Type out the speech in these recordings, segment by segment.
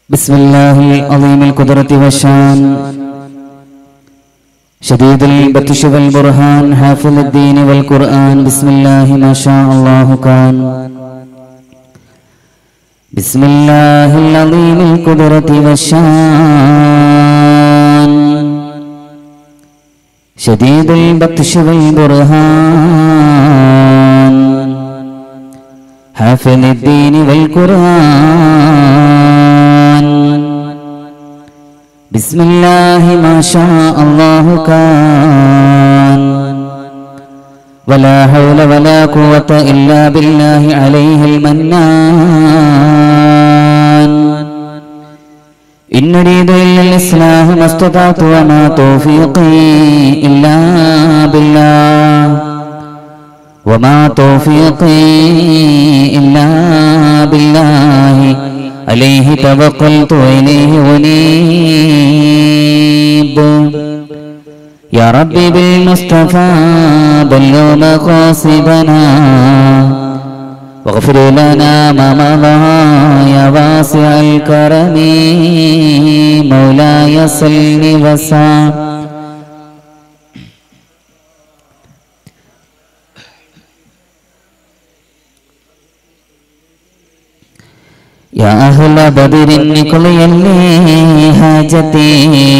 بسم الله العظيم القدرة والشان شديد البطش والبرهان حافظ الدين والقرآن بسم الله ما شاء الله كان بسم الله العظيم القدرة والشان شديد البطش والبرهان حافظ الدين والقرآن بسم الله ما شاء الله كان ولا حول ولا قوة إلا بالله عليه المنان إن نريد إلا الإصلاح ما استطعت وما توفيقي إلا بالله وما توفيقي إلا بالله عليه توكلت وإليه أنيب يا ربي بالمصطفى بلغ مقاصدنا واغفر لنا ما مضى يا واسع الكرم مولاي صل وسلم يا أهل بدر قضي لي حاجتي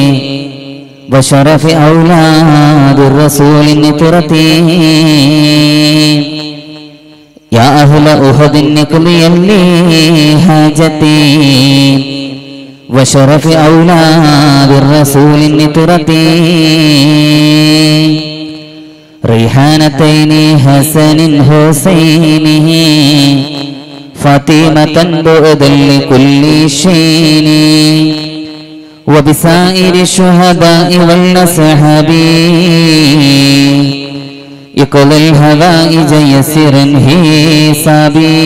وشرف أولاد الرسول نطرتي يا أهل أحد قضي لي حاجتي وشرف أولاد الرسول نطرتي ريحانتين حسن حسينه فاطمة بعدا لكل شيء وبسائر الشهداء والأصحاب يقل الهوائج يسرا حسابي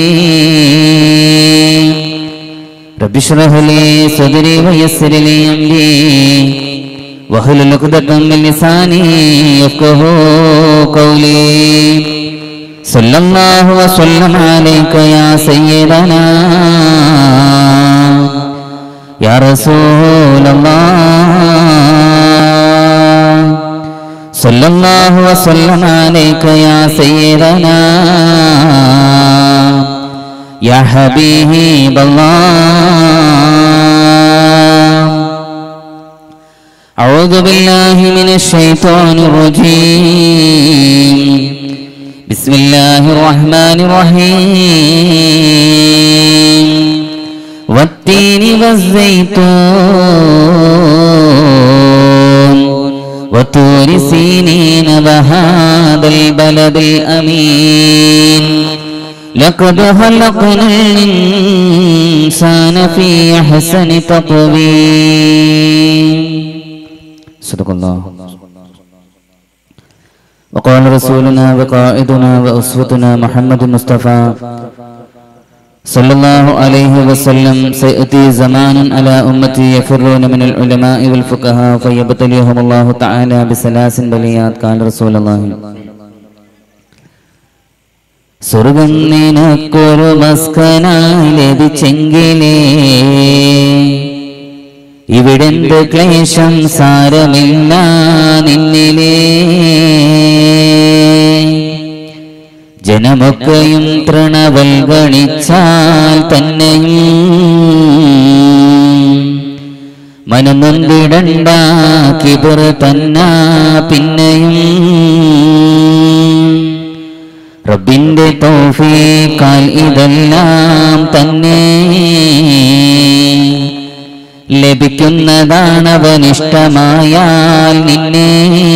رب اشرح لي صدري ويسر لي أمري واحلل عقدة من لساني يفقه قولي صلى الله وسلم عليك يا سيدنا يا رسول الله صلى الله وسلم عليك يا سيدنا يا حبيب الله أعوذ بالله من الشيطان الرجيم بسم الله الرحمن الرحيم والتين والزيتون وطور سينين وهذا البلد الأمين لقد خلقنا الإنسان في أحسن تقويم صدق الله وقال رسولنا وقائدنا وأسوتنا محمد المصطفى صلى الله عليه وسلم سيأتي زمان على أمتي يفرون من العلماء والفقهاء فيبتليهم الله تعالى بسلاس بليات قال رسول الله സ്വർഗം നിനക്കൊരു മസ്കനായി ലഭിച്ചെങ്കിലേ ഇവിടെന്ത് ക്ലേശം സാരമില്ല നിന്നിലേ ജനമൊക്കെയും തൃണവൽ ഗണിച്ചാൽ തന്നെയും മനമൊന്നിടണ്ട കിബർ തന്ന പിന്നെയും റബ്ബിന്റെ തോഫീക്കാൽ ഇതെല്ലാം തന്നെ ലഭിക്കുന്നതാണവനിഷ്ടമായാൽ നിന്നെ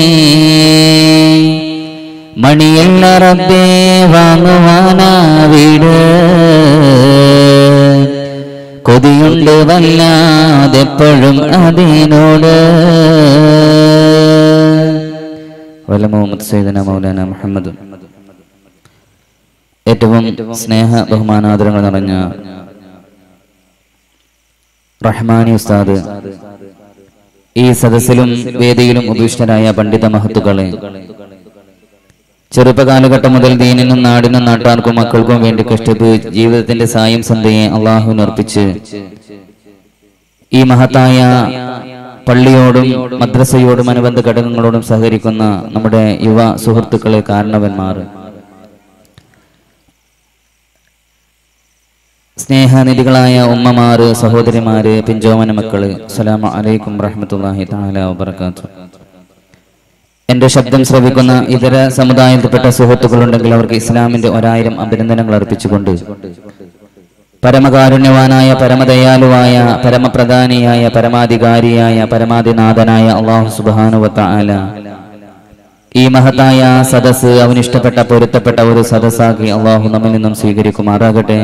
മണിയല്ല റബ്ബേ വാങ്ങുവാനാ വീട് കൊതിയുണ്ട് വല്ലാതെപ്പോഴും അതിനോട് വല്ല മുഹമ്മദ് സൈദന മൗലാന മുഹമ്മദ് ഏറ്റവും സ്നേഹ ബഹുമാനാദരങ്ങൾ നിറഞ്ഞ റഹ്മാനി ഉസ്താദ് ഈ സദസ്സിലും വേദിയിലും ഉപവിഷ്ടരായ പണ്ഡിത മഹത്തുക്കളെ ചെറുപ്പകാലഘട്ടം മുതൽ ദീനിനും നാടിനും നാട്ടാർക്കും മക്കൾക്കും വേണ്ടി കഷ്ടപ്പെട്ട് ജീവിതത്തിന്റെ സായം സന്ധ്യയെ അള്ളാഹുവിന് അർപ്പിച്ച് ഈ മഹത്തായ പള്ളിയോടും മദ്രസയോടും അനുബന്ധ ഘടകങ്ങളോടും സഹകരിക്കുന്ന നമ്മുടെ യുവ സുഹൃത്തുക്കളെ കാരണവന്മാർ സ്നേഹനിധികളായ ഉമ്മമാര് സഹോദരിമാര് പിഞ്ചോമന മക്കള് അസ്സലാമു അലൈക്കും റഹ്മത്തുള്ളാഹി തആല വബറകാതുഹു എന്റെ ശബ്ദം ശ്രവിക്കുന്ന ഇതര സമുദായത്തിൽപ്പെട്ട സുഹൃത്തുക്കളുണ്ടെങ്കിൽ അവർക്ക് ഇസ്ലാമിന്റെ ഒരായിരം അഭിനന്ദനങ്ങൾ അർപ്പിച്ചുകൊണ്ട് പരമകാരുണ്യവാനായ പരമദയാലുവായ പരമപ്രധാനിയായ പരമാധികാരിയായ പരമാധിനാഥനായ അള്ളാഹു സുബാനുവത്ത ആല ഈ മഹത്തായ സദസ് അവനിഷ്ടപ്പെട്ട പൊരുത്തപ്പെട്ട ഒരു സദസ്സാക്കി അള്ളാഹു നമ്മിൽ നിന്നും സ്വീകരിക്കുമാറാകട്ടെ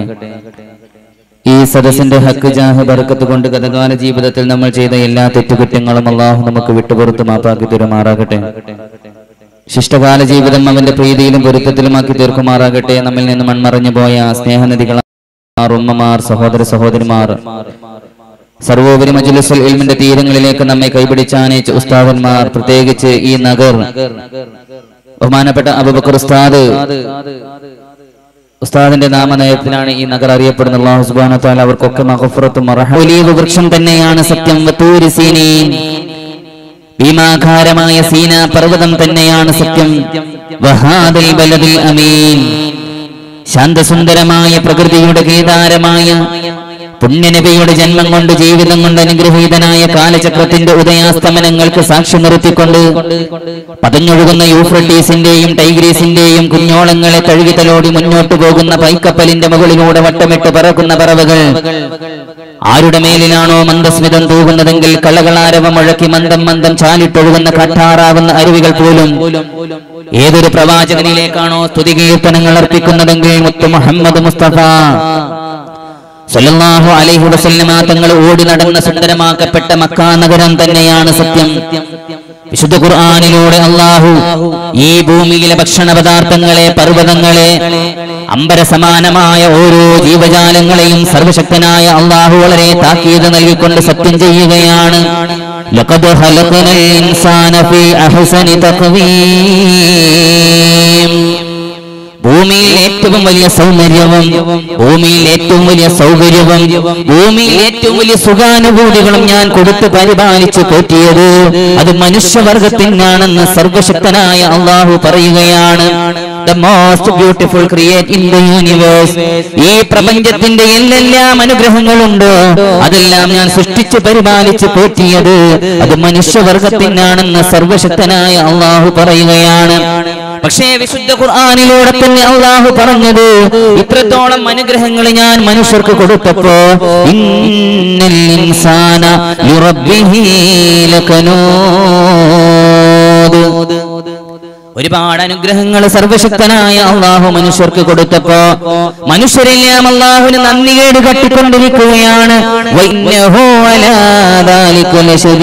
ഈ സദസ്സിന്റെ ഹക്ക് ജാഹ് ബർക്കത്ത് കൊണ്ട് ഗതകാല ജീവിതത്തിൽ നമ്മൾ ചെയ്ത എല്ലാ തെറ്റുകുറ്റങ്ങളും അള്ളാഹു നമുക്ക് വിട്ടുപുറത്ത് മാപ്പാക്കി തരുമാറാകട്ടെ ശിഷ്ടകാല ജീവിതം അവന്റെ പ്രീതിയിലും പൊരുത്തത്തിലുമാക്കി തീർക്കുമാറാകട്ടെ നമ്മിൽ നിന്ന് മൺമറഞ്ഞു പോയ സ്നേഹനിധികളാർ ഉമ്മമാർ സഹോദര സഹോദരിമാർ സർവോപരി മജ്ലിസുൽ ഇൽമിന്റെ തീരങ്ങളിലേക്ക് നമ്മെ കൈപിടിച്ചാനയിച്ച ഉസ്താദന്മാർ പ്രത്യേകിച്ച് ഈ നഗർ ബഹുമാനപ്പെട്ട അബുബക്കർ ഉസ്താദ് ഉസ്താദിന്റെ നാമനയത്തിലാണ് ഈ നഗർ അറിയപ്പെടുന്നത് അള്ളാഹു സുബ്ഹാനഹു വ തആല അവർക്കൊക്കെ മഗ്ഫിറത്തും റഹ്മത്തും വലിയ വൃക്ഷം തന്നെയാണ് സത്യം വത്തൂരി സീനീൻ ഭീമാകാരമായ സീന പർവ്വതം തന്നെയാണ് സത്യം വഹാദൽ ബലദിൽ അമീൻ ശാന്തസുന്ദരമായ പ്രകൃതിയുടെ കേദാരമായ പുണ്യനബിയുടെ ജന്മം കൊണ്ട് ജീവിതം കൊണ്ട് അനുഗ്രഹീതനായ കാലചക്രത്തിന്റെ ഉദയാസ്തമനങ്ങൾക്ക് സാക്ഷി നിർത്തിക്കൊണ്ട് പതഞ്ഞൊഴുകുന്ന യൂഫ്രട്ടീസിന്റെയും ടൈഗ്രീസിന്റെയും കുഞ്ഞോളങ്ങളെ കഴുകിതലോടി മുന്നോട്ടു പോകുന്ന പൈക്കപ്പലിന്റെ മുകളിലൂടെ വട്ടമിട്ട് പറക്കുന്ന പറവകൾ ആരുടെ മേലിലാണോ മന്ദസ്മിതം തൂകുന്നതെങ്കിൽ കളകളാരവം മുഴക്കി മന്ദം മന്ദം ചാലിട്ടൊഴുകുന്ന കട്ടാറാവുന്ന അരുവികൾ പോലും ഏതൊരു പ്രവാചകനിലേക്കാണോ സ്തുതികീർത്തനങ്ങൾ അർപ്പിക്കുന്നതെങ്കിൽ മുത്തു മുഹമ്മദ് മുസ്തഫ സല്ലല്ലാഹു അലൈഹി വസല്ലമ തങ്ങൾ ഓടി നടന്ന സുന്ദരമാക്കപ്പെട്ട മക്കാ നഗരം തന്നെയാണ് സത്യം വിശുദ്ധ ഖുർആനിലൂടെ അള്ളാഹു ഈ ഭൂമിയിലെ ഭക്ഷണ പദാർത്ഥങ്ങളെ പർവ്വതങ്ങളെ അമ്പരസമാനമായ ഓരോ ജീവജാലങ്ങളെയും സർവശക്തനായ അള്ളാഹു വളരെ താക്കീത് നൽകിക്കൊണ്ട് സത്യം ചെയ്യുകയാണ് ലഖദ് ഖലഖനൽ ഇൻസാന ഫീ അഹ്സനി തഖ്വീം ഭൂമിയിൽ ഏറ്റവും വലിയ സൗന്ദര്യവും ഭൂമിയിൽ ഏറ്റവും വലിയ സൗകര്യവും ഭൂമിയിൽ ഏറ്റവും വലിയ സുഖാനുഭൂതികളും ഞാൻ കൊടുത്ത് പരിപാലിച്ച് പോറ്റിയത് അത് മനുഷ്യവർഗത്തിനാണെന്ന് സർവശക്തനായ അള്ളാഹു പറയുകയാണ് The most beautiful create in the universe. ഈ പ്രപഞ്ചത്തിന്റെ എന്തെല്ലാം അനുഗ്രഹങ്ങളുണ്ട് അതെല്ലാം ഞാൻ സൃഷ്ടിച്ച് പരിപാലിച്ച് പോറ്റിയത് അത് മനുഷ്യവർഗത്തിനാണെന്ന് സർവശക്തനായ അള്ളാഹു പറയുകയാണ് പക്ഷേ വിശുദ്ധ ഖുർആാനിലൂടെ തന്നെ അള്ളാഹു പറഞ്ഞത് ഇത്രത്തോളം അനുഗ്രഹങ്ങൾ ഞാൻ മനുഷ്യർക്ക് കൊടുത്തപ്പോ ഇന്നൽ ഇൻസാന ലിറബ്ബിഹി ലകനൂദ് ഒരുപാട് അനുഗ്രഹങ്ങൾ സർവശക്തനായ അള്ളാഹു മനുഷ്യർക്ക് കൊടുത്തപ്പോ മനുഷ്യരെല്ലാം അള്ളാഹുവിന് നന്ദികേട് കട്ടിക്കൊണ്ടിരിക്കുകയാണ് വൈന്നഹു അലാ ദാലിക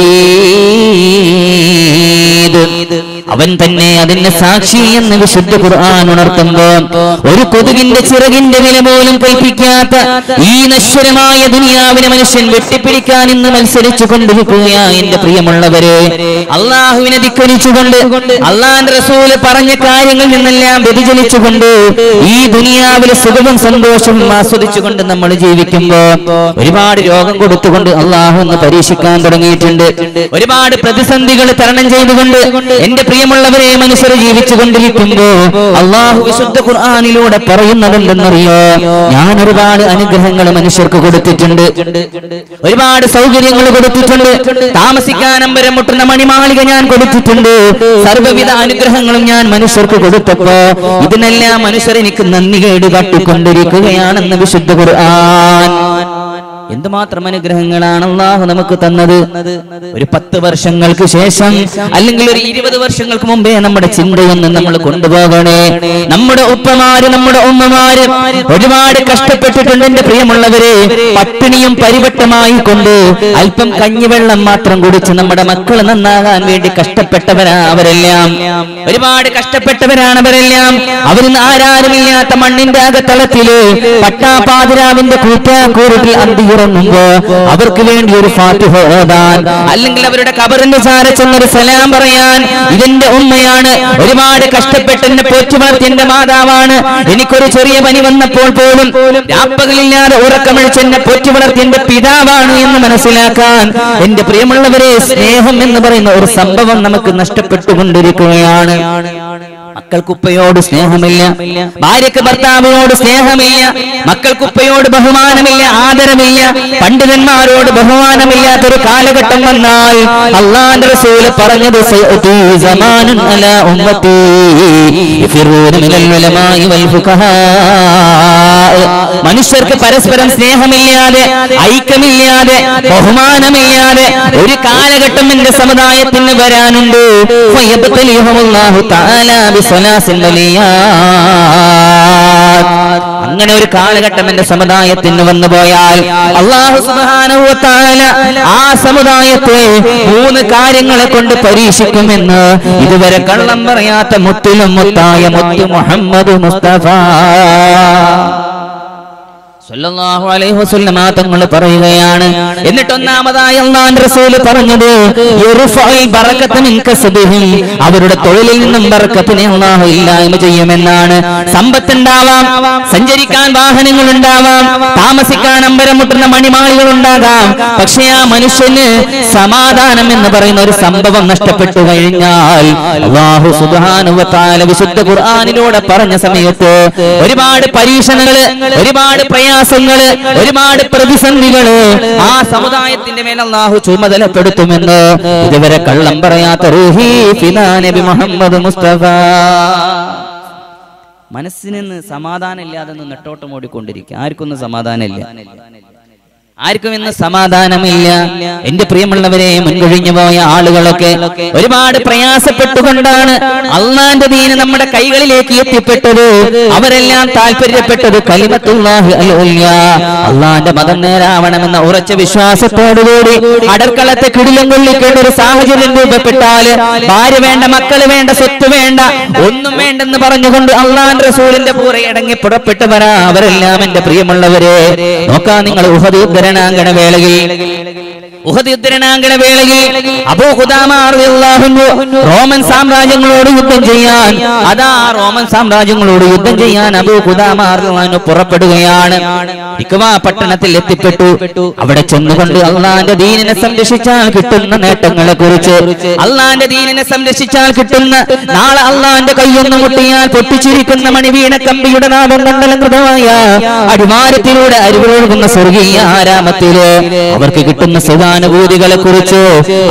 ലശദീദ്. അവൻ തന്നെ അതിന്റെ സാക്ഷി എന്ന് വിശുദ്ധ ഖുർആൻ ഉണർത്തുമ്പോ ഒരു കൊതുകിന്റെ ചിറകിന്റെ വില പോലും കൽപ്പിക്കാത്ത ഈ നശ്വരമായ ദുനിയാവിനെ മനുഷ്യൻ വെട്ടിപ്പിടിക്കാൻ ഇന്ന് മത്സരിച്ചു കൊണ്ടിരിക്കുകയാ എന്റെ പ്രിയമുള്ളവരെ അള്ളാഹുവിനെ ധിക്കരിച്ചുകൊണ്ട് അള്ളാന്റെ റസൂല് പറഞ്ഞ കാര്യങ്ങളിൽ നിന്നെല്ലാം വ്യതിചലിച്ചുകൊണ്ട് ഈ ദുനിയാവിലെ സുഖവും സന്തോഷവും ആസ്വദിച്ചുകൊണ്ട് നമ്മൾ ജീവിക്കുമ്പോ ഒരുപാട് രോഗം കൊടുത്തുകൊണ്ട് അള്ളാഹു ഒന്ന് പരീക്ഷിക്കാൻ തുടങ്ങിയിട്ടുണ്ട് ഒരുപാട് പ്രതിസന്ധികൾ തരണം ചെയ്തുകൊണ്ട് എന്റെ പ്രിയമുള്ളവരെ മനുഷ്യർ ജീവിച്ചു കൊണ്ടിരിക്കുമ്പോ അള്ളാഹു വിശുദ്ധ ഖുർആാനിലൂടെ പറയുന്നതെന്തെന്നറിയോ ഞാൻ ഒരുപാട് അനുഗ്രഹങ്ങൾ മനുഷ്യർക്ക് കൊടുത്തിട്ടുണ്ട് ഒരുപാട് സൗകര്യങ്ങൾ കൊടുത്തിട്ടുണ്ട് താമസിക്കാൻ അമ്പരം മുട്ടുന്ന മണിമാളിക ഞാൻ കൊടുത്തിട്ടുണ്ട് സർവ്വവിധ അനുഗ്രഹങ്ങളും ഞാൻ മനുഷ്യർക്ക് കൊടുത്തപ്പോ ഇതിനെല്ലാം മനുഷ്യർ എനിക്ക് നന്ദി കേട് കാട്ടിക്കൊണ്ടിരിക്കുകയാണെന്ന് വിശുദ്ധ ഖുർആൻ എന്തുമാത്രം അനുഗ്രഹങ്ങളാണ് അള്ളാഹു നമുക്ക് തന്നത് ഒരു പത്ത് വർഷങ്ങൾക്ക് ശേഷം അല്ലെങ്കിൽ ഒരു ഇരുപത് വർഷങ്ങൾക്ക് മുമ്പേ നമ്മുടെ ചിന്തയൊന്ന് നമ്മൾ കൊണ്ടുപോകണേ നമ്മുടെ ഉപ്പമാര് നമ്മുടെ ഉമ്മമാര് ഒരുപാട് കഷ്ടപ്പെട്ടിട്ടുണ്ട് എന്റെ പ്രിയമുള്ളവരെ പട്ടിണിയും പരിവട്ടമായി കൊണ്ട് അല്പം കഞ്ഞിവെള്ളം മാത്രം കുടിച്ച് നമ്മുടെ മക്കൾ നന്നാകാൻ വേണ്ടി കഷ്ടപ്പെട്ടവരാ അവരെല്ലാം ഒരുപാട് കഷ്ടപ്പെട്ടവരാണ് അവരെല്ലാം അവരിന്ന് ആരാരുമില്ലാത്ത മണ്ണിന്റെ അകത്തളത്തില് പട്ടാപാതിരാവിന്റെ കൂറ്റാക്കൂറിൽ അന്തിയുറ ഇറങ്ങുമ്പോ അവർക്ക് വേണ്ടി ഒരു ഫാത്തിഹ ഓതാൻ അല്ലെങ്കിൽ അവരുടെ കബറിന്റെ ചാര ചെന്നൊരു സലാം പറയാൻ ഇതെന്റെ ഉമ്മയാണ് ഒരുപാട് കഷ്ടപ്പെട്ട് എന്നെ പോറ്റി വളർത്തി എന്റെ മാതാവാണ് എനിക്കൊരു ചെറിയ പനി വന്നപ്പോൾ പോലും രാപ്പകലില്ലാതെ ഉറക്കമഴിച്ച് എന്നെ പോറ്റി വളർത്തി എന്റെ പിതാവാണ് എന്ന് മനസ്സിലാക്കാൻ എന്റെ പ്രിയമുള്ളവരെ സ്നേഹം എന്ന് പറയുന്ന ഒരു സംഭവം നമുക്ക് നഷ്ടപ്പെട്ടുകൊണ്ടിരിക്കുകയാണ് മക്കൾക്കുപ്പയോട് സ്നേഹമില്ല ഭാര്യക്ക് ഭർത്താവിനോട് സ്നേഹമില്ല മക്കൾക്കുപ്പയോട് ബഹുമാനമില്ല ആദരമില്ല പണ്ഡിതന്മാരോട് ബഹുമാനമില്ലാത്തൊരു കാലഘട്ടം വന്നാൽ അള്ളാന്റെ റസൂല് പറഞ്ഞത് സയഅതി സമാനുൻ അലാ ഉമ്മത്തി യഫിറൂന മിനൽ ഉലമായി വൽ ഫുഖഹാ മനുഷ്യർക്ക് പരസ്പരം സ്നേഹമില്ലാതെ ഐക്യമില്ലാതെ ബഹുമാനമില്ലാതെ ഒരു കാലഘട്ടം എന്റെ സമുദായത്തിന് വരാനുണ്ട് ഫയബ്തലിഹുമുല്ലാഹു തആല ബിസലാസിൻ വലിയാത്ത്. അങ്ങനെ ഒരു കാലഘട്ടം എന്റെ സമുദായത്തിന് വന്നു പോയാൽ അള്ളാഹു സുബ്ഹാനഹു വ തആല ആ സമുദായത്തെ മൂന്ന് കാര്യങ്ങളെ കൊണ്ട് പരീക്ഷിക്കുമെന്ന് ഇതുവരെ കള്ളം പറയാത്ത മുത്തിലും മുത്തായ മുത്തു മുഹമ്മദ് മുസ്തഫ സല്ലല്ലാഹു അലൈഹി വസല്ലമ തങ്ങൾ പറയുകയാണ് എന്നിട്ട് ഒന്നാമതായി അള്ളാഹുവിന്റെ റസൂൽ പറഞ്ഞത് യുർഫഉൽ ബറകത്ത് മിൻ കസ്ബിഹിം അവരുടെ തൊഴിലിൽ നിന്നും ബറക്കത്തിനെ അള്ളാഹു ഇല്ലായ്മ ചെയ്യുമെന്നാണ് സമ്പത്ത് ഉണ്ടാവാം സഞ്ചരിക്കാൻ വാഹനങ്ങൾ ഉണ്ടാവാം താമസിക്കാൻ അമ്പരം മുട്ടുന്ന മണിമാളികൾ ഉണ്ടാകാം പക്ഷേ ആ മനുഷ്യന് സമാധാനം എന്ന് പറയുന്ന ഒരു സംഭവം നഷ്ടപ്പെട്ടു കഴിഞ്ഞാൽ അള്ളാഹു സുബ്ഹാനഹു വ തആല വിശുദ്ധ ഖുർആനിലൂടെ പറഞ്ഞ സമയത്ത് ഒരുപാട് പരീക്ഷണങ്ങള് ഒരുപാട് പ്രയാസങ്ങള് ഒരുപാട് പ്രതിസന്ധികള് ആ സമുദായത്തിന്റെ മേൽ അള്ളാഹു ചുമതലപ്പെടുത്തുമെന്ന് ഇതുവരെ കള്ളം പറയാത്ത റൂഹി ഫിദാ നബി മുഹമ്മദ് മുസ്തഫ മനസ്സിന് സമാധാനം ഇല്ലാതെ നെട്ടോട്ടം ഓടിക്കൊണ്ടിരിക്കുക ആർക്കൊന്നും സമാധാനമില്ല ആർക്കും ഇന്ന് സമാധാനമില്ല എന്റെ പ്രിയമുള്ളവരെ മുൻകഴിഞ്ഞു പോയ ആളുകളൊക്കെ ഒരുപാട് പ്രയാസപ്പെട്ടുകൊണ്ടാണ് അള്ളാന്റെ ദീന് നമ്മുടെ കൈകളിലേക്ക് എത്തിപ്പെട്ടത് അവരെല്ലാം താല്പര്യപ്പെട്ടത് കലിമത്തുല്ലാഹി അൽ ഉല്യ അള്ളാന്റെ മതം നേരാവണമെന്ന ഉറച്ച വിശ്വാസത്തോടുകൂടി അടർക്കളത്തെ കിടിലം കൊള്ളിക്കേണ്ട ഒരു സാഹചര്യം രൂപപ്പെട്ടാല് ഭാര്യ വേണ്ട മക്കള് വേണ്ട സ്വത്ത് വേണ്ട ഒന്നും വേണ്ടെന്ന് പറഞ്ഞുകൊണ്ട് അള്ളാന്റെ റസൂലിന്റെ പൂറെ അടങ്ങി പുറപ്പെട്ടു വരാ അവരെല്ലാം എന്റെ പ്രിയമുള്ളവരെ നോക്കാ നിങ്ങൾ ഉഹദ് ഉദ്ധരണാങ്കണ വേളയിൽ ഉഹദ് യുദ്ധരണാങ്കണ വേളയിൽ അബൂ ഖുദാമ റളിയല്ലാഹു അൻഹു റോമൻ സാമ്രാജ്യങ്ങളോട് യുദ്ധം ചെയ്യാൻ അതാ റോമൻ സാമ്രാജ്യങ്ങളോട് യുദ്ധം ചെയ്യാൻ അബൂ ഖുദാമ റളിയല്ലാഹു അൻഹു പുറപ്പെടുകയാണ് ഇക്വ പട്ടണത്തിൽ എത്തിപ്പെട്ടു അവിടെ ചെന്നുകൊണ്ട് അള്ളാന്റെ ദീനിനെ സംരക്ഷിച്ചാൽ കിട്ടുന്ന നേട്ടങ്ങളെ കുറിച്ച് അള്ളാന്റെ ദീനിനെ സംരക്ഷിച്ചാൽ കിട്ടുന്ന നാളെ അള്ളാന്റെ കൈയൊന്നു മുട്ടിയാൽ പൊട്ടിച്ചിരിക്കുന്ന മണിവീണ കമ്പിയുടെ നാമം കണ്ടലങ്കൃതമായ അടിമാരത്തിലൂടെ അരിവൊഴുകുന്ന സ്വർഗീയ ആരാമത്തില് അവർക്ക് കിട്ടുന്ന സുഖാനുഭൂതികളെ കുറിച്ച്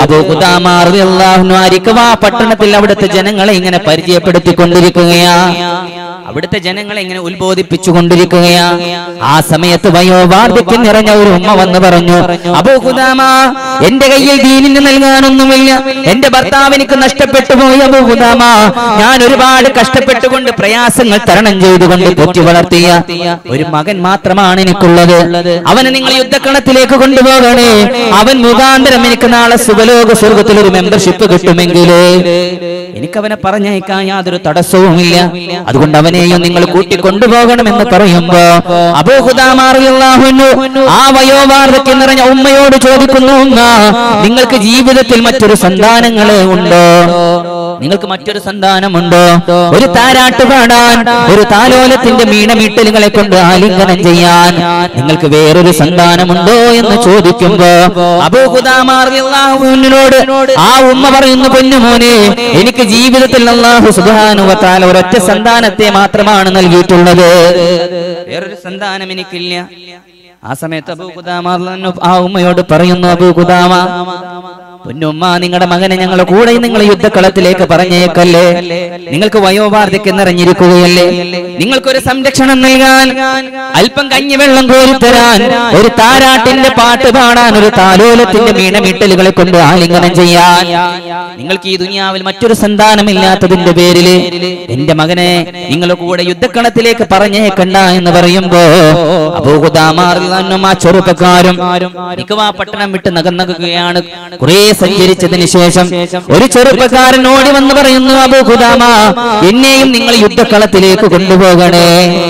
അബൂഖുദാമാറിക്കവാ പട്ടണത്തിൽ അവിടുത്തെ ജനങ്ങളെ ഇങ്ങനെ പരിചയപ്പെടുത്തിക്കൊണ്ടിരിക്കുകയാ അവിടുത്തെ ജനങ്ങളെ ഇങ്ങനെ ഉത്ബോധിപ്പിച്ചു കൊണ്ടിരിക്കുകയാ ആ സമയത്ത് വയോവാർദ്ധക്യം നിറഞ്ഞ ഒരു ഉമ്മ വന്ന് പറഞ്ഞു അബൂഖുദാമ എന്റെ കയ്യിൽ ദീനിന് നൽകാനൊന്നുമില്ല എന്റെ ഭർത്താവ് എനിക്ക് നഷ്ടപ്പെട്ടു പോയി അബൂഖുദാമ ഞാൻ ഒരുപാട് കഷ്ടപ്പെട്ടുകൊണ്ട് പ്രയാസങ്ങൾ തരണം ചെയ്തുകൊണ്ട് പോറ്റി വളർത്തിയ ഒരു മകൻ മാത്രമാണ് എനിക്കുള്ളത് അവനെ നിങ്ങൾ യുദ്ധക്കളത്തിലേക്ക് കൊണ്ടുപോകണേ അവൻ മുഖാന്തരം എനിക്ക് നാളെ സുഖലോക സ്വർഗത്തിൽ ഒരു മെമ്പർഷിപ്പ് കിട്ടുമെങ്കിൽ എനിക്കവനെ പറഞ്ഞയക്കാൻ യാതൊരു തടസ്സവുമില്ല അതുകൊണ്ട് അവനെയും നിങ്ങൾ കൂട്ടിക്കൊണ്ടുപോകണമെന്ന് പറയുമ്പോ അബൂഹുദാമാറിയാഹുന്നു ആ വയോവാർദ്ധക്യം നിറഞ്ഞ ഉമ്മയോട് ചോദിക്കുന്നു ഉമ്മ നിങ്ങൾക്ക് ജീവിതത്തിൽ മറ്റൊരു സന്താനങ്ങളെ ഉണ്ടോ നിങ്ങൾക്ക് മറ്റൊരു സന്താനമുണ്ടോ ഒരു താരാട്ട് പാടാൻ ഒരു താലോലത്തിന്റെ മീണമീട്ടലുകളെ കൊണ്ട് ആലിംഗനം ചെയ്യാൻ നിങ്ങൾക്ക് വേറൊരു സന്താനമുണ്ടോ എന്ന് ചോദിക്കുമ്പോ അബൂഹുദാമാറിയാഹുവിനോട് ആ ഉമ്മ പറയുന്നു പൊന്നുമോനെ എനിക്ക് ജീവിതത്തിൽ അള്ളാഹു സുബാനുവത്താൽ ഒരൊറ്റ സന്താനത്തെ മാത്രമാണ് നൽകിയിട്ടുള്ളത് വേറൊരു സന്താനം എനിക്കില്ല ആ സമയത്ത് അബൂഖുദാമ ആ ഉമ്മയോട് പറയുന്നു അബൂഖുദാമ പൊന്നുമ്മ നിങ്ങളുടെ മകനെ ഞങ്ങളുടെ കൂടെ നിങ്ങൾ യുദ്ധക്കളത്തിലേക്ക് പറഞ്ഞേക്കല്ലേ നിങ്ങൾക്ക് വയോവാർദ്ധക്യം നിറഞ്ഞിരിക്കുകയല്ലേ നിങ്ങൾക്കൊരു സംരക്ഷണം നൽകാൻ അല്പം കഞ്ഞിവെള്ളം കോരിത്തരാൻ ഒരു താരാട്ടിന്റെ പാട്ട് പാടാൻ ഒരു താലോലത്തിന്റെ മീണമീട്ടലുകളെ കൊണ്ട് ആലിംഗനം ചെയ്യാൻ നിങ്ങൾക്ക് ഈ ദുനിയാവിൽ മറ്റൊരു സന്താനമില്ലാത്തതിന്റെ പേരില് എന്റെ മകനെ നിങ്ങളുടെ കൂടെ യുദ്ധക്കളത്തിലേക്ക് പറഞ്ഞേക്കണ്ട എന്ന് പറയുമ്പോ അബൂഹുദാമാറിലും ആ ചെറുപ്പക്കാരും നിക്കുവാ പട്ടണം വിട്ട് നകന്നകുകയാണ് കുറെ സഞ്ചരിച്ചതിന് ശേഷം ഒരു ചെറുപ്പക്കാരൻ ഓടി വന്ന് പറയുന്നു അബൂഹുദാമ എന്നെയും നിങ്ങൾ യുദ്ധക്കളത്തിലേക്ക് കൊണ്ടുപോകണേ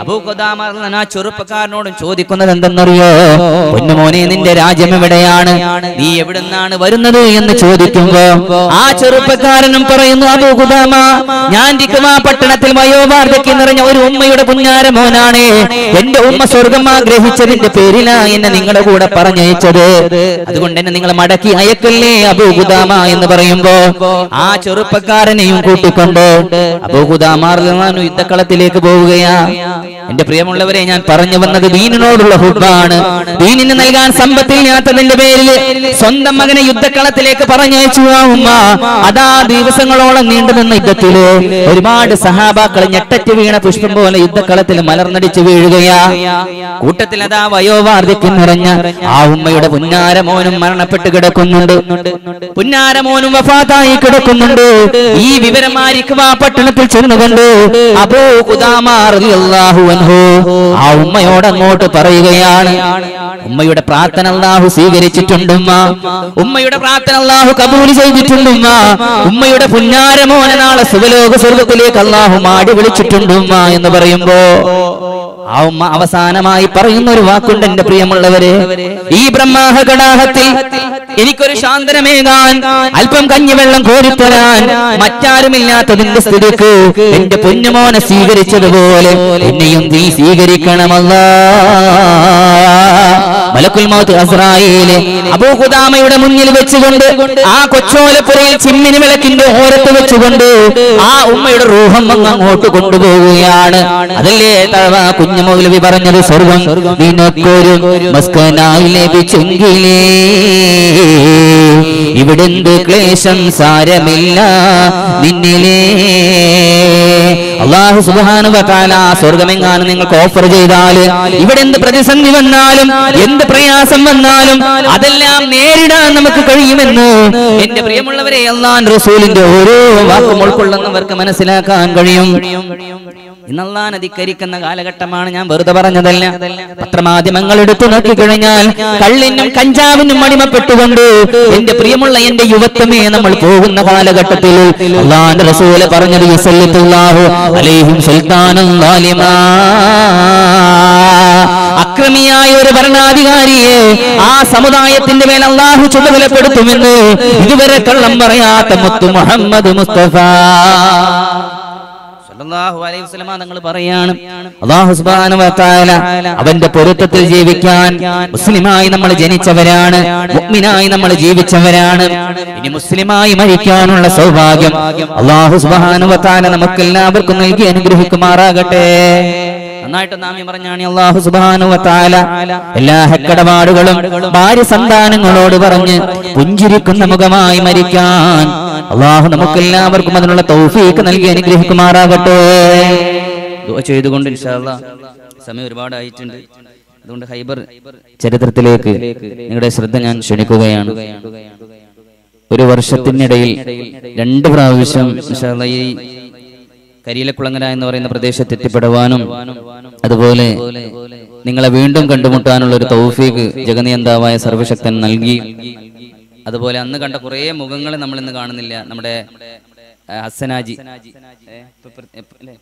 അബൂഖുദാമ ആ ചെറുപ്പക്കാരനോടും ചോദിക്കുന്നത് എന്തെന്നറിയോ പൊന്നുമോനെ നിന്റെ രാജ്യം എവിടെയാണ് നീ എവിടുന്നാണ് വരുന്നത് എന്ന് ചോദിക്കുമ്പോ ആ ചെറുപ്പക്കാരനും പറയുന്നു അബൂഖുദാമ ഞാൻ രിക്കുമാ പട്ടണത്തിൽ വയോവാർദ്ധക്യം നിറഞ്ഞ ഒരു ഉമ്മയുടെ പുന്നാര മോനാണ് എന്റെ ഉമ്മ സ്വർഗം ആഗ്രഹിച്ചതിന്റെ പേരിലാ എന്നെ നിങ്ങളുടെ കൂടെ പറഞ്ഞയച്ചത് അതുകൊണ്ട് എന്നെ നിങ്ങൾ മടക്കി അയക്കല്ലേ അബൂഖുദാമ എന്ന് പറയുമ്പോ ആ ചെറുപ്പക്കാരനെയും കൂട്ടിക്കൊണ്ട് അബൂഖുദാമാർ യുദ്ധക്കളത്തിലേക്ക് പോവുകയാ എന്റെ പ്രിയമുള്ളവരെ ഞാൻ പറഞ്ഞു വന്നത് ദീനിനോടുള്ള ഹുബാണ് ദീനിന് നൽകാൻ സമ്പത്തില്ലാത്തതിന്റെ പേരിൽ സ്വന്തം മകനെ യുദ്ധക്കളത്തിലേക്ക് പറഞ്ഞയച്ചു ആ ഉമ്മ അതാ ദിവസങ്ങളോളം നീണ്ടു നിന്ന യുദ്ധത്തില് ഒരുപാട് സഹാബാക്കൾ ഞെട്ടറ്റ് വീണ പുഷ്പം പോലെ യുദ്ധക്കളത്തിൽ മലർന്നടിച്ചു വീഴുകയാ കൂട്ടത്തിൽ അതാ വയോവാർദ്ധക്യം നിറഞ്ഞ ആ ഉമ്മയുടെ പുന്നാരമോനും മരണപ്പെട്ട് കിടക്കുന്നുണ്ട് പുന്നാരമോനും വഫാത്തായി കിടക്കുന്നുണ്ട് ഈ വിവരം ആരിക്കുവാ പട്ടണത്തിൽ ചെന്നുകൊണ്ട് അബൂ ഖുദാമ റളിയല്ലാഹു അൻഹു ആ ഉമ്മയോട് അങ്ങോട്ട് പറയുകയാണ് ഉമ്മയുടെ പ്രാർത്ഥന അല്ലാഹു സ്വീകരിച്ചിട്ടുണ്ടുമ്മ ഉമ്മയുടെ പ്രാർത്ഥന അല്ലാഹു കബൂൽ ചെയ്തിട്ടുണ്ടുമ്മ ഉമ്മയുടെ പുന്നാരമോനെ നാളെ സുവലോക സ്വർഗത്തിലേക്ക് അല്ലാഹു മാടി വിളിച്ചിട്ടുണ്ടുമ്മ എന്ന് പറയുമ്പോ ആ ഉമ്മ അവസാനമായി പറയുന്ന ഒരു വാക്കുണ്ട് എന്റെ പ്രിയമുള്ളവരെ ഈ ബ്രഹ്മാഹ കടാഹത്തിൽ എനിക്കൊരു ശാന്തനമേകാൻ അല്പം കഞ്ഞിവെള്ളം കോരിത്തരാൻ മറ്റാരുമില്ലാത്തതിന്റെ സ്ഥിതിക്ക് എന്റെ പൊന്നുമോനെ സ്വീകരിച്ചതുപോലെ എന്നെയും നീ സ്വീകരിക്കണമല്ല മലക്കുൽ മൗത്ത് അസ്രായേല് അബൂഖുദാമയുടെ മുന്നിൽ വെച്ചുകൊണ്ട് ആ കൊച്ചോലപ്പുരയിൽ ചിമ്മിനി വിളക്കിന്റെ ഓരത്ത് വെച്ചുകൊണ്ട് ആ ഉമ്മയുടെ റൂഹം അങ്ങ് അങ്ങോട്ട് കൊണ്ടുപോവുകയാണ് അതല്ലേ തവ കുഞ്ഞു മൗലവി പറഞ്ഞത് സ്വർഗം നിനക്കൊരു മസ്കനായി ലഭിച്ചെങ്കിലേ ഇവിടെന്ത് ക്ലേശം സാരമില്ല നിന്നിലേ അള്ളാഹു സുബാനുവകാല സ്വർഗമെങ്ങാനും നിങ്ങൾക്ക് ഓഫർ ചെയ്താൽ ഇവിടെ എന്ത് പ്രതിസന്ധി വന്നാലും എന്ത് പ്രയാസം വന്നാലും അതെല്ലാം നേരിടാൻ നമുക്ക് കഴിയുമെന്ന് എന്റെ പ്രിയമുള്ളവരെ അള്ളാൻ റസൂലിന്റെ ഓരോ വാക്കും ഉൾക്കൊള്ളുന്നവർക്ക് മനസ്സിലാക്കാൻ കഴിയും ഇന്നല്ലാൻ അധികരിക്കുന്ന കാലഘട്ടമാണ് ഞാൻ വെറുതെ പറഞ്ഞതല്ല പത്രമാധ്യമങ്ങൾ എടുത്തു നോക്കിക്കഴിഞ്ഞാൽ കള്ളിനും കഞ്ചാവിനും അടിമപ്പെട്ടുകൊണ്ട് എന്റെ പ്രിയമുള്ള എന്റെ യുവത്വമേ നമ്മൾ പോകുന്ന കാലഘട്ടത്തിൽ അള്ളാന്റെ റസൂല് പറഞ്ഞത് യുസല്ലിത്തുല്ലാഹു അലൈഹിം സുൽത്താനും ലാലിമാ അക്രമിയായ ഒരു ഭരണാധികാരിയെ ആ സമുദായത്തിന്റെ മേൽ അള്ളാഹു ചുമതലപ്പെടുത്തുമെന്ന് ഇതുവരെ കള്ളം പറയാത്ത മുത്തു മുഹമ്മദ് മുസ്തഫ സല്ലല്ലാഹു അലൈഹി വസല്ലമ തങ്ങൾ പറയാണ് അല്ലാഹു സുബ്ഹാനഹു വ തആല അവന്റെ പൊരുത്തത്തിൽ ജീവിക്കാൻ മുസ്ലിമായി നമ്മൾ ജനിച്ചവരാണ് മുഅ്മിനായി നമ്മൾ ജീവിച്ചവരാണ് ഇനി മുസ്ലിമായി മരിക്കാനുള്ള സൗഭാഗ്യം അല്ലാഹു സുബ്ഹാനഹു വ തആല നമുക്ക് എല്ലാവർക്കും നൽകി അനുഗ്രഹിക്കുമാറാകട്ടെ നന്നായിട്ട് നാമി പറഞ്ഞാണ് അള്ളാഹു സുബാനു വത്താല എല്ലാ ഹെക്കടപാടുകളും ഭാര്യ സന്താനങ്ങളോട് പറഞ്ഞ് പുഞ്ചിരിക്കുന്ന മുഖമായി മരിക്കാൻ അള്ളാഹു നമുക്ക് എല്ലാവർക്കും അതിനുള്ള തൗഫീക്ക് നൽകി അനുഗ്രഹിക്കുമാറാകട്ടെ ദുആ ചെയ്തുകൊണ്ട് ഇൻഷാ അല്ലാ സമയം ഒരുപാടായിട്ടുണ്ട് അതുകൊണ്ട് ഹൈബർ ചരിത്രത്തിലേക്ക് നിങ്ങളുടെ ശ്രദ്ധ ഞാൻ ക്ഷണിക്കുകയാണ് ഒരു വർഷത്തിനിടയിൽ രണ്ട് പ്രാവശ്യം ഇൻഷാ അല്ലാ ഈ കരിയിലക്കുളങ്ങര എന്ന് പറയുന്ന പ്രദേശത്ത് എത്തിപ്പെടുവാനും അതുപോലെ നിങ്ങളെ വീണ്ടും കണ്ടുമുട്ടാനുള്ള ഒരു തൗഫീഖ് ജഗനിയന്താവായ സർവശക്തൻ നൽകി അതുപോലെ അന്ന് കണ്ട കുറേ മുഖങ്ങളെ നമ്മൾ ഇന്ന് കാണുന്നില്ല നമ്മുടെ ആ, ഹസനാജി ഏ, ഇപ്പൊ പ്ര- എപ്പ- അല്ലേ?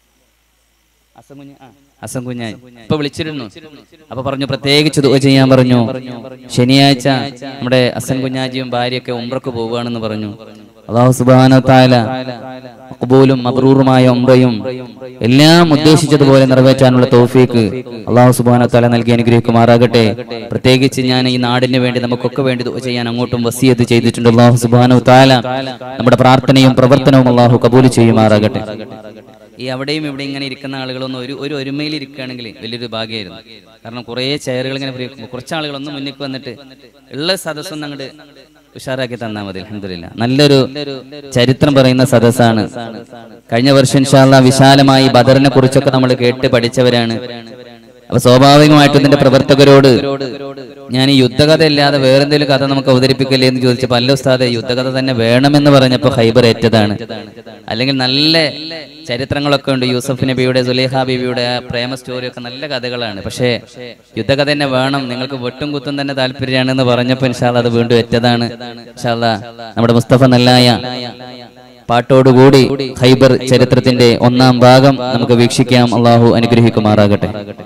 ഹസൻ കുഞ്ഞ് ആ, ഹസൻ കുഞ്ഞായി ഇപ്പൊ വിളിച്ചിരുന്നു അപ്പൊ പറഞ്ഞു പ്രത്യേകിച്ച് ദുആ ചെയ്യാൻ പറഞ്ഞു ശനിയാഴ്ച നമ്മുടെ ഹസൻ കുഞ്ഞാജിയും ഭാര്യയൊക്കെ ഉംറക്ക് പോവുകയാണെന്ന് പറഞ്ഞു അള്ളാഹു സുബാന താല മഖബൂലും മബ്രൂറുമായ ഉംറയും എല്ലാം ഉദ്ദേശിച്ചതുപോലെ നിറവേറ്റാനുള്ള തൗഫീക്ക് അള്ളാഹു സുബാന താല നൽകി അനുഗ്രഹിക്കുമാറാകട്ടെ പ്രത്യേകിച്ച് ഞാൻ ഈ നാടിന് വേണ്ടി നമുക്കൊക്കെ വേണ്ടി ദുആ ചെയ്യാൻ അങ്ങോട്ടും വസിയത്ത് ചെയ്തിട്ടുണ്ട് അള്ളാഹു സുബാനു താല നമ്മുടെ പ്രാർത്ഥനയും പ്രവർത്തനവും അള്ളാഹു കബൂൽ ചെയ്യുമാറാകട്ടെ ഈ അവിടെയും ഇവിടെ ഇങ്ങനെ ഇരിക്കുന്ന ആളുകളൊന്നും ഒരു ഒരു ഒരുമയിൽ ഇരിക്കുകയാണെങ്കിൽ വലിയൊരു ഭാഗ്യമായിരുന്നു കാരണം കുറേ ചെയറുകൾ ഇങ്ങനെ ഫ്രീ വെക്കുമ്പോൾ കുറച്ച് ആളുകളൊന്നും മുന്നിൽ വന്നിട്ട് ഉള്ള സദസ്സൊന്നും അങ്ങോട്ട് ഉഷാറാക്കി തന്നാൽ മതി അലഹമില്ല നല്ലൊരു ചരിത്രം പറയുന്ന സദസ്സാണ് കഴിഞ്ഞ വർഷം ഇൻഷാല്ല വിശാലമായി ബദറിനെ കുറിച്ചൊക്കെ നമ്മൾ കേട്ട് പഠിച്ചവരാണ് അപ്പൊ സ്വാഭാവികമായിട്ടും ഇതിന്റെ പ്രവർത്തകരോട് ഞാൻ ഈ യുദ്ധകഥ ഇല്ലാതെ വേറെന്തെങ്കിലും കഥ നമുക്ക് അവതരിപ്പിക്കല്ലേ എന്ന് ചോദിച്ചപ്പോൾ അല്ല ഉസ്താദെ യുദ്ധകഥ തന്നെ വേണമെന്ന് പറഞ്ഞപ്പോൾ ഹൈബർ ഏറ്റതാണ് അല്ലെങ്കിൽ നല്ല ചരിത്രങ്ങളൊക്കെ ഉണ്ട് യൂസഫ് നബിയുടെ സുലേഹ ബീവിയുടെ ആ പ്രേമ സ്റ്റോറി ഒക്കെ നല്ല കഥകളാണ് പക്ഷേ യുദ്ധകഥ തന്നെ വേണം നിങ്ങൾക്ക് വെട്ടും കുത്തും തന്നെ താല്പര്യമാണെന്ന് പറഞ്ഞപ്പോൾ ഇൻഷാല്ല അത് വീണ്ടും ഏറ്റതാണ് ഇൻഷാല്ല നമ്മുടെ മുസ്തഫ നല്ലായ പാട്ടോടുകൂടി ഖൈബർ ചരിത്രത്തിന്റെ ഒന്നാം ഭാഗം നമുക്ക് വീക്ഷിക്കാം അള്ളാഹു അനുഗ്രഹിക്കുമാറാകട്ടെ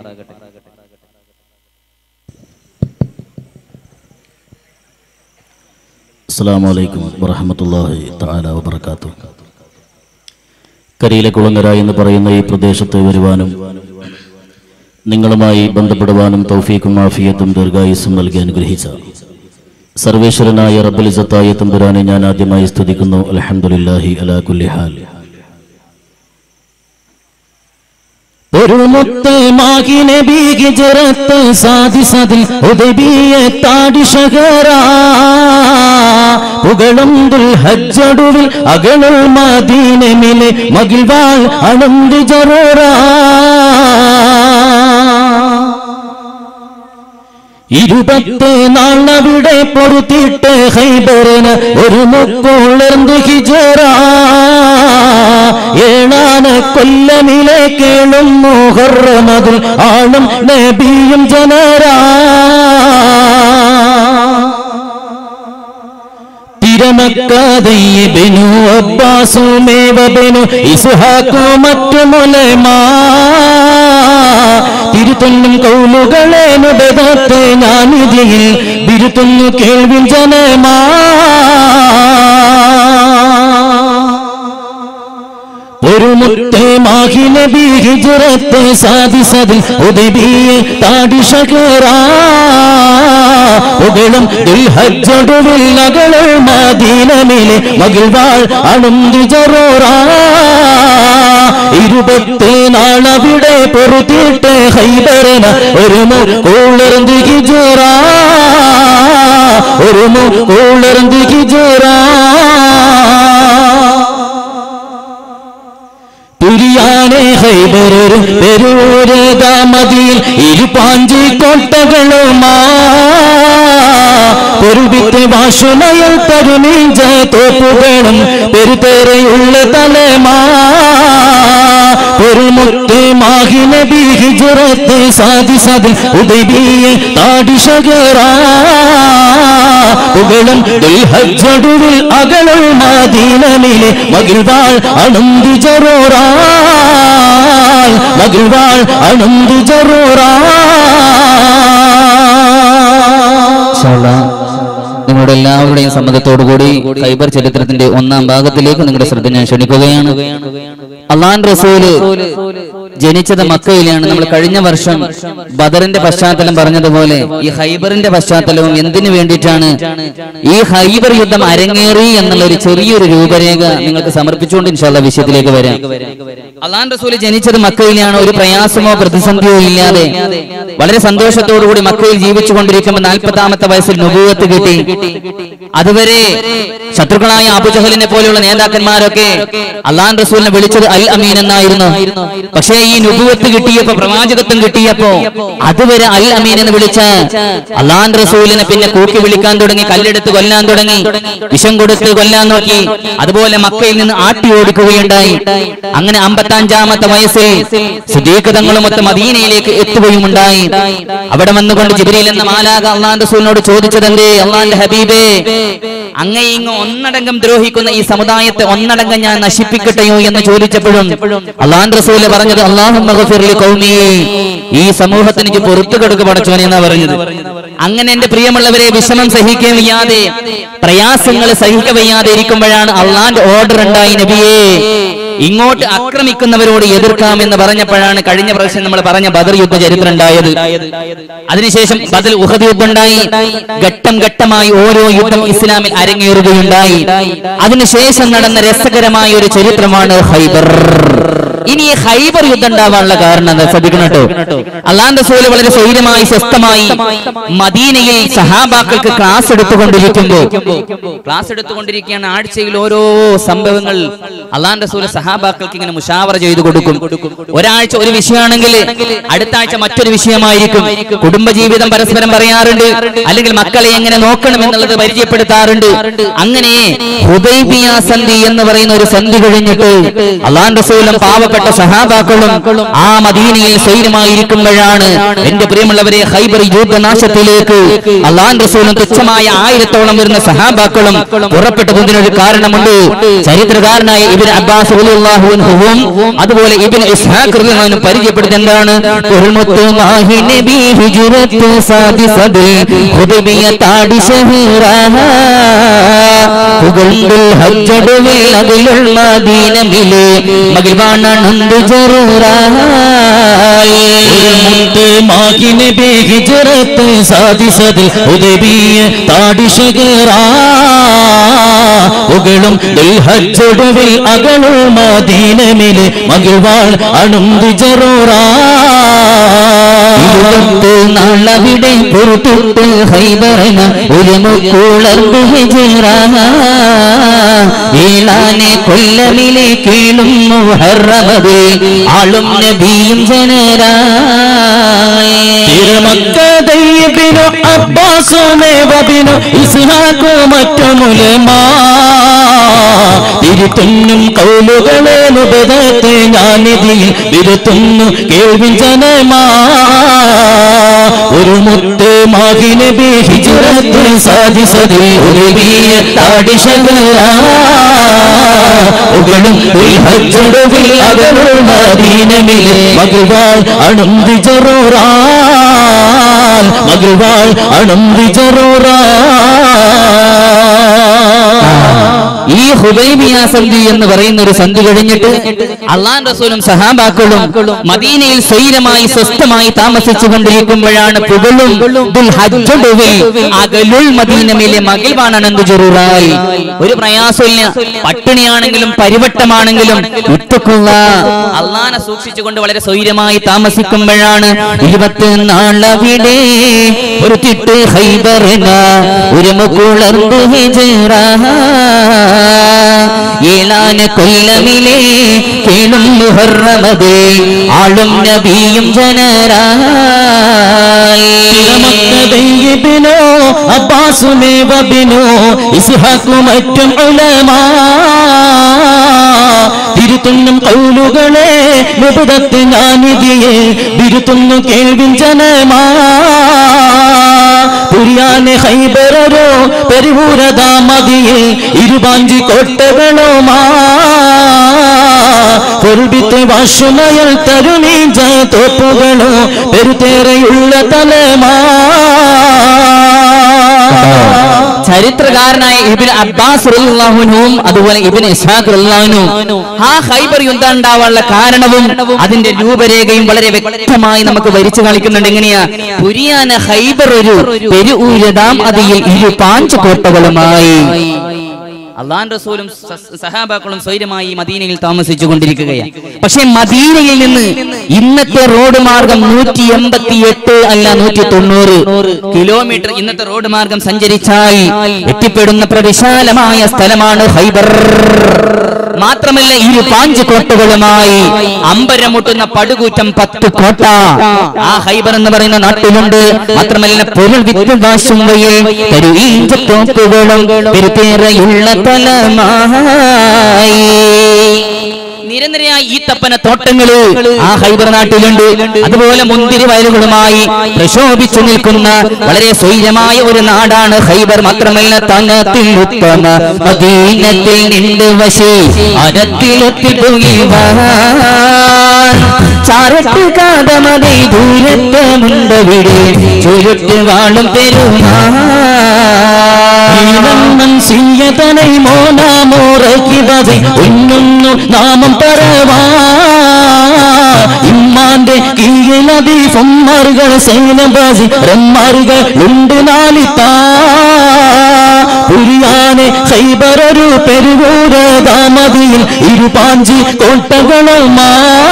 അസ്സാം വലൈക്കും വറഹമത്തല്ലാഹി തആല വബർക്കാത്തു കരിയിലെ കുളങ്ങര എന്ന് പറയുന്ന ഈ പ്രദേശത്ത് വരുവാനും നിങ്ങളുമായി ബന്ധപ്പെടുവാനും തൗഫീഖും ആഫിയത്തും ദീർഘായുസും നൽകി അനുഗ്രഹിച്ച സർവേശ്വരനായ റബ്ബുൽ ഇസത്തായ തമ്പുരാനെ ഞാൻ ആദ്യമായി സ്തുതിക്കുന്നു അലഹമുല്ലാഹി അലാ കുല്ലി ഹാൽ ഒരു മുത്തമാകി നബി ഹിജറത്ത് സാധിസതിൽ ഉദബിയെ താടി ഷഹറ പുകളും ഹജ്ജടുവിൽ അകളുൾ മദീനമിലെ മകിൽവാൾ അണന്ത് ജറൂറ ഇരുപത്ത് നാളവിടെ പൊറുത്തിട്ട് ഹൈബറിന് ഒരു മുക്കുളർന്ന് ഹിജറ ഏഴാന കൊല്ലമിലെ കേളും മുഹറമതിൽ ആളും നബിയും ജനരാ തിരമക്കാതയ്യബിനു അബ്ബാസുമേവബിനു ഇസ്ഹാക്കു മറ്റു മുലമാ തിരുത്തുന്നും കൗലുകളെ നുടകത്ത് ഞാനിതിയിൽ തിരുത്തുന്നു കേൾവിൽ ജനമാ ഒരു മുത്തേ നബി ഹിജറത്ത് സാധിസതിൽ ഉദബിയെ താടി ഷകറാ പുകളും ദുൽഹജ്ജൊടുവിൽ നകളും മദീനമിലെ മകിൾവാൾ അണുന്തി ജറോറാ ഇരുപത്തി നാളവിടെ പൊറുത്തിട്ട് ഹൈബരന ഒരു മുളർന്തി ഹിജറാ ഒരു മുളർന്തി ഹിജറാ തുരിയാനെ ഹൈബരൊരു പെരൂരതാമതിയിൽ ഇരുപാഞ്ചി കോട്ടകളുമാ പൊരുവിത്തെ വാശുമയൽ തരുമീഞ്ച തോപ്പുകളും പെരുതേറയുള്ള തലമാ പൊരുമുത്ത് മാഹിന ഹിജറത്ത് സാധിസതിൽ ഉദബിയെ താടിഷകറാ പുകളും ദുൽഹജ്ജടുവിൽ അകളുൾ മാദീനമിലെ മകിൾവാൾ അണന്തി ജറോറാ മകിൾവാൾ അണന്തി ജറോറാ നിങ്ങളുടെ എല്ലാവരുടെയും സമ്മതത്തോടുകൂടി ഖൈബർ ചരിത്രത്തിന്റെ ഒന്നാം ഭാഗത്തിലേക്ക് നിങ്ങളുടെ ശ്രദ്ധ ഞാൻ ക്ഷണിക്കുകയാണ് അള്ളാൻ റസൂല് ജനിച്ചത് മക്കയിലാണ് നമ്മൾ കഴിഞ്ഞ വർഷം ബദറിന്റെ പശ്ചാത്തലം പറഞ്ഞതുപോലെ ഈ ഹൈബറിന്റെ പശ്ചാത്തലവും എന്തിനു വേണ്ടിയിട്ടാണ് ഈ ഹൈബർ യുദ്ധം അരങ്ങേറി എന്നുള്ള ഒരു ചെറിയൊരു രൂപരേഖ നിങ്ങൾക്ക് സമർപ്പിച്ചുകൊണ്ട് ഇൻഷാല്ല വിഷയത്തിലേക്ക് വരാം അള്ളാൻ റസൂല് ജനിച്ചത് മക്കയിലാണ് ഒരു പ്രയാസമോ പ്രതിസന്ധിയോ ഇല്ലാതെ വളരെ സന്തോഷത്തോടുകൂടി മക്കയിൽ ജീവിച്ചു കൊണ്ടിരിക്കുമ്പോൾ നാൽപ്പത്താമത്തെ വയസ്സിൽ നുപൂവത്ത് കിട്ടി അതുവരെ ശത്രുക്കളായ അബുജഹലിനെ പോലെയുള്ള നേതാക്കന്മാരൊക്കെ അള്ളാൻ റസൂലിനെ വിളിച്ചത് അൽ അമീൻ എന്നായിരുന്നു പക്ഷേ ഈ നുപുവത്ത് കിട്ടിയപ്പോ പ്രവാചകത്വം കിട്ടിയപ്പോ അതുവരെ അൽ അമീൻ എന്ന് വിളിച്ച അള്ളാൻ റസൂലിനെ പിന്നെ കൂക്കി വിളിക്കാൻ തുടങ്ങി കല്ലെടുത്ത് കൊല്ലാൻ തുടങ്ങി വിഷം കൊടുത്ത് കൊല്ലാൻ നോക്കി അതുപോലെ മക്കയിൽ നിന്ന് ആട്ടി ഓടിക്കുകയുണ്ടായി അങ്ങനെ അമ്പത്തഞ്ചാമത്തെ വയസ്സിൽ സുദീഖതങ്ങളുമൊത്ത് മദീനയിലേക്ക് എത്തുകയുമുണ്ടായി അവിടെ വന്നുകൊണ്ട് ജിബ്രീൽ എന്ന മാലാക അള്ളാൻ റസൂലിനോട് ചോദിച്ചതെന്തേ അള്ളാന്റെ ഹബീബേ അങ്ങേ ഇങ്ങ് ഒന്നടങ്കം ദ്രോഹിക്കുന്ന ഈ സമുദായത്തെ ഒന്നടങ്കം ഞാൻ നശിപ്പിക്കട്ടെയോ എന്ന് ചോദിച്ചപ്പോഴും അള്ളാൻ റസൂല് പറഞ്ഞത് അള്ളാഹു ഈ സമൂഹത്തിന് എനിക്ക് പുറത്തു കൊടുക്ക പടച്ചോനെ എന്നാ പറഞ്ഞത് അങ്ങനെ എന്റെ പ്രിയമുള്ളവരെ വിഷമം സഹിക്കാൻ വയ്യാതെ പ്രയാസങ്ങൾ സഹിക്ക വയ്യാതെ ഇരിക്കുമ്പോഴാണ് അള്ളാന്റെ ഓർഡർ ഉണ്ടായി നബിയേ ഇങ്ങോട്ട് ആക്രമിക്കുന്നവരോട് എതിർക്കാം എന്ന് പറഞ്ഞപ്പോഴാണ് കഴിഞ്ഞ പ്രാവശ്യം നമ്മൾ പറഞ്ഞ ബദർ യുദ്ധ ചരിത്രം ഉണ്ടായത് അതിനുശേഷം ബദൽ ഉഹദ് യുദ്ധം ഉണ്ടായി ഘട്ടം ഘട്ടമായി ഓരോ യുദ്ധം ഇസ്ലാമിൽ അരങ്ങേറുകയുണ്ടായി അതിനുശേഷം നടന്ന രസകരമായ ഒരു ചരിത്രമാണ് ഹൈബർ ഇനി ഈ ഹൈബർ യുദ്ധം ഉണ്ടാവാനുള്ള കാരണം എന്താ ശ്രദ്ധിക്കണം കേട്ടോ അള്ളാൻ റസൂല് വളരെ സ്വൈര്യമായി സ്വസ്ഥമായി മദീനയിൽ സഹാബാക്കൾക്ക് ക്ലാസ് എടുത്തുകൊണ്ടിരിക്കുമ്പോ ക്ലാസ് എടുത്തുകൊണ്ടിരിക്കുകയാണ് ആഴ്ചയിൽ ഓരോ സംഭവങ്ങൾ അള്ളാൻ റസൂൽ സഹാബാക്കൾക്ക് ഇങ്ങനെ മുഷാവറ ചെയ്തു കൊടുക്കും ഒരാഴ്ച ഒരു വിഷയമാണെങ്കിൽ അടുത്ത ആഴ്ച മറ്റൊരു വിഷയമായിരിക്കും കുടുംബജീവിതം പരസ്പരം പറയാറുണ്ട് അല്ലെങ്കിൽ മക്കളെ എങ്ങനെ നോക്കണം എന്നുള്ളത് പരിചയപ്പെടുത്താറുണ്ട് അങ്ങനെ ഹുദൈബിയ സന്ധി എന്ന് പറയുന്ന ഒരു സന്ധി കഴിഞ്ഞിട്ട് അള്ളാൻ റസൂലും പാവപ്പെട്ട സഹാബാക്കളും ആ മദീനയിൽ സ്വൈരമായിരിക്കുമ്പോഴാണ് എന്റെ പ്രിയമുള്ളവരെ ഹൈബർ യുദ്ധനാശത്തിലേക്ക് അള്ളാൻ റസൂലും തുച്ഛമായ ആയിരത്തോളം വരുന്ന സഹാബാക്കളും പുറപ്പെട്ടതിനൊരു കാരണമുണ്ട് ചരിത്രകാരനായ ഇബിൻ അബ്ബാസ് റളിയല്ലാഹു അൻഹുവും അതുപോലെ ഇബിൻ ഇസ്ഹാഖ് റളിയല്ലാഹു അൻഹു പരിചയപ്പെടുത്തി എന്താണ് ഉൽമുത്തു മാഹി നബി ഹിജ്റത്ത് സാദിസദിൽ ഹുദൈബിയ താടി ശഹീറഹ പുകഴ്ന്നിൽ ഹജ്ജടുവിൽ അതിലുൾ മദീനമിലെ മകിൽവാണണ്ട് ജറൂറായി മുത്ത് മാകിനെ ഹിജറത്ത് സാധിച്ചതിൽ ഉദവിയ താടിശകറാ പുകളും ഹജ്ജൊടുവിൽ അകളുൾ മദീനമിലെ മകിൾവാൾ അണുന്തി ജറൂറാ ഇരുപത്ത് നാളവിടെ പുറത്തുട്ട് ഹൈബറന ഉലമുക്കുളർന്ന് ഹിജറ ഏളാനെ കൊല്ലമിലെ കേളും മുഹറമത് ആളും നബിയും ജനരായ തിരുമക്കതയ്യബിനു അബ്ബാസുമേ വബിനു ഇസ്ഹാഖു മറ്റുമുലമാ തിരുത്തുന്നും കൗലുകളെ നുപതത്തെ ഞാനിതിയിൽ വിരുത്തുന്നു കേൾവി ജനമാ ഒരു മുത്ത് മാകിനെ ഹിജറത്ത് സാധിച്ചതിൽ ഒരു വീയ താടിശകരാ ഉകളും ഹജ്ജടുവിൽ അകലുൾ മദീനമിലെ മകിൾവാൾ അണുന്തി ജറൂറാൽ മകിൾവാൾ അണുന്തി ജറൂറാൽ ഈ ഹുബൈബിയ സന്ധി എന്ന് പറയുന്ന ഒരു സന്ധി കഴിഞ്ഞിട്ട് അള്ളാൻ റസൂലും സഹാബാക്കളും മദീനയിൽ സ്വൈരമായി സ്വസ്ഥമായി താമസിച്ചു കൊണ്ടിരിക്കുമ്പോഴാണ് പുകളും ദുൽ ഹജ്ജുടുവിൽ അകലുൾ മദീനമിലെ മകിൽവാണെന്ന് ജറൂറായി ഒരു പ്രയാസമില്ല പട്ടിണിയാണെങ്കിലും പരിവട്ടമാണെങ്കിലും ഇത്തക്കുള്ള അള്ളാനെ സൂക്ഷിച്ചുകൊണ്ട് വളരെ സ്വൈരമായി താമസിക്കുമ്പോഴാണ് ഇരുപത്തി നാളവിടെ ഒരു തിട്ട് ഹൈബറിന ഒരു മുക്കുളർന്ന് ഹിജറ ഏളാന കൊല്ലമിലെ കേളും മുഹറമതേ ആളും നബിയും ജനരായി തിരുമക്കതയ്യബിനോ അബ്ബാസുമേ വബിനോ ഇസ്ഹാഖു മറ്റും ഉലമാ തിരുത്തുന്നും കൗലുകളെ വിപുതത്ത് ഞാനിതിയെ വിരുത്തുന്നു കേൾവിൻ ജനമാ പുരിയാനെ ഹൈബരോ പെരുപൂരതാ മതിയെ ഇരുപാഞ്ചി കോട്ടകളുമാ പൊരുപിത്ത് വാശുമയൽ തരുണീജ തോപ്പുകളോ പെരുതേറെയുള്ള തലമാ ചരിത്രകാരനായ ഇബിൻ അബ്ബാസ് റളിയല്ലാഹുവിനും അതുപോലെ ഇബിൻ ഇസ്ഹാഖ് റളിയല്ലാഹുവിനും ആ ഹൈബർ യുദ്ധം ഉണ്ടാവാനുള്ള കാരണവും അതിന്റെ രൂപരേഖയും വളരെ വ്യക്തമായി നമുക്ക് വരിച്ചു കാണിക്കുന്നുണ്ട് എങ്ങനെയാ പുരിയാന ഹൈബർ ഒരു പെരുഊരതാം അതിയിൽ ഇരു പാഞ്ച് കോട്ടകളുമായി അള്ളാൻ റസൂലും സ- സഹാബാക്കളും സ്വൈരമായി മദീനയിൽ താമസിച്ചു കൊണ്ടിരിക്കുകയാണ് പക്ഷെ മദീനയിൽ നിന്ന് ഇന്നത്തെ റോഡ് മാർഗം നൂറ്റി എൺപത്തി എട്ട് അല്ല നൂറ്റി തൊണ്ണൂറ് കിലോമീറ്റർ ഇന്നത്തെ റോഡ് മാർഗം സഞ്ചരിച്ചാൽ എത്തിപ്പെടുന്ന പ്രവിശാലമായ സ്ഥലമാണ് ഹൈബർ മാത്രമല്ല ഇരു പാഞ്ച് കോട്ടകളുമായി അമ്പരമുട്ടുന്ന പടുകൂറ്റം പത്ത് കോട്ട ആ ഹൈബർ എന്ന് പറയുന്ന നാട്ടിലുണ്ട് മാത്രമല്ല പൊരുൾ വിദ്വാശും വയിൽ തോപ്പുകളും പെരുപേറയുള്ള തലമായി നിരനിരയായി ഈ തപ്പന തോട്ടങ്ങള് ആ ഹൈബർ നാട്ടിലുണ്ട് അതുപോലെ മുന്തിരി വയലുകളുമായി പ്രശോഭിച്ചു നിൽക്കുന്ന വളരെ സ്വൈരമായ ഒരു നാടാണ് ഹൈബർ മാത്രമല്ല തനത്തിൽ ഉത്തമ മദീനത്തിൽ നിണ്ട് വശി അരത്തിലെത്തിട്ടുകി ചാരട്ട് കാതമതി ദൂരത്ത് മുണ്ടവിടെ ചുരുട്ട് വാളും പെരുമാ ഈനന്നൻ സിയ്യതനൈ മോനാമോറക്കിവதை ഒന്നൊന്നു നാമം പറവാ ഇമ്മാന്റെ കീഴിലതി ഫൊമ്മാറുകൾ സേനബാസി റമ്മാറുകൾ ഉണ്ട് നാലിത്താ പുരിയാനെ സൈബറൊരു പെരുകൂര ദാമതിയിൽ ഇരുപാഞ്ചി കോട്ടകളുമാ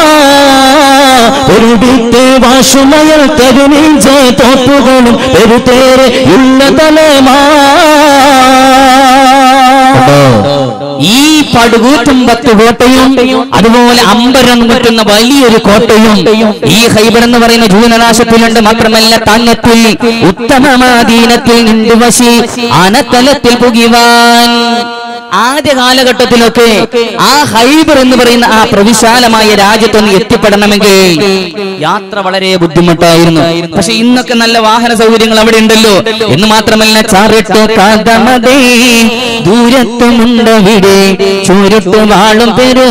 ഒരു വിത്ത് വാശുമയൽ തരുമീഞ്ച തോപ്പുകളും പെരുതേറെ ഉള്ള തലമാ ഈ പടുകൂറ്റും പത്ത് കോട്ടയും അതുപോലെ അമ്പരം കുറ്റുന്ന വലിയൊരു കോട്ടയും ഈ ഹൈബർ എന്ന് പറയുന്ന ജൂനനാശത്തിലുണ്ട് മാത്രമല്ല തങ്ങത്തിൽ ഉത്തമമാദീനത്തിൽ നിന്റെ വശി ആനത്തലത്തിൽ പുകിവാൻ ആദ്യ കാലഘട്ടത്തിലൊക്കെ ആ ഹൈബർ എന്ന് പറയുന്ന ആ പ്രവിശാലമായ രാജ്യത്തൊന്ന് എത്തിപ്പെടണമെങ്കിൽ യാത്ര വളരെ ബുദ്ധിമുട്ടായിരുന്നു പക്ഷെ ഇന്നൊക്കെ നല്ല വാഹന സൗകര്യങ്ങൾ അവിടെ ഉണ്ടല്ലോ എന്ന് മാത്രമല്ല ചാറിട്ട് കാതമതേ ദൂരത്തുമുണ്ടവിടെ ചുരുട്ട് വാളും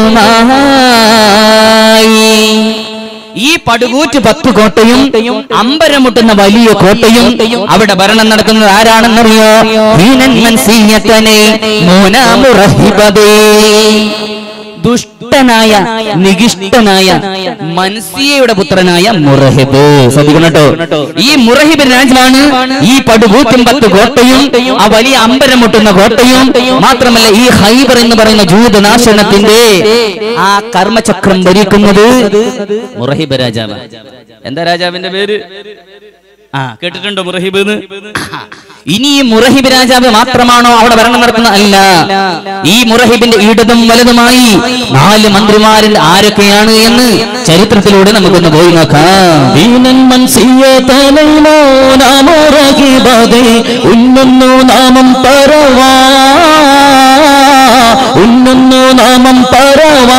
പെരുമായി ഈ പടുകൂറ്റ് പത്ത് കോട്ടയും അമ്പരമുട്ടുന്ന വലിയ കോട്ടയും അവിടെ ഭരണം നടത്തുന്നത് ആരാണെന്നറിയോ ഹീനൻ മൻസീയത്തനെ മോനാമുറഹിബതേ ദുഷ്ടനായ നികിഷ്ടനായ മൻസിയയുടെ പുത്രനായ മുറഹിബ് ശ്രദ്ധിക്കണം കേട്ടോ ഈ മുറഹിബ് രാജാവാണ് ഈ പടുകൂറ്റും പത്ത് കോട്ടയും ആ വലിയ അമ്പരം മുട്ടുന്ന കോട്ടയും മാത്രമല്ല ഈ ഹൈബർ എന്ന് പറയുന്ന ജൂതനാശനത്തിന്റെ ആ കർമ്മചക്രം ഭരിക്കുന്നത് മുറഹിബ് രാജാവ് എന്താ രാജാവിന്റെ പേര് ആ കേട്ടിട്ടുണ്ടോ മുറഹിബ് എന്ന് ഇനി ഈ മുറഹിബ് രാജാവ് മാത്രമാണോ അവിടെ ഭരണം നടത്തുന്നത് അല്ല ഈ മുറഹിബിന്റെ ഇടതും വലതുമായി നാല് മന്ത്രിമാരിൽ ആരൊക്കെയാണ് എന്ന് ചരിത്രത്തിലൂടെ നമുക്കൊന്ന് പോയി നോക്കാം ദീനൻ മൻസിയ തലയിലോ നാമോറകിബാതെ ഉന്നന്നു നാമം പരവാ ഉന്നന്നു നാമം പരവാ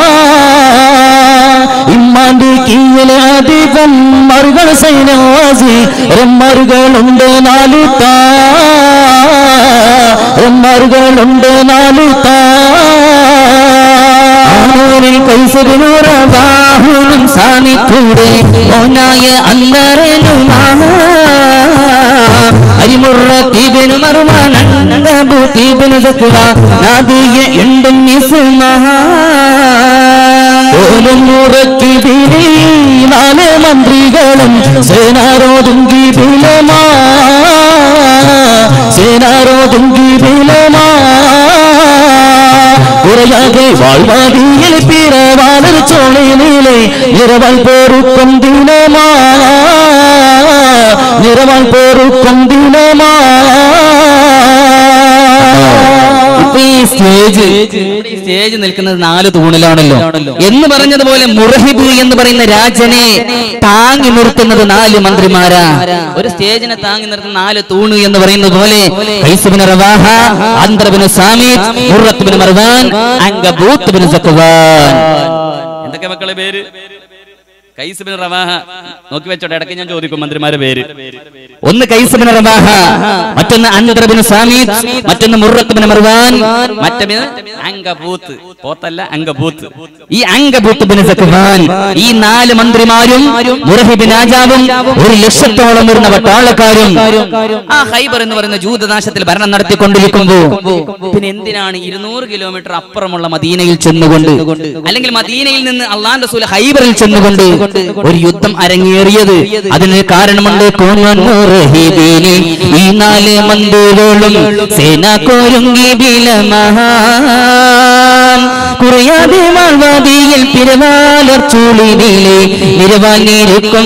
ഇമ്മാന്റെ കീഴിലെ അധികം മറുകൾ സൈനവാസി റമ്മറുകളുണ്ട് നാലു താ റമ്മറുകളുണ്ട് നാലു താ ആനൂരിൽ കൈസരിനൂറാഹുലും സാമിക്കൂടെ ഓനായ അല്ലറനുമാ അരിമുറ തീബിനു മറുമാനൂ തീബിനു സക്കുവ നാദിയ ഉണ്ടും ഓലും മുറക്കിതിരി നാല് മന്ത്രികളും സേനാരോതുങ്കി ബിലമാ സേനാരോതുങ്കി ബിലമാ കുറയാതെ വാഴ്വാദിയിൽ പിറവാലർ ചോളിനിലെ നിറവാൽ പോറുക്കും ദിനമാ നിറവാൽ പോറുക്കും ദിനമാ ഇപ്പൊ ഈ സ്റ്റേജ് ഈ സ്റ്റേജ് നിൽക്കുന്നത് നാല് തൂണിലാണല്ലോ എന്ന് പറഞ്ഞതുപോലെ മുറഹിബ് എന്ന് പറയുന്ന രാജനെ താങ്ങി നിർത്തുന്നത് നാല് മന്ത്രിമാരാ ഒരു സ്റ്റേജിനെ താങ്ങി നിർത്തുന്ന നാല് തൂണ് എന്ന് പറയുന്നത് പോലെ ഖൈസുബിന് റവാഹ അന്തർബിന് സാമിദ് മുറത്തുബിന് മർവാൻ അങ്കബൂത്തുബിന് സക്വാൻ എന്തൊക്കെ മക്കളെ പേര് കൈസുബിന് റവാഹ നോക്കി വെച്ചോട്ടെ ഇടയ്ക്ക് ഞാൻ ചോദിക്കും മന്ത്രിമാരുടെ പേര് ഒന്ന് കൈസുബിന് റവാഹ മറ്റൊന്ന് അന്തർബിന് സാമിദ് മറ്റൊന്ന് മുറത്തുബിന് മർവാൻ മറ്റൊന്ന് അങ്കബൂത്ത് പോത്തല്ല അങ്കബൂത്ത് ഈ അങ്കബൂത്ത് ബിൻ സക്വാൻ ഈ നാല് മന്ത്രിമാരും മുറഹിബ് രാജാവും ഒരു ലക്ഷത്തോളം വരുന്ന പട്ടാളക്കാരും ആ ഹൈബർ എന്ന് പറയുന്ന ജൂതനാശത്തിൽ ഭരണം നടത്തിക്കൊണ്ടിരിക്കുമ്പോ പിന്നെ എന്തിനാണ് ഇരുന്നൂറ് കിലോമീറ്റർ അപ്പുറമുള്ള മദീനയിൽ ചെന്നുകൊണ്ട് അല്ലെങ്കിൽ മദീനയിൽ നിന്ന് അള്ളാൻ റസൂൽ ഹൈബറിൽ ചെന്നുകൊണ്ട് ഒരു യുദ്ധം അരങ്ങേറിയത് അതിന് കാരണമുണ്ട് കോങ്ങൻ മുറഹിബിനെ ഈ നാല് മന്ത്രികളും സേന കോരുങ്ങി ബിലമഹാൻ കുറയാതെ വാഴ്വാദിയിൽ പിറവാലർ ചൂളിനിലെ നിരവാൽ നിരക്കും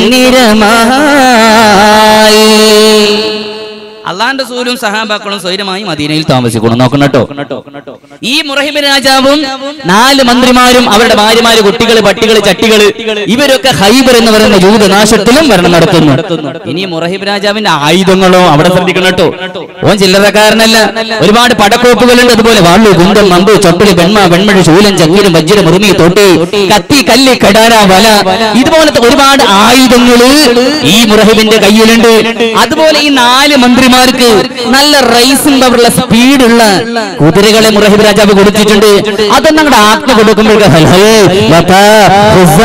നിരമായി അള്ളാന്റെ സൂര്യവും സഹാബാക്കളും സ്വൈരമായി മദീനയിൽ താമസിക്കണം നോക്കണം കേട്ടോ ഈ മുറഹിബ് രാജാവും നാല് മന്ത്രിമാരും അവരുടെ ഭാര്യമാര് കുട്ടികള് പട്ടികള് ചട്ടികള് ഇവരൊക്കെ ഹൈബർ എന്ന് പറയുന്ന ജൂതനാശത്തിലും ഭരണം നടത്തുന്നു ഇനി മുറഹിബ് രാജാവിന്റെ ആയുധങ്ങളോ അവിടെ ശ്രദ്ധിക്കണം കേട്ടോ ഓൻ ചില്ലറക്കാരനല്ല ഒരുപാട് പടക്കോപ്പുകളുണ്ട് അതുപോലെ വാളു കുന്തം മമ്പ് ചൊട്ടല് വെണ്മ വെൺമഴ ശൂലം ചങ്ങീരം വജ്ര മുറുമി തോട്ടി കത്തി കല്ല് കടാര വല ഇതുപോലത്തെ ഒരുപാട് ആയുധങ്ങള് ഈ മുറഹിബിന്റെ കയ്യിലുണ്ട് അതുപോലെ ഈ നാല് മന്ത്രിമാർക്ക് നല്ല റൈസിംഗ് പവറുള്ള സ്പീഡുള്ള കുതിരകളെ മുറഹിബ് രാജാവ് കൊടുത്തിട്ടുണ്ട് അതൊന്നും അങ്ങോട്ട് ആജ്ഞ കൊടുക്കുമ്പോഴേക്ക് ഹൽ ഹൽ ലത, ഹുസ,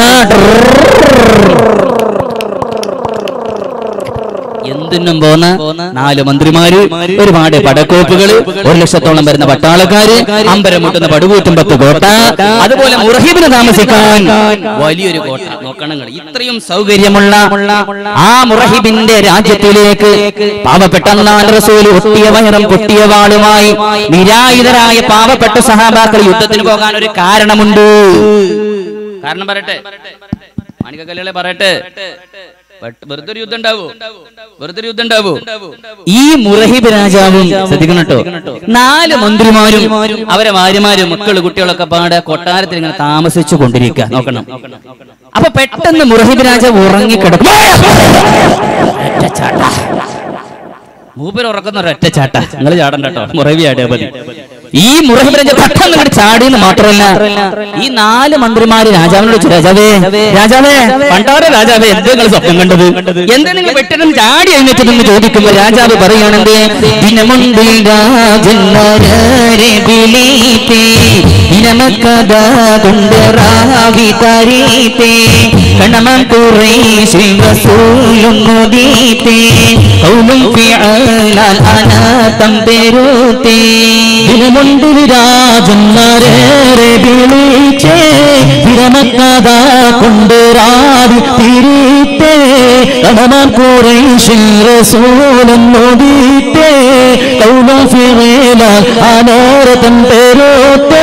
എന്തിനും പോന്ന നാല് മന്ത്രിമാര് ഒരുപാട് പടക്കോപ്പുകൾ ഒരു ലക്ഷത്തോളം വരുന്ന പട്ടാളക്കാര് അമ്പരം മുട്ടുന്ന പടുകൂറ്റും പത്ത് കോട്ട അതുപോലെ മുറഹിബിന് താമസിക്കാൻ വലിയൊരു കോട്ട നോക്കണം ഇങ്ങള്. ഇത്രയും സൗകര്യമുള്ള ആ മുറഹിബിന്റെ രാജ്യത്തിലേക്ക് പാവപ്പെട്ട അള്ളാഹുവിന്റെ റസൂൽ ഒട്ടിയ വയറും പൊട്ടിയ വാളുമായി നിരായുധരായ പാവപ്പെട്ട സഹാബാക്കൾ യുദ്ധത്തിന് പോകാൻ ഒരു കാരണമുണ്ട് കാരണം പറയട്ടെ മാണിക്കല്ലുകളെ പറയട്ടെ ബട്ട് വെറുതെ ഒരു യുദ്ധം ഉണ്ടാവോ വെറുതെ ഒരു യുദ്ധം ഉണ്ടാവോ ഈ മുറഹിബ് രാജാവും ശ്രദ്ധിക്കണം കേട്ടോ നാല് മന്ത്രിമാരും അവരെ ഭാര്യമാരും മക്കള് കുട്ടികളൊക്കെ പാടെ കൊട്ടാരത്തിൽ ഇങ്ങനെ താമസിച്ചു കൊണ്ടിരിക്കുക നോക്കണം അപ്പൊ പെട്ടെന്ന് മുറഹിബ് രാജാവ് ഉറങ്ങിക്കിടക്കും ഒറ്റച്ചാട്ട. മൂപ്പര് ഉറക്കുന്ന ഒരൊറ്റ ചാട്ട നിങ്ങൾ ചാടണ്ട കേട്ടോ മുറവി ആടിയാ മതി ഈ മുറഹിബ് രാജാവ് പെട്ടെന്ന് ഇങ്ങോട്ട് ചാടിയെന്ന് മാത്രമല്ല ഈ നാല് മന്ത്രിമാര് രാജാവിനോട് ചോദിച്ചു രാജാവേ രാജാവേ പണ്ടാര രാജാവേ എന്ത് നിങ്ങൾ സ്വപ്നം കണ്ടത് എന്താ നിങ്ങൾ പെട്ടെന്ന് ചാടി എഴുന്നേറ്റതെന്ന് ചോദിക്കുമ്പോ രാജാവ് പറയുകയാണെന്ത് ദിനമുണ്ടിൽ രാജന്മാരെ വിളിപ്പേ ദിനമക്കഥ കൊണ്ട് റാവി തരീത്തേ കണമം കുറേശ്ശി റസൂലും മുദീത്തേ കൗലും ഫിഅലാൽ അനാഥം തെരുത്തേ ദിനമുണ്ടിൽ രാജന്മാരേറെ വിളിച്ചേ വിരമക്കഥ കൊണ്ട് രാവി തിരിത്തേ കണമാൻ കുറേശ്ശിൽ റസൂലൻ നോദീത്തേ കൗലം ഫിറേലാൽ അനേരതൻ പെരുത്തേ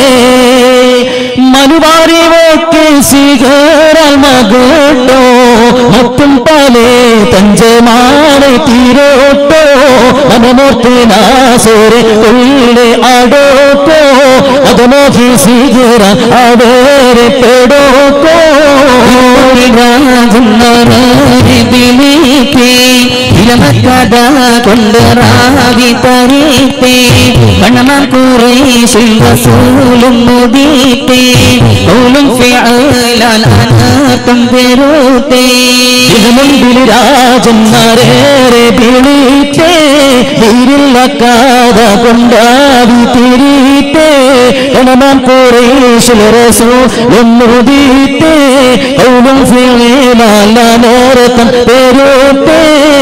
മനുവാരി വോക്കെ സിഗറാൽ മകട്ടോ മറ്റും പലേ തഞ്ചമാരെ തീരോട്ടോ മനമോർത്ത് നാസോരെ ഉള്ളെ അടോട്ടോ അതമോഹി സിഗറ അവേറെ പെടോട്ടോ കഥ കൊണ്ട് റാവി തരീത്തേ കണമം കുറേശ്ശിൽ റസൂലും മുദീത്തേ കൗലും ഫിഅലാൽ അനാഥം തെരുത്തേ മുൻപിൽ രാജന്മാരേറെ വിളിച്ചേ വീരില്ലക്കാത കൊണ്ടാവി തിരിത്തേ എണമാൻ കുറേശ്ശിൽ റസൂ എന്നുദീത്തേ കൗലും ഫിളേലാല നേരത്തം പെരുത്തേ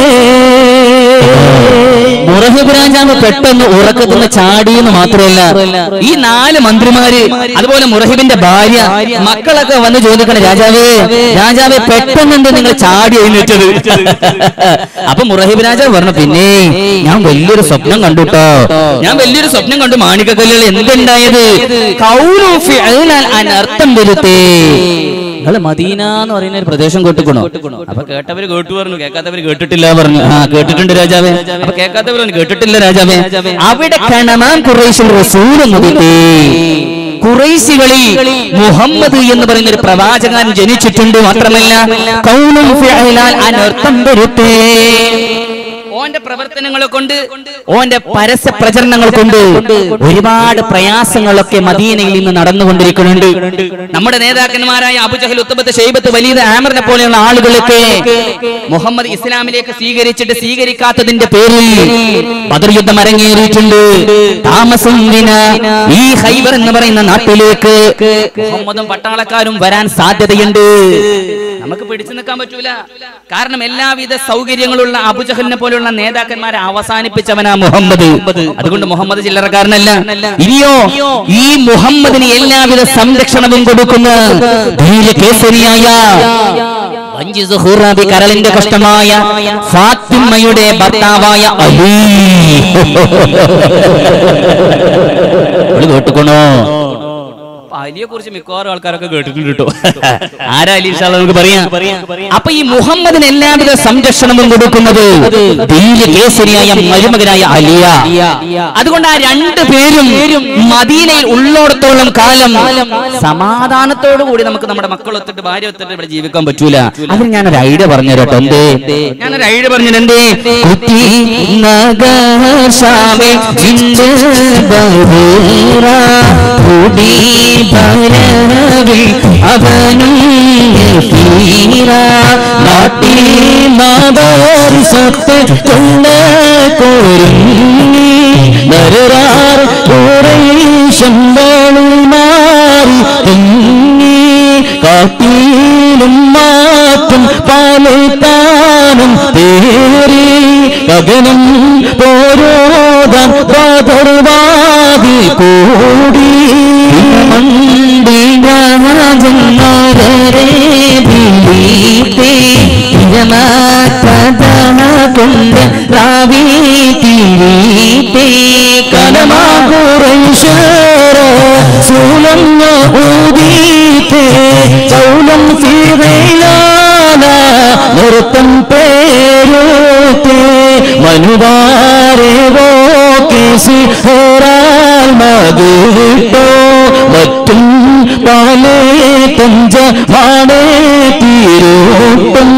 മുറഹിബ് രാജാവ് പെട്ടെന്ന് ഉറക്കത്തുനിന്ന് ചാടിയെന്ന് മാത്രമല്ല ഈ നാല് മന്ത്രിമാര് അതുപോലെ മുറഹിബിന്റെ ഭാര്യ മക്കളൊക്കെ വന്ന് ചോദിക്കണം രാജാവേ രാജാവേ പെട്ടെന്ന് എന്ത് നിങ്ങൾ ചാടി എഴുന്നേറ്റത് അപ്പൊ മുറഹിബ് രാജാവ് പറഞ്ഞു പിന്നെ ഞാൻ വലിയൊരു സ്വപ്നം കണ്ടുട്ടോ ഞാൻ വലിയൊരു സ്വപ്നം കണ്ടു മാണിക്കക്കല്ലുകൾ എന്തുണ്ടായത് കൗലു ഫിഅലാൽ അനർത്ഥം വരുത്തേ നിങ്ങൾ മദീന എന്ന് പറയുന്ന ഒരു പ്രദേശം കേട്ടുക്കണോ അപ്പൊ കേട്ടവര് കേട്ടു പറഞ്ഞു കേൾക്കാത്തവര് കേട്ടിട്ടില്ല പറഞ്ഞു ആ കേട്ടിട്ടുണ്ട് രാജാവേ അപ്പൊ കേൾക്കാത്തവര് പറഞ്ഞു, കേട്ടിട്ടില്ല രാജാവേ അവിടെ കണമാൻ കുറേശ്ശിൽ റസൂൽ മുതിട്ടേ കുറേശികളിൽ മുഹമ്മദ് എന്ന് പറയുന്ന ഒരു പ്രവാചകൻ ജനിച്ചിട്ടുണ്ട് മാത്രമല്ല കൗലും ഫിഅലാൽ അനർത്ഥം വരുത്തേ ഓന്റെ പ്രവർത്തനങ്ങളെ കൊണ്ട് ഓന്റെ പരസ്യ പ്രചരണങ്ങൾ കൊണ്ട് ഒരുപാട് പ്രയാസങ്ങളൊക്കെ മദീനയിൽ നിന്ന് നടന്നുകൊണ്ടിരിക്കുന്നുണ്ട് നമ്മുടെ നേതാക്കന്മാരായ അബുജഹൽ ഉത്തബത്ത് ഷെയ്ബത്ത് വലീദ് ആമറിനെ പോലെയുള്ള ആളുകളൊക്കെ മുഹമ്മദ് ഇസ്ലാമിലേക്ക് സ്വീകരിച്ചിട്ട് സ്വീകരിക്കാത്തതിന്റെ പേരിൽ ബദർ യുദ്ധം അരങ്ങേറിയിട്ടുണ്ട് താമസം വിന ഈ ഹൈബർ എന്ന് പറയുന്ന നാട്ടിലേക്ക് മുഹമ്മദും പട്ടാളക്കാരും വരാൻ സാധ്യതയുണ്ട് നമുക്ക് പിടിച്ചു നിൽക്കാൻ പറ്റൂല കാരണം എല്ലാവിധ സൗകര്യങ്ങളുള്ള അബുജഹലിനെ പോലെയുള്ള നേതാക്കന്മാരെ അവസാനിപ്പിച്ചവനാ മുഹമ്മദ് അതുകൊണ്ട് മുഹമ്മദ് ചില്ലറക്കാരനല്ല ഇനിയോ ഈ മുഹമ്മദിന് എല്ലാവിധ സംരക്ഷണവും കൊടുക്കുന്ന ധീരകേസരിയായ വഞ്ചി സുഹൂറാബി കരളിന്റെ കഷ്ടമായ ഫാത്തിമയുടെ ഭർത്താവായ അലി ഒരു കേട്ടുക്കണോ അലിയെ കുറിച്ച് മിക്കവാറും ആൾക്കാരൊക്കെ കേട്ടിട്ടുണ്ട് കേട്ടോ ആരാ അലി ഇൻഷാ അല്ലാ നമുക്ക് പറയാം അപ്പൊ ഈ മുഹമ്മദിന് എല്ലാവിധ സംരക്ഷണവും കൊടുക്കുന്നത് ദീന കേസരിയായ മരുമകനായ അലിയ അതുകൊണ്ട് ആ രണ്ട് പേരും മദീനയിൽ ഉള്ളോടത്തോളം കാലം സമാധാനത്തോടു കൂടി നമുക്ക് നമ്മുടെ മക്കളൊത്തിട്ട് ഭാര്യ ഒത്തിട്ട് ഇവിടെ ജീവിക്കാൻ പറ്റൂല അതിന് ഞാനൊരു ഐഡിയ പറഞ്ഞു കേട്ടോ എന്തേ ഞാനൊരു ഐഡിയ പറഞ്ഞു എന്തേ കുത്തി നഗശാമേ ജിന്ദ് ബഹൂറ കൂടി ഭരവി അവനും യസീറ നാട്ടി നാദാരി സത്ത് കൊണ്ട് കോരുങ്ങി നരരാർ കുറേശം വേണു മാറി തിങ്ങി കാട്ടിലും മാറ്റും പാലത്താനും തേറി ഗഗനം പോരോതാൻ പതർവാതി കൂടി കൊണ്ട് റാവി തിരീത്തേ കനമാ കുറേശ്ശേര സൂലം ഊതീത്തേ ചൗലം ഫീറയിലാന നൃത്തം പേരുത്തെ മനുവാരെ വോ കേസി ഹോറാൽ മകിട്ടോ മറ്റും പാലേ തഞ്ച മാടേ തീരോട്ടും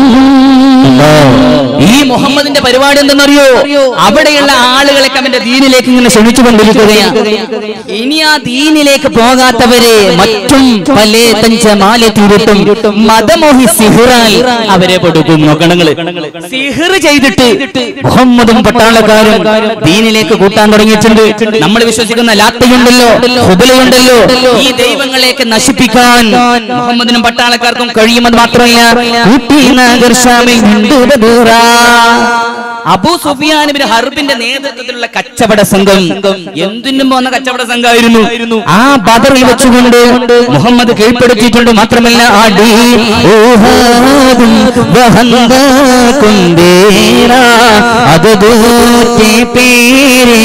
ഈ മുഹമ്മദിന്റെ പരിപാടി എന്തെന്നറിയോ അവിടെയുള്ള ആളുകളൊക്കെ അവന്റെ ദീനിലേക്ക് ഇങ്ങനെ ക്ഷണിച്ചുകൊണ്ടിരിക്കുകയാണ് ഇനി ആ ദീനിലേക്ക് പോകാത്തവരെ മറ്റും പല തഞ്ച മാല തീരിട്ടും മതമോഹി സിഹിറാൽ അവരെ കൊടുക്കും നോക്കണങ്ങള് സിഹിർ ചെയ്തിട്ട് മുഹമ്മദും പട്ടാളക്കാരും ദീനിലേക്ക് കൂട്ടാൻ തുടങ്ങിയിട്ടുണ്ട് നമ്മൾ വിശ്വസിക്കുന്ന ലാത്തയുണ്ടല്ലോ ഹുബലയുണ്ടല്ലോ ഈ ദൈവങ്ങളെയൊക്കെ നശിപ്പിക്കാൻ മുഹമ്മദിനും പട്ടാളക്കാർക്കും കഴിയുമെന്ന് മാത്രമല്ല ഊട്ടി നാഗർഷാമിൽ ഹിന്ദുബദൂറ. അബൂ സുഫിയാനിബിന് ഹർബിന്റെ നേതൃത്വത്തിലുള്ള കച്ചവട സംഘം എന്തിനും പോന്ന കച്ചവട സംഘമായിരുന്നു ആ ബദറിൽ വെച്ചുകൊണ്ട് മുഹമ്മദ് കീഴ്പ്പെടുത്തിയിട്ടുണ്ട് മാത്രമല്ല അടി ഊഹാദും വഹന്ത കുന്ദേറ അത് ദൂത്തെ പേരെ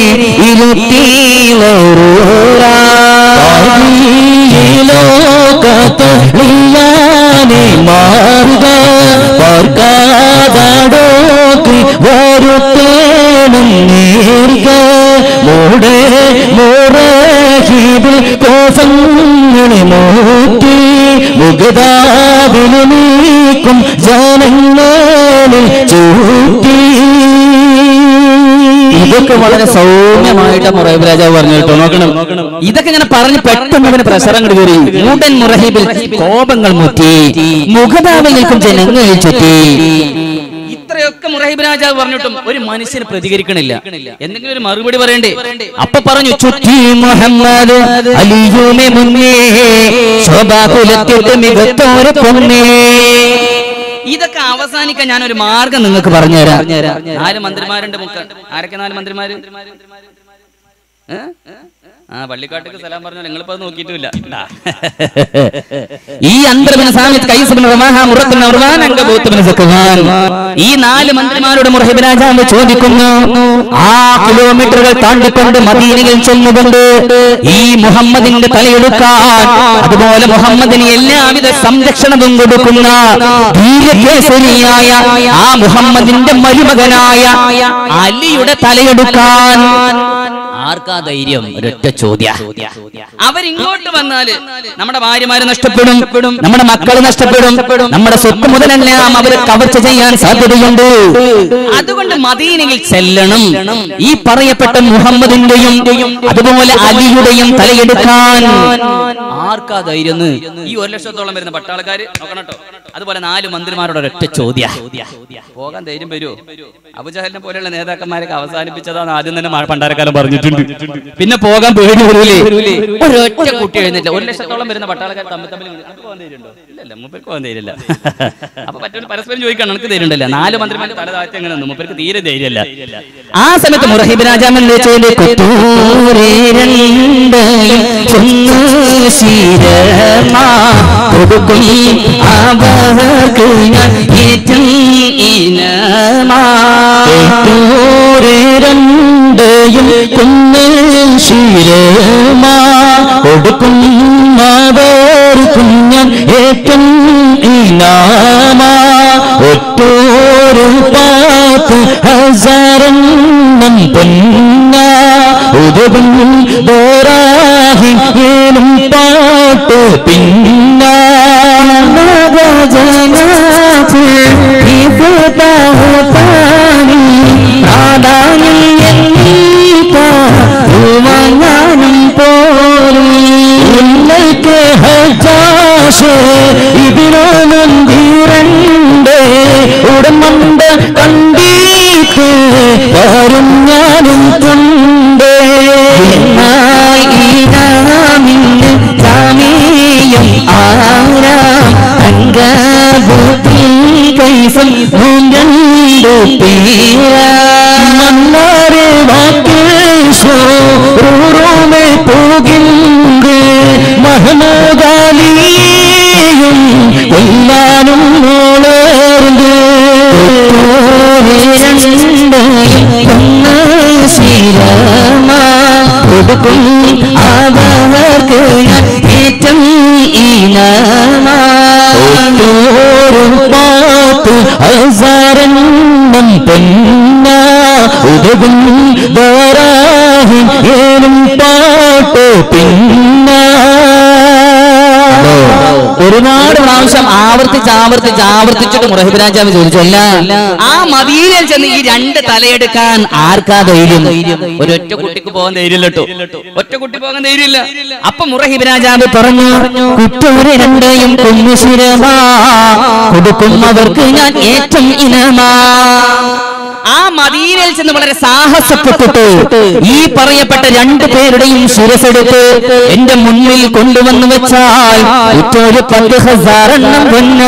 ലോകത്തളിയാനെ മാറുക പാർക്കാതോക്ക് വരുത്തേനും നേർക മൂടെ മോറഹിബിൽ കോസങ്ങളെ നോക്കി മുഗതാവിന് നീക്കും ജനങ്ങളിൽ ചൂട്ടി ഇതൊക്കെ വളരെ സൗമ്യമായിട്ട് മുറഹിബ് രാജാവ് പറഞ്ഞു കേട്ടോ നോക്കണം ഇതൊക്കെ ഇങ്ങനെ പറഞ്ഞ് പെട്ടെന്ന് അവന് പ്രസരം കയറി മൂടൻ മുറഹിബിൽ കോപങ്ങൾ മുറ്റി മുഖതാവിൽ നിൽക്കും ജനങ്ങളിൽ ചുറ്റി ഇത്രയൊക്കെ മുറഹിബ് രാജാവ് പറഞ്ഞിട്ടും ഒരു മനുഷ്യന് പ്രതികരിക്കണില്ല എന്തെങ്കിലും ഒരു മറുപടി പറയണ്ടേ അപ്പൊ പറഞ്ഞു ചുറ്റി മുഹമ്മദ് അലിയുമെ മുന്നേ ശോഭാകുലത്തിട്ട് മികത്തോരെ പൊന്നേ ഇതൊക്കെ അവസാനിക്കാൻ ഞാൻ ഒരു മാർഗം നിങ്ങൾക്ക് പറഞ്ഞുതരാം നാല് മന്ത്രിമാരുണ്ട് മുക്ക ആരൊക്കെ നാല് മന്ത്രിമാര് ഏ? ആ പള്ളിക്കാട്ടേക്ക് സലാം പറഞ്ഞു നിങ്ങളിപ്പോ അത് നോക്കിയിട്ടില്ല ഈ അന്തർബിന് സാമിത് കൈസബിന് റമാഹ മുറത്തിന് ഉർവാൻ അംഗബൂത്തുബിന് സഖ്വാൻ ഈ നാല് മന്ത്രിമാരുടെ മുറഹിബ് രാജാവ് ചോദിക്കുന്നു ആ കിലോമീറ്ററുകൾ താണ്ടിക്കൊണ്ട് മദീനയിൽ ചെന്നുകൊണ്ട് ഈ മുഹമ്മദിന്റെ തലയെടുക്കാൻ അതുപോലെ മുഹമ്മദിന് എല്ലാവിധ സംരക്ഷണവും കൊടുക്കുന്ന ധീരകേസരിയായ ആ മുഹമ്മദിന്റെ മരുമകനായ അലിയുടെ തലയെടുക്കാൻ ആർക്കാ ധൈര്യം ഒരൊറ്റ ചോദ്യ അവരിങ്ങോട്ട് വന്നാല് നമ്മുടെ ഭാര്യമാര് നഷ്ടപ്പെടും നമ്മുടെ മക്കൾ നഷ്ടപ്പെടും നമ്മുടെ സ്വത്ത് മുതലെല്ലാം അവർ കവർച്ച ചെയ്യാൻ സാധ്യതയുണ്ട് അതുകൊണ്ട് മദീനയിൽ ചെല്ലണം ഈ പറയപ്പെട്ട മുഹമ്മദിന്റെയും അതുപോലെ അലിയുടെയും തലയെടുക്കാൻ ആർക്കാ ധൈര്യം ഈ ഒരു ലക്ഷത്തോളം വരുന്ന പട്ടാളക്കാര് നോക്കണം ട്ടോ. അതുപോലെ നാല് മന്ത്രിമാരുടെ ഒരൊറ്റ ചോദ്യ പോകാൻ ധൈര്യം വരുമോ അബുജഹലിനെ പോലെയുള്ള നേതാക്കന്മാരൊക്കെ അവസാനിപ്പിച്ചതാണ് ആദ്യം തന്നെ മ- പണ്ടാരക്കാലം പറഞ്ഞിട്ടുണ്ട് പിന്നെ പോകാൻ പേടി വരൂലേ ഒരൊറ്റ കുട്ടി എഴുന്നില്ല ഒരു ലക്ഷത്തോളം വരുന്ന പട്ടാളക്കാർ തമ്മിൽ തമ്മിൽ വിളി- അനക്ക് പോകാൻ ധൈര്യമുണ്ടോ ഇല്ലല്ല മൂപ്പർക്ക് പോകാൻ ധൈര്യമില്ല അപ്പൊ പറ്റുന്ന പരസ്പരം ചോദിക്കണം എനിക്ക് ധൈര്യമുണ്ടല്ല നാല് മന്ത്രിമാർ തല താഴ്ത്തി എങ്ങനെ നിന്നു മൂപ്പർക്ക് തീരെ ധൈര്യമില്ല ആ സമയത്ത് മുറഹിബ് രാജാമൻ ചോദ്യം കൊത്തൂരേ രണ്ടയും ചൊന്നു ശീരമാ കൊടുക്കും അവർക്ക് ഞാൻ ഏറ്റം ഇനമാ കൊത്തൂരേ രണ്ടയും കുന്നു ശീരമാ കൊടുക്കും അവർക്കും ഞാൻ ഏറ്റം ഇനാമാ ഒറ്റോരു പാത്ത് ഹസാറെണ്ണം പൊന്ന ഉദവും ദോറാഹി ഏനും പാട്ട് പിന്ന പ്രാധാന്യം പോലും ഉന്നയ്ക്ക് ഹജാശ് ഇതിനോന്നും ധീരണ്ട് ഉടമണ്ട കണ്ടീട്ട് വരും ഞാനും കൊണ്ട് ഈനാമിന് ജാമീയം ആരാം അംഗഭൂതി കൈസം രണ്ടു പേരാ മന്നാരെ വാക്കേശോറൂമേ പോകുന്നു മഹമൂദാലിയും കൊല്ലാനും മോളേർന്ന് കൊടുക്കും അവർക്ക് ഞാൻ ഏറ്റം ഈനമാ പാത്ത് ഹസാരണ്ണം പൊന്ന ഉതകും ധാരാഹി ഏനും പാട്ട് പിന്ന ഒരുപാട് പ്രാവശ്യം ആവർത്തിച്ച് ആവർത്തിച്ച് ആവർത്തിച്ചിട്ട് മുറഹിബ് രാജാവ് ചോദിച്ചു അല്ല ആ മദീനയിൽ ചെന്ന് ഈ രണ്ട് തലയെടുക്കാൻ ആർക്കാ ധൈര്യം ഒരൊറ്റ കുട്ടിക്ക് പോകാൻ ധൈര്യമില്ല കേട്ടോ ഒറ്റ കുട്ടി പോകാൻ ധൈര്യമില്ല അപ്പൊ മുറഹിബ് രാജാവ് പറഞ്ഞു കുറ്റൂര് രണ്ടയും കുഞ്ഞുശിരമാ കൊടുക്കുന്നവർക്ക് ഞാൻ ഏറ്റവും ഇനമാ ആ മദീനയിൽ ചെന്ന് വളരെ സാഹസപ്പെട്ടിട്ട് ഈ പറയപ്പെട്ട രണ്ടു പേരുടെയും ശിരസെടുത്ത് എന്റെ മുന്നിൽ കൊണ്ടുവന്നു വെച്ചാൽ ഉറ്റൊരു പത്ത് ഹസാറെണ്ണം പൊന്ന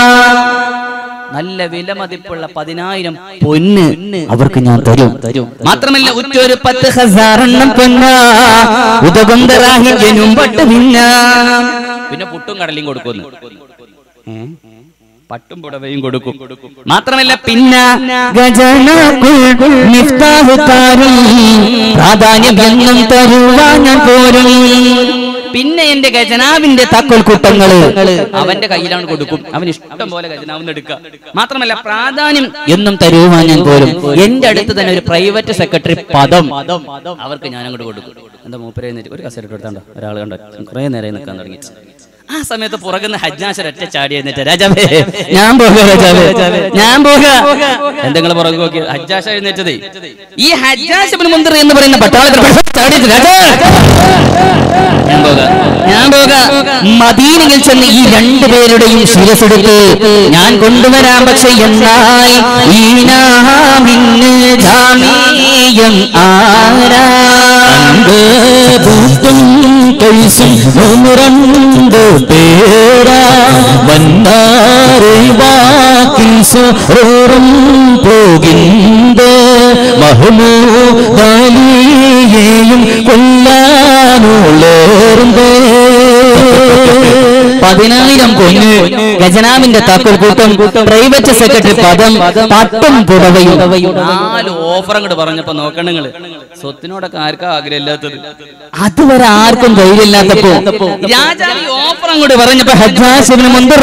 നല്ല വിലമതിപ്പുള്ള പതിനായിരം പൊന്ന് അവർക്ക് ഞാൻ തരും തരും മാത്രമല്ല ഉറ്റൊരു പത്ത് ഹസാറെണ്ണം പൊന്ന ഉദകുന്തരാഹിജനും പട്ട് പിന്ന പിന്നെ പുട്ടും കടലയും കൊടുക്കുന്നു ഏ? പട്ടും പുടവയും കൊടുക്കും മാത്രമല്ല പിന്നെ ഗജനക്കുൾ മിഫ്താഹ് താരും പ്രാധാന്യം എന്നും തരുവാൻ ഞാൻ പോരും പിന്നെ എന്റെ ഖജനാവിന്റെ താക്കോൽ കൂട്ടങ്ങള് അവന്റെ കയ്യിലാണ് കൊടുക്കും അവൻ ഇഷ്ടം പോലെ ഖജനാവിന്ന് എടുക്കുക മാത്രമല്ല പ്രാധാന്യം എന്നും തരുവാൻ ഞാൻ പോലും എന്റെ അടുത്ത് തന്നെ ഒരു പ്രൈവറ്റ് സെക്രട്ടറി പദം അവർക്ക് ഞാൻ അങ്ങോട്ട് കൊടുക്കും എന്താ മൂപ്പരെ എഴുന്നേറ്റ് ഒരു കസേര എടുത്താണ്ടോ ഒരാൾ കണ്ടോ കുറെ നേരം നിൽക്കാൻ തുടങ്ങി ആ സമയത്ത് പുറകുന്ന ഹജ്ജാശർ ഒറ്റ ചാടി എന്നിട്ട് രാജാവേ ഞാൻ പോകാ രാജാവേ ഞാൻ പോകാ എന്തെങ്കിലും പുറകു നോക്കി ഹജ്ജാശ എഴുന്നേറ്റതേ ഈ ഹജ്ജാശബിന് മുന്തർ എന്ന് പറയുന്ന പട്ടാളത്തിൽ ചാടിയിട്ട് രാജാ ഞാൻ പോകാം ഞാൻ പോകാം മദീനയിൽ ചെന്ന് ഈ രണ്ടുപേരുടെയും ശിരസെടുത്ത് ഞാൻ കൊണ്ടുവരാം പക്ഷെ എന്നാൽ ഈ നാമിന് ജാമീയം ആരാ പൂത്തും കൈസും രണ്ട് പേരാ വന്നാരെ ബാക്കി സോറും പോകിന്ത മഹമൂദാലിയെയും കൊല്ലാനുള്ളേറുമ്പേ പതിനായിരം പൊന്ന് ഖജനാവിന്റെ താക്കോൽ കൂട്ടം പ്രൈവറ്റ് സെക്രട്ടറി പദം പട്ടും പുടവയും നാല് ഓഫർ അങ്ങോട്ട് പറഞ്ഞപ്പോ നോക്കണം നിങ്ങള് സ്വത്തിനോടൊക്കെ ആർക്കാ ആഗ്രഹമില്ലാത്തത് അതുവരെ ആർക്കും ധൈര്യമില്ലാത്തപ്പോ രാജാവ് ഈ ഓഫർ അങ്ങോട്ട് പറഞ്ഞപ്പോ ഹജ്ജാസിബിന് മുന്തർ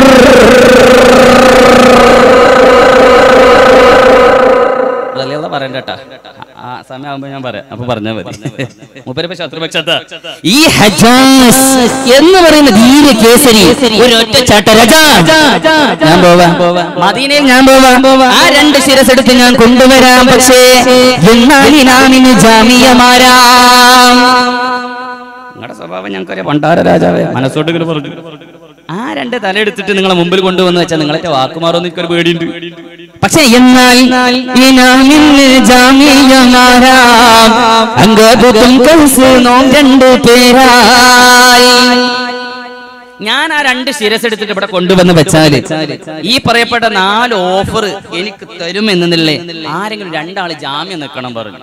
അതല്ല പറയണ്ടട്ടാ ആ സമയമാകുമ്പോ ഞാൻ പറയാം അപ്പൊ പറഞ്ഞാൽ മതി മൂപ്പരിപ്പോ ശത്രുപക്ഷത്താ ഈ ഹജാസ് എന്ന് പറയുന്ന ധീര കേസരി ഒരു ഒറ്റ ചാട്ട രജ ഞാൻ പോവാ മദീനയിൽ ഞാൻ പോവാ ആ രണ്ട് ശിരസെടുത്ത് ഞാൻ കൊണ്ടുവരാം പക്ഷേ എന്നാൽ നാമിന് ജാമീയമാരാം നിങ്ങളുടെ സ്വഭാവം ഞങ്ങൾക്കറിയാം പണ്ടാര രാജാവേ മനസ്സോട്ട് ഇങ്ങനെ പറഞ്ഞു ആ രണ്ട് തലയെടുത്തിട്ട് നിങ്ങളെ മുമ്പിൽ കൊണ്ടുവന്ന് വെച്ചാൽ നിങ്ങളെ വാക്കുമാറോന്ന് എനിക്കൊരു പേടിയുണ്ട് പക്ഷെ എന്നാൽ ഇനാമിന് ജാമിയമാരാം അംഗപുതും കൗസ് നോം രണ്ട് പേരായി ഞാൻ ആ രണ്ട് ശിരസ് എടുത്തിട്ട് ഇവിടെ കൊണ്ടുവന്ന് വെച്ചാല് ഈ പറയപ്പെട്ട നാല് ഓഫർ എനിക്ക് തരും എന്നല്ലേ ആരെങ്കിലും രണ്ടാള് ജാമ്യം നിൽക്കണം പറഞ്ഞു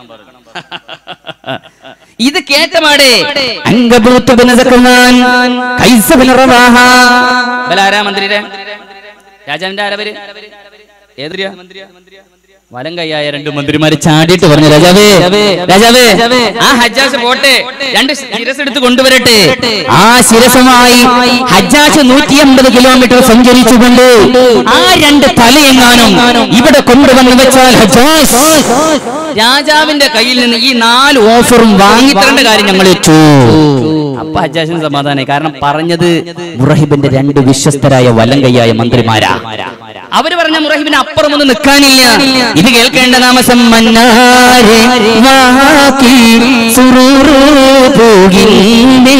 ഇത് കേട്ടപാടെ അംഗപൂത്ത് ബിനസക്കുമാൻ കൈസ ബിനറവാഹ ബലാരാ മന്ത്രിയുടെ രാജാവിന്റെ ആരവര് ഏതിരിയ വലം കൈയായ രണ്ട് മന്ത്രിമാര് ചാടിയിട്ട് പറഞ്ഞു രാജാവേ രാജാവേ ആ ഹജ്ജാസ് പോട്ടെ രണ്ട് ശിരസ് എടുത്ത് കൊണ്ടുവരട്ടെ ആ ശിരസമായി ഹജ്ജാജ് നൂറ്റി അമ്പത് കിലോമീറ്റർ സഞ്ചരിച്ചുകൊണ്ട് ആ രണ്ട് തലയെങ്ങാനും ഇവിടെ കൊണ്ടുവന്ന് വെച്ചാൽ ഹജ്ജാസ് രാജാവിന്റെ കയ്യിൽ നിന്ന് ഈ നാല് ഓഫറും വാങ്ങിത്തരേണ്ട കാര്യം ഞങ്ങൾ വെച്ചു അപ്പൊ ഹജ്ജാസിന് സമാധാനമായി കാരണം പറഞ്ഞത് മുറഹിബിന്റെ രണ്ട് വിശ്വസ്തരായ വലങ്കയ്യായ മന്ത്രിമാരാ അവര് പറഞ്ഞ മുറഹിബിന് അപ്പുറം ഒന്നും നിൽക്കാനില്ല ഇത് കേൾക്കേണ്ട താമസം മന്നാരെ വാക്കി സുറൂറു പോകില്ലേ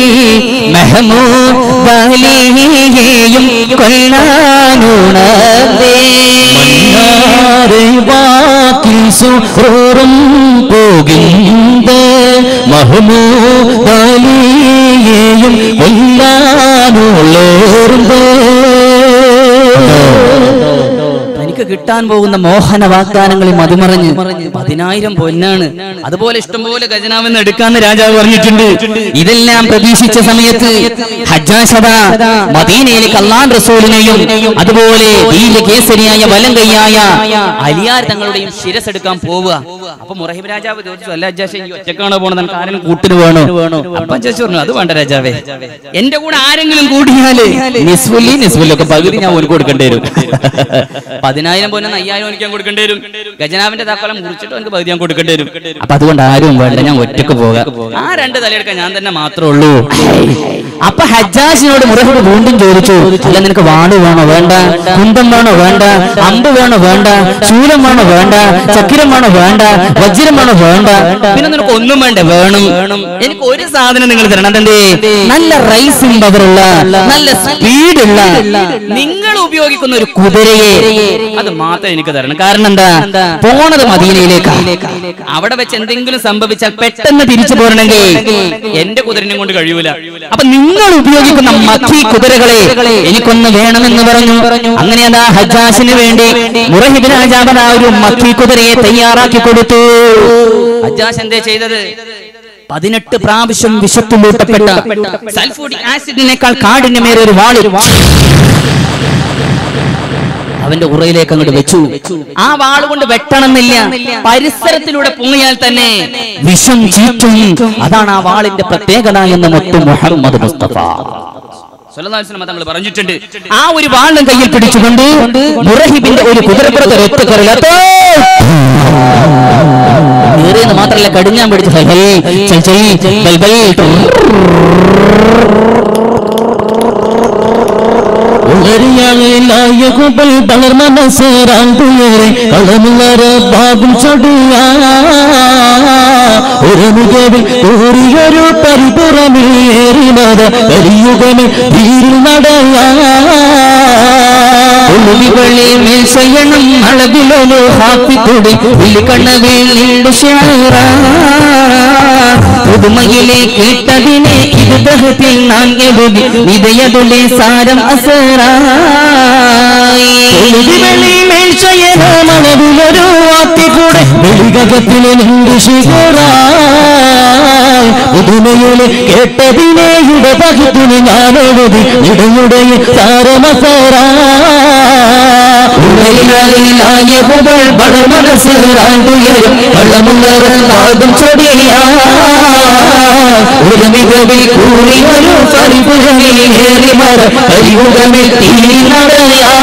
മെഹമൂദാലിയെയും കൊല്ലാനുണർന്നേ മന്നാരെ വാക്കി സുറൂറും പോകിന്ത മഹമൂദാലിയെയും കൊല്ലാനുള്ളേറുമ്പേ തനിക്ക് കിട്ടാൻ പോകുന്ന മോഹന വാഗ്ദാനങ്ങളിൽ മതിമറഞ്ഞ് പതിനായിരം പൊന്നാണ് അതുപോലെ ഇഷ്ടംപോലെ ഖജനാവെന്ന് എടുക്കാന്ന് രാജാവ് പറഞ്ഞിട്ടുണ്ട് ഇതെല്ലാം പ്രതീക്ഷിച്ച സമയത്ത് ഹജ്ജാശത മദീനയിലേക്ക് അള്ളാൻ റസൂലിനെയും അതുപോലെ ധീര കേസരിയായ വലം കൈയായ അലിയാർ തങ്ങളുടെയും ശിരസ് എടുക്കാൻ പോവുക അപ്പൊ മുറഹിബ് രാജാവ് ചോദിച്ചു അല്ല ഹജ്ജാശ ഈ ഒറ്റക്കാണോ പോണത് നമുക്ക് ആരെങ്കിലും കൂട്ടിന് വേണോ അപ്പൊ ഹജ്ജാശ് പറഞ്ഞു അത് വേണ്ട രാജാവേ എന്റെ കൂടെ ആരെങ്കിലും കൂടിയാല് നിസ്വലി നിസ്വലി ഒക്കെ പകുതി ഞാൻ ഒരു കൊടുക്കേണ്ടി വരും പതിനായിരം പൊന്ന് പോകുന്ന അയ്യായിരം എനിക്ക് ഞാൻ കൊടുക്കേണ്ടി വരും ഖജനാവിന്റെ താക്കോലം മുറിച്ചിട്ട് എനിക്ക് പകുതി ഞാൻ കൊടുക്കേണ്ടി വരും അപ്പൊ അതുകൊണ്ട് ആരും വേണ്ട ഞാൻ ഒറ്റക്ക് പോകാം ആ രണ്ട് തലയെടുക്കാൻ ഞാൻ തന്നെ മാത്രമേ ഉള്ളൂ അപ്പൊ ഹജ്ജാസിനോട് മുറഹിബ് വീണ്ടും ചോദിച്ചു അല്ല നിനക്ക് വാട് വേണോ വേണ്ട കുന്തം വേണോ വേണ്ട അമ്പ് വേണോ വേണ്ട ശൂലം വേണോ വേണ്ട ചക്കിരം വേണോ വേണ്ട വജ്രം വേണോ വേണ്ട പിന്നെ നിനക്ക് ഒന്നും വേണ്ട വേണം എനിക്ക് ഒരു സാധനം നിങ്ങൾ തരണം അതെന്തേ നല്ല റൈസിംഗ് പവറുള്ള നല്ല സ്പീഡുള്ള നിങ്ങൾ ഉപയോഗിക്കുന്ന ഒരു കുതിരയെ അത് മാത്രം എനിക്ക് തരണം കാരണം എന്താ പോണത് മദീനയിലേക്കാ അവിടെ വെച്ച് എന്തെങ്കിലും സംഭവിച്ചാൽ പെട്ടെന്ന് പെട്ടെന്ന് തിരിച്ചു പോരണമെങ്കിൽ എന്റെ കുതിരനെ കൊണ്ട് കഴിയൂല അപ്പൊ നിങ്ങൾ ഉപയോഗിക്കുന്ന മക്കി കുതിരകളെ എനിക്കൊന്ന് വേണമെന്ന് പറഞ്ഞു അങ്ങനെ അതാ ഹജ്ജാസിന് വേണ്ടി മുറഹിബ് രാജാവൻ ആ ഒരു മക്കി കുതിരയെ തയ്യാറാക്കി കൊടുത്തു അജാസ് എന്തേ ചെയ്തത് പതിനെട്ട് പ്രാവശ്യം വിഷത്തിലൂട്ടപ്പെട്ട സൾഫൂരിക് ആസിഡിനേക്കാൾ കാടിന്യമേറെ ഒരു വാളി അവന്റെ ഉറയിലേക്ക് അങ്ങോട്ട് വെച്ചു ആ വാള് കൊണ്ട് വെട്ടണമെന്നില്ല പരിസരത്തിലൂടെ പൊങ്ങിയാൽ തന്നെ വിഷം ചീറ്റും അതാണ് ആ വാളിന്റെ പ്രത്യേകത എന്ന് മുത്തു മുഹമ്മദ് മുസ്തഫ സ്വലനാഥന തങ്ങൾ പറഞ്ഞിട്ടുണ്ട് ആ ഒരു വാളും കയ്യിൽ പിടിച്ചുകൊണ്ട് മുറഹിബിന്റെ ഒരു കുതിരപ്പുറത്ത് ഒരൊറ്റ കയറില്ലാത്തോ നേറിയെന്ന് മാത്രല്ല കടിഞ്ഞാൻ പിടിച്ചു ഹൈ, ഹൈ, ചൽ, ചൽ, ബൽ, ബൽ, വളർ മനസ്സേറാൻ തുയരെ കളമുള്ളര ബാബും ചൊടിയാ ഒരു മികവിൽ കൂറിയൊരു പരിപുറമേറിനത് കരിയുഗമേ വീരിൽ നടയാ ഉള്ളിവളി മേൽ ചെയ്യണം അളവിലൊരു ഹാപ്പിക്കുടി വിളിക്കണ്ണവിൽ നീണ്ടു ഷാറ പുതുമയിലെ കേട്ടതിനെ ഇത് ദഹത്തിൽ നാൻ എഴുതി ഇതയതുലെ സാരം അസറായി മണവിലൊരു വാത്തിക്കൂടെ വെളികകത്തിലെ നിന്റെ ശിഖരായി പുതുമയിലെ കേട്ടതിനെ ഇടപകത്തിന് ഞാനെഴുതി ഇടയുടെ താരമസരാ ഒരു മികവിൽ കൂറിയൊരു പരിപുഴമേറി മറ പരിമുഖമിൽ തീ നടയാ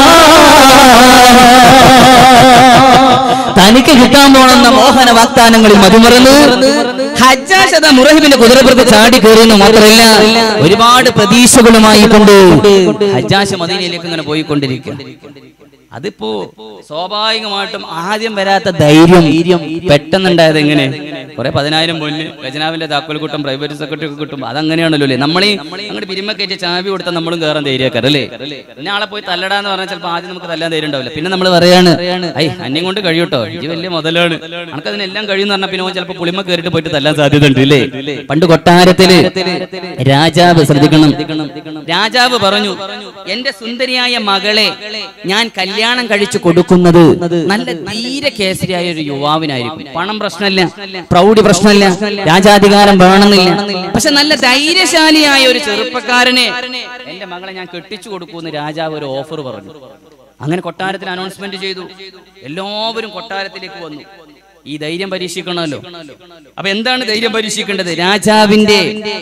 തനിക്ക് കിട്ടാൻ പോണെന്ന മോഹന വാഗ്ദാനങ്ങളിൽ മതിമറന്ന് ഹജ്ജാശത മുറഹിബിന്റെ കുതിരപ്പുറത്ത് ചാടി കയറിയെന്ന് മാത്രമല്ല ഒരുപാട് പ്രതീക്ഷകളുമായി കൊണ്ട് ഹജ്ജാശ മദീനയിലേക്ക് ഇങ്ങനെ പോയിക്കൊണ്ടിരിക്കുക അതിപ്പോ സ്വാഭാവികമായിട്ടും ആദ്യം വരാത്ത ധൈര്യം പെട്ടെന്നുണ്ടായത് എങ്ങനെ കുറെ പതിനായിരം പൊന്ന് ഖജനാവിന്റെ താക്കോൽ കൂട്ടം പ്രൈവറ്റ് സെക്രട്ടറി ഒക്കെ കിട്ടും അതങ്ങനെയാണല്ലോ അല്ലേ നമ്മളീ അങ്ങോട്ട് പിരിമ കയറ്റി ചാവി കൊടുത്താൽ നമ്മളും കയറാൻ ധൈര്യക്കാരം അല്ലേ പിന്നെ ആളെ പോയി തല്ലടാന്ന് പറഞ്ഞാൽ ചിലപ്പോൾ ആദ്യം നമുക്ക് തല്ലാൻ ധൈര്യം ഉണ്ടാവില്ല പിന്നെ നമ്മൾ പറയാണ് ഐ അന്യം കൊണ്ട് കഴിയൂട്ടോ ഇത് വലിയ മുതലാണ് നമുക്ക് അതിനെല്ലാം കഴിയുന്ന പറഞ്ഞാൽ പിന്നെ ഓൻ ചിലപ്പോൾ പുളിമ കയറിയിട്ട് പോയിട്ട് തല്ലാൻ സാധ്യത ഉണ്ട് ഇല്ലേ പണ്ട് കൊട്ടാരത്തില് രാജാവ് ശ്രദ്ധിക്കണം രാജാവ് പറഞ്ഞു എന്റെ സുന്ദരിയായ മകളെ ഞാൻ കല്യാണം കഴിച്ചു കൊടുക്കുന്നത് നല്ല ധീര കേസരിയായ ഒരു യുവാവിനായിരിക്കും പണം പ്രശ്നമില്ല പ്രൗഢി പ്രശ്നമില്ല രാജാധികാരം വേണമെന്നില്ല പക്ഷെ നല്ല ധൈര്യശാലിയായ ഒരു ചെറുപ്പക്കാരനെ എന്റെ മകളെ ഞാൻ കെട്ടിച്ചു കൊടുക്കുമെന്ന് രാജാവ് ഒരു ഓഫർ പറഞ്ഞു അങ്ങനെ കൊട്ടാരത്തിൽ അനൗൺസ്മെന്റ് ചെയ്തു എല്ലാവരും കൊട്ടാരത്തിലേക്ക് വന്നു ഈ ധൈര്യം പരീക്ഷിക്കണമല്ലോ അപ്പൊ എന്താണ് ധൈര്യം പരീക്ഷിക്കേണ്ടത് രാജാവിന്റെ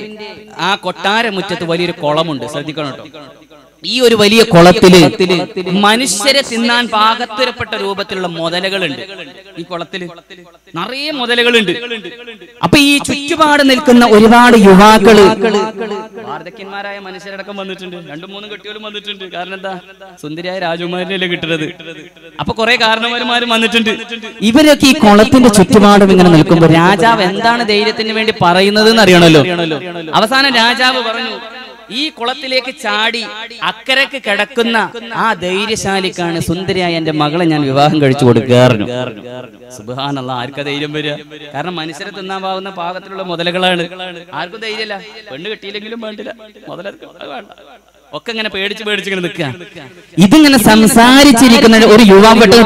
ആ കൊട്ടാര മുറ്റത്ത് വലിയൊരു കുളമുണ്ട് ശ്രദ്ധിക്കണം കേട്ടോ ഈ ഒരു വലിയ കുളത്തില് മനുഷ്യരെ തിന്നാൻ പാകത്തുരപ്പെട്ട രൂപത്തിലുള്ള മുതലകളുണ്ട് ഈ കുളത്തില് നിറയെ മുതലകളുണ്ട് അപ്പൊ ഈ ചുറ്റുപാട് നിൽക്കുന്ന ഒരുപാട് യുവാക്കള് വാർദ്ധക്യന്മാരായ മനുഷ്യരടക്കം വന്നിട്ടുണ്ട് രണ്ടും മൂന്നും കെട്ടിയോലും വന്നിട്ടുണ്ട് കാരണം എന്താ സുന്ദരിയായ രാജകുമാരനല്ലേ കിട്ടുന്നത് അപ്പൊ കുറെ കാരണവന്മാരും വന്നിട്ടുണ്ട് ഇവരൊക്കെ ഈ കുളത്തിന്റെ ചുറ്റുപാടും ഇങ്ങനെ നിൽക്കുമ്പോ രാജാവ് എന്താണ് ധൈര്യത്തിന് വേണ്ടി പറയുന്നത് എന്ന് അറിയണല്ലോ അവസാനം രാജാവ് പറഞ്ഞു ഈ കുളത്തിലേക്ക് ചാടി അക്കരക്ക് കിടക്കുന്ന ആ ധൈര്യശാലിക്കാണ് സുന്ദരിയായ എന്റെ മകളെ ഞാൻ വിവാഹം കഴിച്ചു കൊടുക്കാറുണ്ട് സുബാനല്ല ആർക്കാ ധൈര്യം വരിക കാരണം മനുഷ്യരെ തിന്നാൻ പാവുന്ന പാകത്തിലുള്ള മുതലകളാണ് ആർക്കും ധൈര്യമില്ല പെണ്ണ് കിട്ടിയില്ലെങ്കിലും വേണ്ടില്ല മുതല വേണ്ട ഒക്കെ ഇങ്ങനെ പേടിച്ച് പേടിച്ച് ഇങ്ങനെ നിൽക്കുക ഇതിങ്ങനെ സംസാരിച്ചിരിക്കുന്ന ഒരു യുവാവട്ട്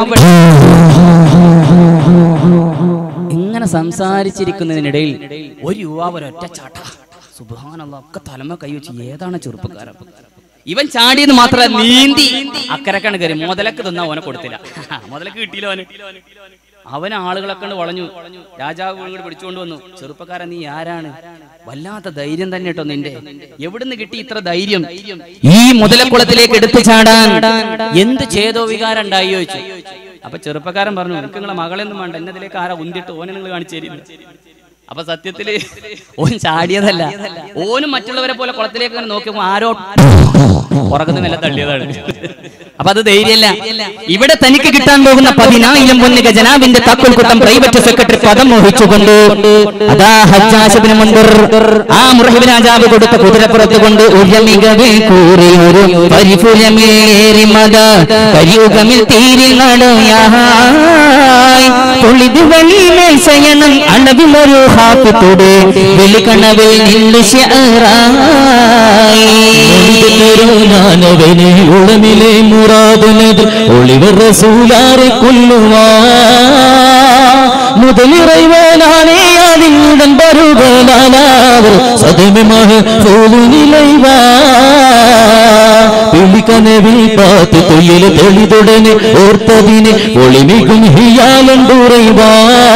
ഇങ്ങനെ സംസാരിച്ചിരിക്കുന്നതിനിടയിൽ ഒരു യുവാവ് ഒരൊറ്റ ചാട്ട സുബാനുള്ള ഒക്കെ തലമ കൈവച്ച് ഏതാണ് ചെറുപ്പക്കാരൻ ഇവൻ ചാടിയെന്ന് മാത്രമല്ല നീന്തി അക്കരക്കാണ് കയറി മുതലക്ക് തിന്നാ ഓനെ കൊടുത്തില്ല മുതലക്ക് കിട്ടിയില്ല അവന് അവൻ ആളുകളൊക്കെ കൊണ്ട് വളഞ്ഞു രാജാവ് ഇങ്ങോട്ട് പിടിച്ചുകൊണ്ട് വന്നു ചെറുപ്പക്കാരൻ നീ ആരാണ് വല്ലാത്ത ധൈര്യം തന്നെ കേട്ടോ നിന്റെ എവിടുന്ന് കിട്ടി ഇത്ര ധൈര്യം ഈ മുതലക്കുളത്തിലേക്ക് എടുത്തു ചാടാൻ എന്ത് ചേതോ വികാരം ഉണ്ടായി ചോദിച്ചു അപ്പൊ ചെറുപ്പക്കാരൻ പറഞ്ഞു എനിക്ക് നിങ്ങളെ മകളെന്നും വേണ്ട എന്നതിലേക്ക് ആരാ ഉന്തിട്ട് ഓനെ നിങ്ങൾ കാണിച്ചു തരുന്നു അപ്പൊ സത്യത്തില് ഓൻ ചാടിയതല്ല ഓനും മറ്റുള്ളവരെ പോലെ കുളത്തിലേക്ക് ഇങ്ങനെ നോക്കിയപ്പോ ആരോ പുറകുന്ന മെല്ലെ തള്ളിയതാണ് അപ്പൊ അത് ധൈര്യമല്ല ഇവിടെ തനിക്ക് കിട്ടാൻ പോകുന്ന പതിനായിരം പൊന്നിക ജനാബിന്റെ താക്കോൽക്കുട്ടം പ്രൈവറ്റ് സെക്രട്ടറി പദം മോഹിച്ചുകൊണ്ട് അതാ ഹജ്ജാശബിന് മുൻപർ ആ മുറഹിബ് രാജാവ് കൊടുത്ത കുതിരപ്പുറത്ത് കൊണ്ട് ഉഴമികവിൽ കൂറിയൊരു പരിഫുലമേറി മത കരിയുഗമിൽ തീരി നടയായി പൊളിത് വെളിമേൽ ശയനം അളവിലൊരു ഹാക്കത്തോടെ വെളിക്കണവിൽ നിന്നു ഞാനവനെ ഉളമിലെ മുറാദനത് ഒളിവർ റസൂലാരെ കൊല്ലുവാ മുതലിറൈവനാണേ അതിനുടൻ വരുകലാലാവർ സദമமாக പോലു നിലൈവാ പിളിക്കനവിൽ പാത്ത് തൊയ്യില് തെളിതുടനെ ഓർത്തതിനെ ഒളിമികും ഹിയാലുണ്ടുറൈവാ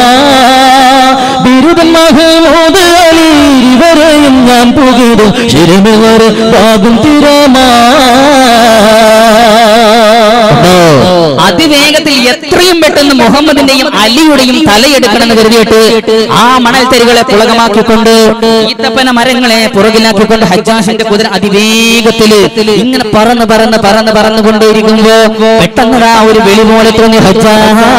ബിരുദமாக മോദാലി ഇവരെയും ഞാൻ പുകിടും ശിരമിവർ പാകും തിരമാ അതിവേഗത്തിൽ എത്രയും പെട്ടെന്ന് മുഹമ്മദിന്റെയും അലിയുടെയും തലയെടുക്കണമെന്ന് കരുതിയിട്ട് ആ മണൽത്തരികളെ പുളകമാക്കിക്കൊണ്ട് ഈത്തപ്പന മരങ്ങളെ പുറകിലാക്കിക്കൊണ്ട് ഹജ്ജാഷിന്റെ കുതിര അതിവേഗത്തില് ഇങ്ങനെ പറന്ന് പറന്ന് പറന്ന് പറന്നുകൊണ്ടേയിരിക്കുമ്പോ പെട്ടെന്ന് ആ ഒരു വെളി പോലെ തോന്നി ഹജ്ജാ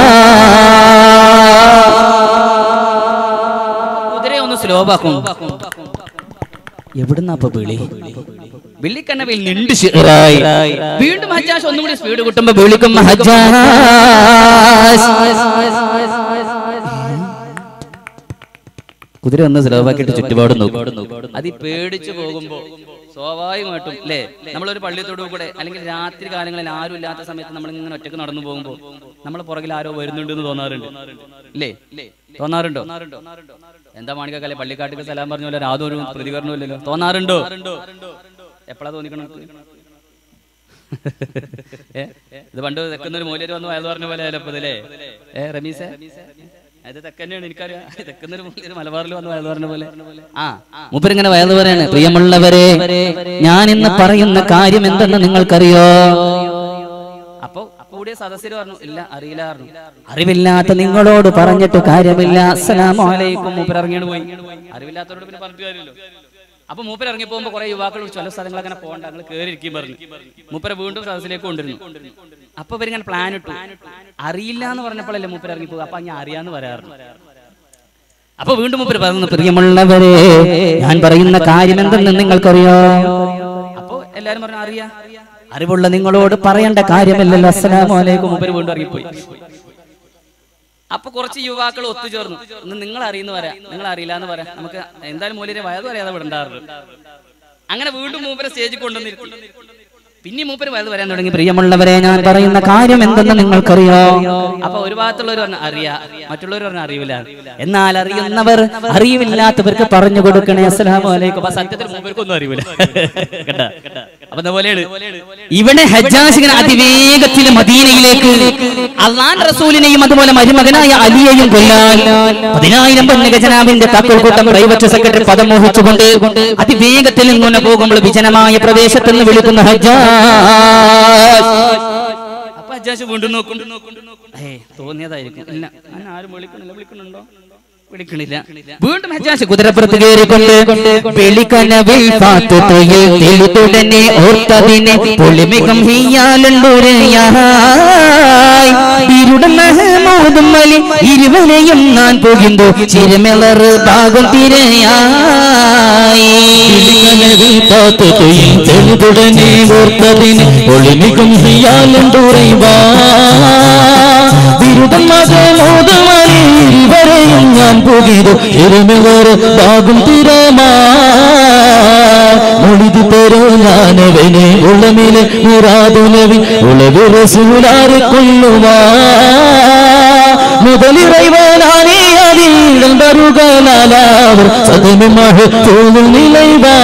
കുതിരയെ ഒന്ന് സ്ലോബാക്കും എവിടുന്നാ അപ്പൊ വിളി വെള്ളിക്കണ്ണവയിൽ നിണ്ട് റായ്. വീണ്ടും ഹജ്ജാഷ് ഒന്നും കൂടി സ്പീഡ് കിട്ടുമ്പോ വിളിക്കും ഹജ്ജാസ് കുതിര ഒന്ന് സ്ലോവാക്കിയിട്ട് ചുറ്റുപാട് നോക്കും അത് ഈ പേടിച്ചു പോകുമ്പോ സ്വാഭാവികമായിട്ടും അല്ലേ നമ്മളൊരു പള്ളിത്തോട് കൂടെ അല്ലെങ്കിൽ രാത്രി കാലങ്ങളിൽ ആരും ഇല്ലാത്ത സമയത്ത് നമ്മൾ ഇങ്ങനെ ഒറ്റക്ക് നടന്നു പോകുമ്പോ നമ്മൾ പുറകിൽ ആരോ വരുന്നുണ്ട് എന്ന് തോന്നാറുണ്ട് അല്ലേ തോന്നാറുണ്ടോ എന്താ മാണിക്കല്ലേ പള്ളിക്കാട്ടിക്ക് സലാം പറഞ്ഞ പോലെ യാതൊരു പ്രതികരണവും ഇല്ലല്ലോ തോന്നാറുണ്ടോ എപ്പോഴാ തോന്നിക്കണം ഏ? ഇത് പണ്ട് തെക്കുന്നൊരു മൂല്യര് വന്ന് വയത് പറഞ്ഞ പോലെ ആയാലോ ഇപ്പൊ ഇതില്ലേ ഏ റമീസേ അത് തെക്കന്നെയാണ് എനിക്കറിയാം തെക്കുന്നൊരു മൂല്യര് മലബാറിൽ വന്ന് വയത് പറഞ്ഞ പോലെ ആ മൂപ്പരിങ്ങനെ വയത് പറയാണ് പ്രിയമുള്ളവരെ ഞാൻ ഇന്ന് പറയുന്ന കാര്യം എന്തെന്ന് നിങ്ങൾക്കറിയോ അപ്പൊ കൂടിയ സദസ്യര് പറഞ്ഞു ഇല്ല അറിയില്ല പറഞ്ഞു അറിവില്ലാത്ത നിങ്ങളോട് പറഞ്ഞിട്ട് കാര്യമില്ല അസ്സലാമു അലൈക്കും മൂപ്പർ ഇറങ്ങിയാണ് പോയി അറിവില്ലാത്തവരോട് പിന്നെ പറഞ്ഞിട്ട് കാര്യമല്ലോ അപ്പൊ മൂപ്പർ ഇറങ്ങി പോകുമ്പോ കുറെ യുവാക്കൾ ചില സ്ഥലങ്ങൾ അങ്ങനെ പോകണ്ട ഞങ്ങൾ കയറി ഇരിക്കും പറഞ്ഞു മൂപ്പരെ വീണ്ടും സദസ്സിലേക്ക് കൊണ്ടുവരുന്നു അപ്പൊ ഇവരിങ്ങനെ പ്ലാൻ ഇട്ടു അറിയില്ല എന്ന് പറഞ്ഞപ്പോഴല്ലേ മൂപ്പർ ഇറങ്ങി പോകുക അപ്പൊ ഞാൻ അറിയാന്ന് പറയാറുണ്ട് അപ്പൊ വീണ്ടും മൂപ്പര് പറഞ്ഞു പ്രിയമുള്ളവരെ ഞാൻ പറയുന്ന കാര്യം എന്തെന്ന് നിങ്ങൾക്കറിയോ അപ്പൊ എല്ലാരും പറഞ്ഞു അറിയാ അറിവുള്ള നിങ്ങളോട് പറയേണ്ട കാര്യമില്ലല്ലോ അസ്സലാമു അലൈക്കും മൂപ്പര് വീണ്ടും ഇറങ്ങിപ്പോയി അപ്പൊ കുറച്ച് യുവാക്കൾ ഒത്തുചേർന്നു ഇന്ന് നിങ്ങൾ അറിയുന്ന പറയാം നിങ്ങൾ അറിയില്ല എന്ന് പറയാം നമുക്ക് എന്തായാലും മൂല്യരെ വയത് പറയാതെ വിടണ്ടാറുണ്ട് അങ്ങനെ വീണ്ടും മൂപ്പരെ സ്റ്റേജിൽ കൊണ്ടുവന്നിരുത്തി പിന്നെ മൂപ്പര് വയത് പറയാൻ തുടങ്ങി പ്രിയമുള്ളവരെ ഞാൻ പറയുന്ന കാര്യം എന്തെന്ന് നിങ്ങൾക്കറിയോ അപ്പൊ ഒരു ഭാഗത്തുള്ളവർ പറഞ്ഞു അറിയാ മറ്റുള്ളവർ പറഞ്ഞു അറിയില്ല എന്നാൽ അറിയുന്നവർ അറിവില്ലാത്തവർക്ക് പറഞ്ഞു കൊടുക്കണേ അസ്സലാമു അലൈക്കും അപ്പൊ സത്യത്തിൽ മൂപ്പർക്കൊന്നും അറിയില്ല കേട്ടാ അപ്പൊ അതുപോലെയാണ് ഇവിടെ ഹജ്ജാസികൻ അതിവേഗത്തിൽ മദീനയിലേക്ക് അള്ളാൻ റസൂലിനെയും അതുപോലെ മരുമകനായ അലിയെയും കൊല്ലാൻ പതിനായിരം പൊന്നഗജനാവിന്റെ താക്കോൽക്കൂട്ടം പ്രൈവറ്റ് സെക്രട്ടറി പദം മോഹിച്ചുകൊണ്ട് അതിവേഗത്തിൽ ഇങ്ങനെ പോകുമ്പോൾ വിജനമായ പ്രദേശത്ത് നിന്ന് വിളിക്കുന്ന ഹജ്ജാസ് അപ്പൊ അജാസ് വീണ്ടും നോക്കും ഏ തോന്നിയതായിരിക്കും ഇല്ല ഞാൻ ആരും വിളിക്കണില്ല വിളിക്കണുണ്ടോ വിളിക്കണില്ല വീണ്ടും ഹജ്ജാസ് കുതിരപ്പുറത്ത് കയറിക്കൊണ്ട് വെളിക്കനവിൽ പാത്തുതൊയിൽ തെളിതുടനെ ഓർത്തതിനെ പൊളിമികം ഹീയാലുണ്ടൂരയായി ഇരുടൻ മഹമൂദും വലി ഇരുവരെയും ഞാൻ പോകുമ്പോ ചിരമിളർ ഭാഗം തിരയായി തെളിതുടനെ ഓർത്തതിന് ഒളിമികും ഹിയാലുണ്ടുറൈവാ ഇരുവരെയും ഞാൻ പുകിതു ഇരുമിവർ ഭാഗം തിരമാ മൊഴിതു തരോ ഞാനവനെ ഉളമിലെ മുറാതുനവി ഉളവി റസൂലാരെ കൊല്ലുവാ മുതലിറൈവനാനേ അതിൽ വരുകലാലാവർ സദമமாக തോന്നും നിലൈവാ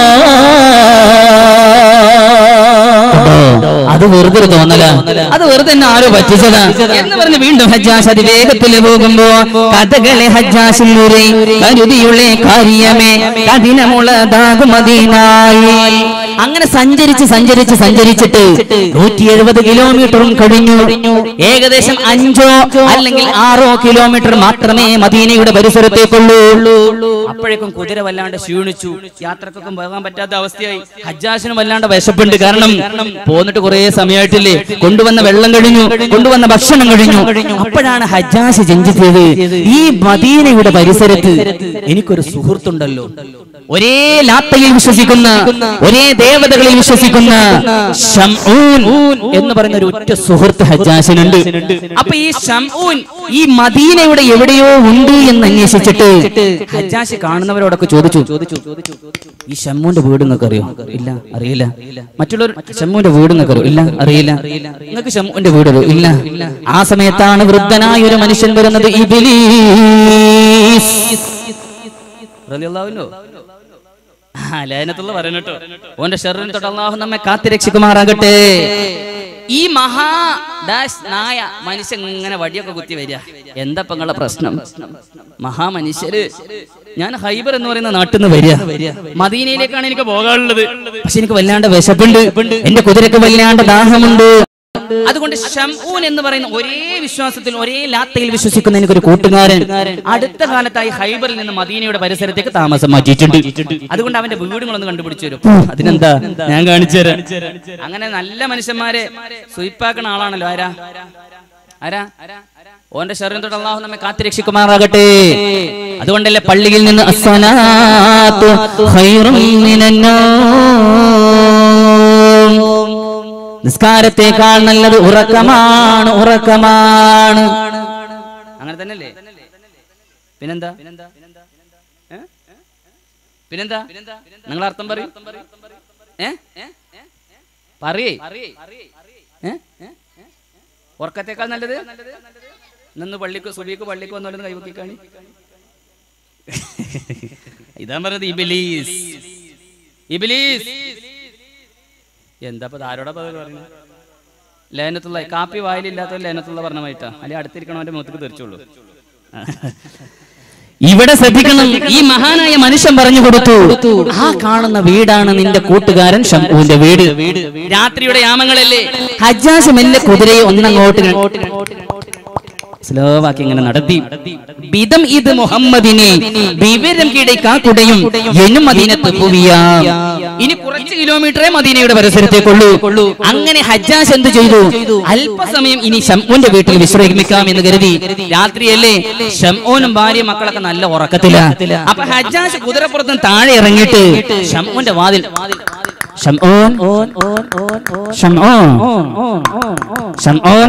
അത് വെറുതെ ഒരു തോന്നല അത് വെറുതെ എന്നെ ആരോ പറ്റിച്ചതാ എന്ന് പറഞ്ഞ് വീണ്ടും ഹജ്ജാസ് അതിവേഗത്തിൽ പോകുമ്പോ കഥകളെ ഹജ്ജാസിലൂരെ കരുതിയുള്ള കാര്യമേ കഠിനമുള്ളതാകും അതിനായി അങ്ങനെ സഞ്ചരിച്ച് സഞ്ചരിച്ച് സഞ്ചരിച്ചിട്ട് നൂറ്റി എഴുപത് കിലോമീറ്ററും കഴിഞ്ഞു ഏകദേശം അഞ്ചോ അല്ലെങ്കിൽ ആറോ കിലോമീറ്റർ മാത്രമേ മദീനയുടെ പരിസരത്തേക്കുള്ളൂ അപ്പോഴേക്കും കുതിര വല്ലാണ്ട് ക്ഷീണിച്ചു യാത്രക്കൊക്കെ പോകാൻ പറ്റാത്ത അവസ്ഥയായി ഹജ്ജാസിനും വല്ലാണ്ട് വിശപ്പുണ്ട് കാരണം പോന്നിട്ട് കുറെ സമയമായിട്ടില്ലേ കൊണ്ടുവന്ന വെള്ളം കഴിഞ്ഞു കൊണ്ടുവന്ന ഭക്ഷണം കഴിഞ്ഞു അപ്പോഴാണ് ഹജ്ജാസ് ചിന്തിച്ചത് ഈ മദീനയുടെ പരിസരത്ത് എനിക്കൊരു സുഹൃത്തുണ്ടല്ലോ ഒരേ ലാത്തയിൽ വിശ്വസിക്കുന്ന ഒരേ ദേവതകളിൽ വിശ്വസിക്കുന്ന ഷംഊൻ എന്ന് പറയുന്ന ഒരു ഒറ്റ സുഹൃത്ത് ഹജ്ജാസിനുണ്ട് അപ്പൊ ഈ ഷംഊൻ ഈ മദീനയുടെ എവിടെയോ ഉണ്ട് എന്ന് അന്വേഷിച്ചിട്ട് ഹജ്ജാസ് കാണുന്നവരോടൊക്കെ ചോദിച്ചു ഈ ഷമ്മൂന്റെ വീട് നിങ്ങൾക്ക് അറിയോ ഇല്ല അറിയില്ല മറ്റുള്ളവർ ഷമ്മുവിന്റെ വീട് നിങ്ങൾക്ക് അറിയോ ഇല്ല അറിയില്ല നിങ്ങൾക്ക് ഷമ്മുവിന്റെ വീട് അറിയോ ഇല്ല ആ സമയത്താണ് വൃദ്ധനായ ഒരു മനുഷ്യൻ വരുന്നത് ഇബിലീസ് റളിയല്ലാഹുവിനോ? ആ, ലയനത്തുള്ള പറയണട്ടോ ഓന്റെ ഷെറിന് തൊട്ട് അള്ളാഹു നമ്മെ കാത്തിരക്ഷിക്കുമാറാകട്ടെ ഈ മഹാ ഡാഷ് നായ മനുഷ്യൻ ഇങ്ങനെ വടിയൊക്കെ കുത്തി വരിക എന്താ ഇപ്പൊ നിങ്ങളെ പ്രശ്നം മഹാമനുഷ്യര് ഞാൻ ഹൈബർ എന്ന് പറയുന്ന നാട്ടിൽ നിന്ന് വരിക മദീനയിലേക്കാണ് എനിക്ക് പോകാനുള്ളത് പക്ഷെ എനിക്ക് വല്ലാണ്ട് വിശപ്പുണ്ട് എന്റെ കുതിരക്ക് വല്ലാണ്ട് ദാഹമുണ്ട് അതുകൊണ്ട് ഷംഊൻ എന്ന് പറയുന്ന ഒരേ വിശ്വാസത്തിൽ ഒരേ ലാത്തയിൽ വിശ്വസിക്കുന്ന എനിക്കൊരു കൂട്ടുകാരൻ അടുത്ത കാലത്തായി ഹൈബറിൽ നിന്ന് മദീനയുടെ പരിസരത്തേക്ക് താമസം മാറ്റിയിട്ടുണ്ട് അതുകൊണ്ട് അവന്റെ വീടുകളൊന്ന് കണ്ടുപിടിച്ചു തരും അതിനെന്താ ഞാൻ കാണിച്ചു തരാം അങ്ങനെ നല്ല മനുഷ്യന്മാരെ സുയിപ്പാക്കണ ആളാണല്ലോ ആരാ ആരാ ഓന്റെ ശരീരം തൊട്ട് അള്ളാഹു നമ്മെ കാത്തിരക്ഷിക്കുമാറാകട്ടെ അതുകൊണ്ടല്ലേ പള്ളിയിൽ നിന്ന് അസ്സലാത്തു ഖൈറും മിനന്നൗം. നിസ്കാരത്തെക്കാൾ നല്ലത് ഉറക്കമാണ് ഉറക്കമാണ് അങ്ങനെ തന്നെയല്ലേ പിന്നെന്താ ഏ? പിന്നെന്താ നിങ്ങൾ അർത്ഥം പറയും ഏ പറയേ ഏ? ഉറക്കത്തേക്കാൾ നല്ലത് നിന്ന് പള്ളിക്ക് സുബിക്ക് പള്ളിക്ക് വന്നോലെന്ന് കൈവക്കി കാണി ഇതാ പറഞ്ഞത് ഇബിലീസ് ഇബിലീസ് എന്താ ഇപ്പൊ ആരോടാ പകൽ പറയുന്നത് ലേനത്തുള്ള കാപ്പി വായിലില്ലാത്ത ലേനത്തുള്ള പറഞ്ഞമായിട്ടാ അല്ലെ അടുത്തിരിക്കണവന്റെ മുഖത്തേക്ക് തെറിച്ചുള്ളൂ ഇവിടെ ശ്രദ്ധിക്കണം ഈ മഹാനായ മനുഷ്യൻ പറഞ്ഞു കൊടുത്തു ആ കാണുന്ന വീടാണ് നിന്റെ കൂട്ടുകാരൻ ഷംപൂവിന്റെ വീട് രാത്രിയുടെ യാമങ്ങളല്ലേ ഹജ്ജാസ് മെല്ലെ കുതിരയെ ഒന്നങ്ങോട്ട് സ്ലോവാക്കി ഇങ്ങനെ നടത്തി ബിദം ഇത് മുഹമ്മദിനെ വിവരം കിടക്കാക്കുടയും എന്നും മദീനത്ത് പുവിയാം ഇനി കുറച്ച് കിലോമീറ്ററേ മദീനയുടെ പരിസരത്തേക്കുള്ളൂ അങ്ങനെ ഹജ്ജാസ് എന്ത് ചെയ്തു അല്പസമയം ഇനി ഷംഊന്റെ വീട്ടിൽ വിശ്രമിക്കാം എന്ന് കരുതി രാത്രിയല്ലേ ഷംഊനും ഭാര്യ മക്കളൊക്കെ നല്ല ഉറക്കത്തില അപ്പൊ ഹജ്ജാസ് കുതിരപ്പുറത്തും താഴെ ഇറങ്ങിയിട്ട് ഷംഊന്റെ വാതിൽ ഷംഊൻ ഷംഊൻ ഷംഊൻ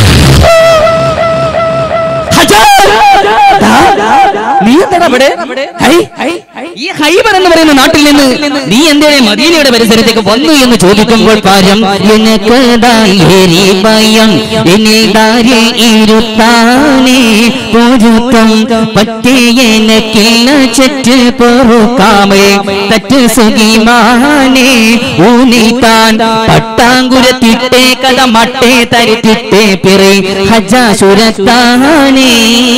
നീ എന്താണ് അവിടെ ഹൈ, ഈ ഹൈബർ എന്ന് പറയുന്ന നാട്ടിൽ നിന്ന് നീ എന്തേ മദീനയുടെ പരിസരത്തേക്ക് വന്നു എന്ന് ചോദിക്കുമ്പോൾ കാര്യം എനിക്ക് ദായേരി ഭയം എന്നിൽ ഇരുത്താനേ പൊരുത്തം പറ്റിയെനക്കില്ല ചെറ്റ് പൊറുക്കാമേ തറ്റ് സുഖിമാനേ ഊനിത്താൻ പട്ടാങ്കുരത്തിട്ടേ കഥ മട്ടേ തരിത്തിട്ടേ പിറേ ഹജാസുരത്താനേ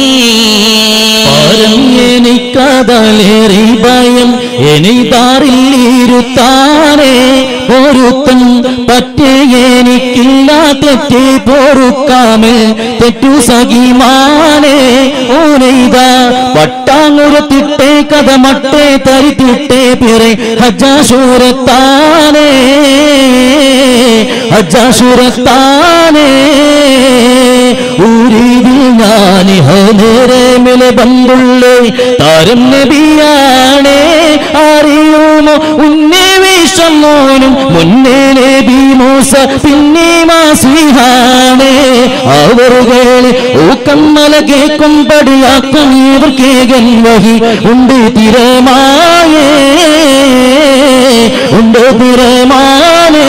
എനിക്കതലേറി ഭയം എനിതാറിൽ ഇരുത്താനേ പൊരുത്തം പറ്റേ എനിക്കില്ല തെറ്റേ പൊറുക്കാമേ തെറ്റു സഖിമാനേ ഓനെയ്ത പട്ടാങ്ങുരത്തിട്ടേ കഥ മട്ടേ തരിത്തിട്ടേ പിറേ ഹജാശൂരത്താനേ ഹജാശൂരത്താനേ ഊരിതിൽ ഞാൻ നേരെ മില ബന്ധുള്ളേ താരം നബിയാണേ അറിയുമോ ഉന്നേ വേഷം മോനും മുന്നേ നബി മൂസ പിന്നെ മാസിഹാണേ അവറുകളെ ഊക്കമ്മല കേക്കും പടിയാക്കും ഇവർ കേകൻ വഹി ഉണ്ട് തിരമായേ ഉണ്ട് തിരമാനേ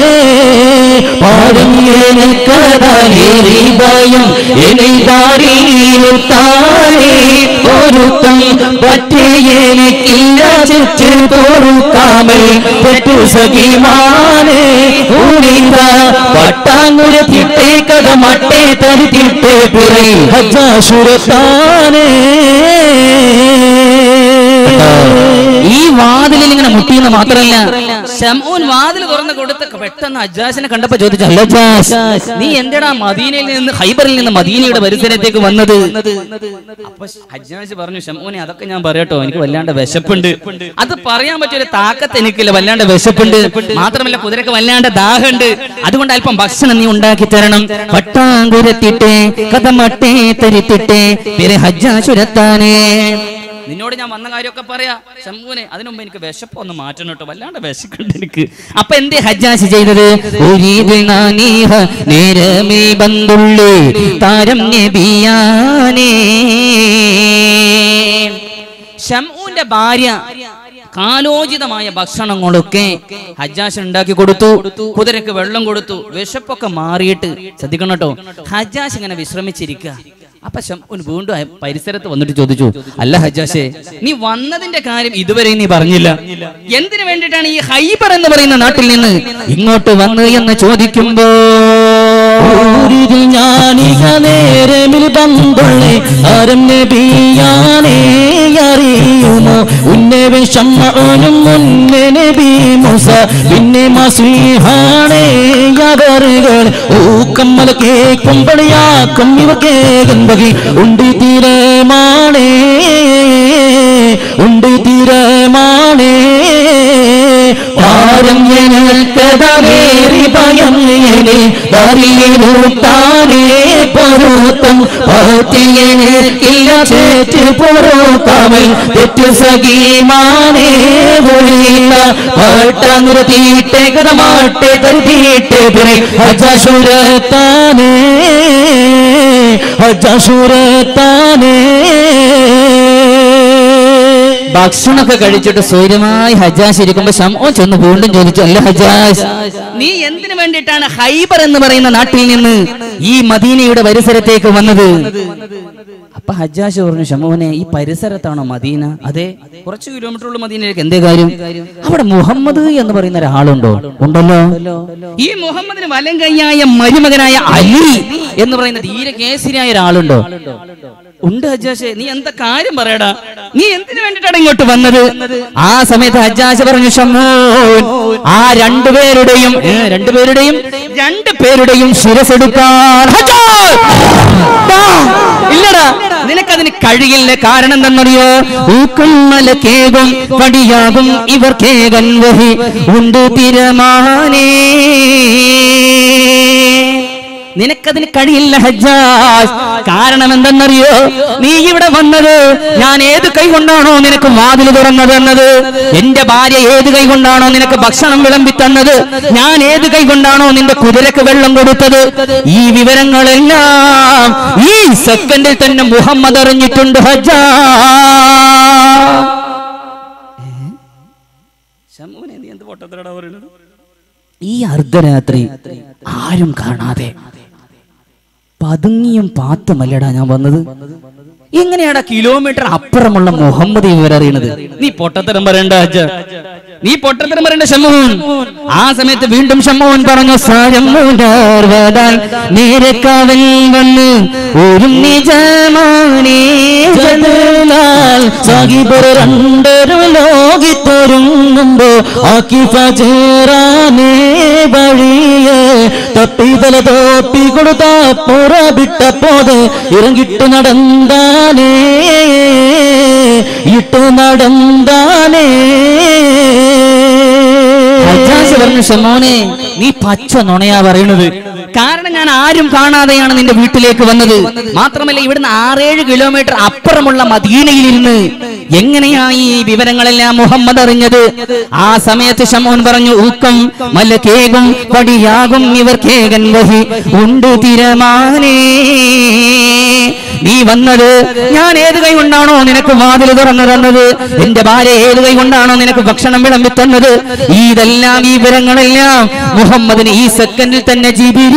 പാരം എനിക്കതേറി ഭയം എനിതാരിയിലുത്താനേ ഒരുത്തം പറ്റേ എനിക്കില്ല ചെറ്റ് തോറുക്കാമേ തെറ്റു സഖിമാനേ ഊണിത പട്ടാങ്ങുരത്തിട്ടേ കഥ മട്ടേ തരിത്തിട്ടേ പിറേ ഹജാശുരത്താനേ ഈ വാതിലിൽ ഇങ്ങനെ മുട്ടിയെന്ന് മാത്രമല്ല ഷമൂൻ വാതിൽ തുറന്ന് കൊടുത്ത പെട്ടെന്ന് അജാസിനെ കണ്ടപ്പോ ചോദിച്ചു "അല്ല അജാസ്, നീ എന്തിനാ മദീനയിൽ നിന്ന് ഹൈബറിൽ നിന്ന് മദീനയുടെ പരിസരത്തേക്ക് വന്നത് അപ്പൊ ഹജ്ജാജ് പറഞ്ഞു ഷമൂനെ അതൊക്കെ ഞാൻ പറയട്ടോ എനിക്ക് വല്ലാണ്ട് വിശപ്പുണ്ട് അത് പറയാൻ പറ്റിയൊരു താക്കത്ത് എനിക്കില്ല വല്ലാണ്ട് വിശപ്പുണ്ട് മാത്രമല്ല കുതിരക്ക് വല്ലാണ്ട് ദാഹമുണ്ട് അതുകൊണ്ട് അല്പം ഭക്ഷണം നീ ഉണ്ടാക്കി തരണം പട്ടാങ്കുരത്തിട്ടെ കഥമട്ടെ തരിത്തിട്ടെ പിറെ ഹജ്ജാശുരത്താനേ നിന്നോട് ഞാൻ വന്ന കാര്യമൊക്കെ പറയാ ശംഭുവിനെ അതിനു മുമ്പ് എനിക്ക് വിശപ്പ് ഒന്ന് മാറ്റണം കേട്ടോ വല്ലാണ്ട് വിശക്കുണ്ട് എനിക്ക് അപ്പൊ എന്തേ ഹജ്ജാസ് ചെയ്തത് ഒരീതിൽ നാനീഹ നേരമേ ബന്ധുള്ളേ താരം നബിയാനേ ഷംഊന്റെ ഭാര്യ കാലോചിതമായ ഭക്ഷണങ്ങളൊക്കെ ഹജ്ജാസ് ഉണ്ടാക്കി കൊടുത്തു കുതിരക്ക് വെള്ളം കൊടുത്തു വിശപ്പൊക്കെ മാറിയിട്ട് ശ്രദ്ധിക്കണം കേട്ടോ ഹജ്ജാസ് ഇങ്ങനെ വിശ്രമിച്ചിരിക്കുക അപ്പൊ ഷംഊൻ വീണ്ടും ആ പരിസരത്ത് വന്നിട്ട് ചോദിച്ചു അല്ല ഹജ്ജാസേ നീ വന്നതിന്റെ കാര്യം ഇതുവരെ നീ പറഞ്ഞില്ല എന്തിനു വേണ്ടിയിട്ടാണ് ഈ ഹൈബർ എന്ന് പറയുന്ന നാട്ടിൽ നിന്ന് ഇങ്ങോട്ട് വന്ന് എന്ന് ചോദിക്കുമ്പോ ഊരിൽ ഞാനിക നേരമിൽ ബന്ധുള്ളേ താരം നബിയാനേ അറിയുമോ ഉന്നെ വിഷമ്മനും മുന്നേ നബി മുസ പിന്നെ മസീഹാണേ അവറുകൾ ഊക്കമ്മല കേക്കുമ്പടിയാക്കും ഇവ കേകുമ്പകി ഉണ്ട് തീരമാണേ ഉണ്ട് തീരമാണേ താരം ഞങ്ങൾക്കതവേറി ഭയം എന്നെ ദറിയിലൂട്ടാനേ പൊരുത്തം പത്തിയനക്കില്ല ചേറ്റ് പൊറുക്കാമൽ തെറ്റു സഖീമാനേ ഒഴിയില്ല പാട്ടാനുരത്തിയിട്ടേ കഥമാട്ടെ കരുതിയിട്ടേ പിറേ ഹജാശുരത്താനേ ഹജാശുരത്താനേ ഭക്ഷണമൊക്കെ കഴിച്ചിട്ട് സ്വൈര്യമായി ഹജ്ജാസ് ഇരിക്കുമ്പോ ശമോ ചെന്ന് വീണ്ടും ചോദിച്ചു അല്ല ഹജ്ജാസ് നീ എന്തിനു വേണ്ടിയിട്ടാണ് ഹൈബർ എന്ന് പറയുന്ന നാട്ടിൽ നിന്ന് ഈ മദീനയുടെ പരിസരത്തേക്ക് വന്നത് അപ്പൊ ഹജ്ജാസ് പറഞ്ഞു ഷമോനെ ഈ പരിസരത്താണോ മദീന അതെ കുറച്ച് കിലോമീറ്റർ ഉള്ള മദീനയിലേക്ക് എന്തേ കാര്യം അവിടെ മുഹമ്മദ് എന്ന് പറയുന്ന ഒരാളുണ്ടോ ഉണ്ടല്ലോ ഈ മുഹമ്മദിന് വലം കൈയായ മരുമകനായ അലി എന്ന് പറയുന്ന തീരെ കേസരിയായ ഒരാളുണ്ടോ ഉണ്ട് ഹജ്ജാഷെ നീ എന്താ കാര്യം പറയടാ നീ എന്തിനു വേണ്ടിയിട്ടാണ് ഇങ്ങോട്ട് വന്നത് ആ സമയത്ത് ഹജ്ജാസ് പറഞ്ഞു ഷമ്മോൻ ആ രണ്ടുപേരുടെയും ഏ, രണ്ടുപേരുടെയും രണ്ട് പേരുടെയും ശിരസെടുക്കാൻ ഹജ്ജാസ്! ദാ, ഇല്ലടാ നിനക്കതിന് കഴിയില്ല കാരണം എന്തെന്നറിയോ ൂക്കുമ്മല കേകും പടിയാകും ഇവർ കേകൻ വഹി ഉണ്ട് തിരമാനേ നിനക്കതിന് കഴിയില്ല ഹജ്ജാസ് കാരണം എന്തെന്നറിയോ നീ ഇവിടെ വന്നത് ഞാൻ ഏത് കൈ കൊണ്ടാണോ നിനക്ക് വാതിൽ തുറന്നു തന്നത് എന്റെ ഭാര്യ ഏത് കൈ കൊണ്ടാണോ നിനക്ക് ഭക്ഷണം വിളമ്പി തന്നത് ഞാൻ ഏത് കൈ കൊണ്ടാണോ നിന്റെ കുതിരക്ക് വെള്ളം കൊടുത്തത് ഈ വിവരങ്ങളെല്ലാം ഈ സെക്കൻഡിൽ തന്നെ മുഹമ്മദ് അറിഞ്ഞിട്ടുണ്ട് ഹജ്ജാ ഈ അർദ്ധരാത്രി ആരും കാണാതെ പതുങ്ങിയും പാത്തുമല്ലടാ ഞാൻ വന്നത് എങ്ങനെയാടാ കിലോമീറ്റർ അപ്പുറമുള്ള മുഹമ്മദ് ഇവരറിയണത് നീ പൊട്ടത്തരം പറയണ്ട ഹജ്ജ നീ പൊട്ടത്തരം പറയണ്ട ഷമ്മൂൻ ആ സമയത്ത് വീണ്ടും ഷമ്മോൻ പറഞ്ഞു സാരം മൂടാർവതാൽ നേരെ കാവൽ വന്ന് ഒരു നിജമാനേ ജലാൽ സാഹിബർ രണ്ടൊരു ലോകിത്തൊരുങ്ങുമ്പോ ആക്കി ഫജറാനേ വഴിയെ തപ്പിതല തോപ്പി കൊടുത്ത പുറ വിട്ട പോത് ഇറങ്ങിട്ട് നടന്താനേ ഇട്ട് നടന്താനേ ഹജ്ജാസ് പറഞ്ഞു ഷമോനെ നീ പച്ച നുണയാ പറയണത് കാരണം ഞാൻ ആരും കാണാതെയാണ് നിന്റെ വീട്ടിലേക്ക് വന്നത് മാത്രമല്ല ഇവിടുന്ന് ആറേഴ് കിലോമീറ്റർ അപ്പുറമുള്ള മദീനയിൽ ഇരുന്ന് എങ്ങനെയാ ഈ വിവരങ്ങളെല്ലാം മുഹമ്മദ് അറിഞ്ഞത് ആ സമയത്ത് ഷമോൻ പറഞ്ഞു ഊക്കം മലക്കേകും പടിയാകും ഇവർ കേകൻ വഹി ഉണ്ട് തിരമാനേ നീ വന്നത് ഞാൻ ഏത് കൈ കൊണ്ടാണോ നിനക്ക് വാതിൽ തുറന്നു തന്നത് എന്റെ ഭാര്യ ഏത് കൈ കൊണ്ടാണോ നിനക്ക് ഭക്ഷണം വിളമ്പി തന്നത് ഇതെല്ലാം ഈ വിവരങ്ങളെല്ലാം മുഹമ്മദിന് ഈ സെക്കൻഡിൽ തന്നെ ജിബിരി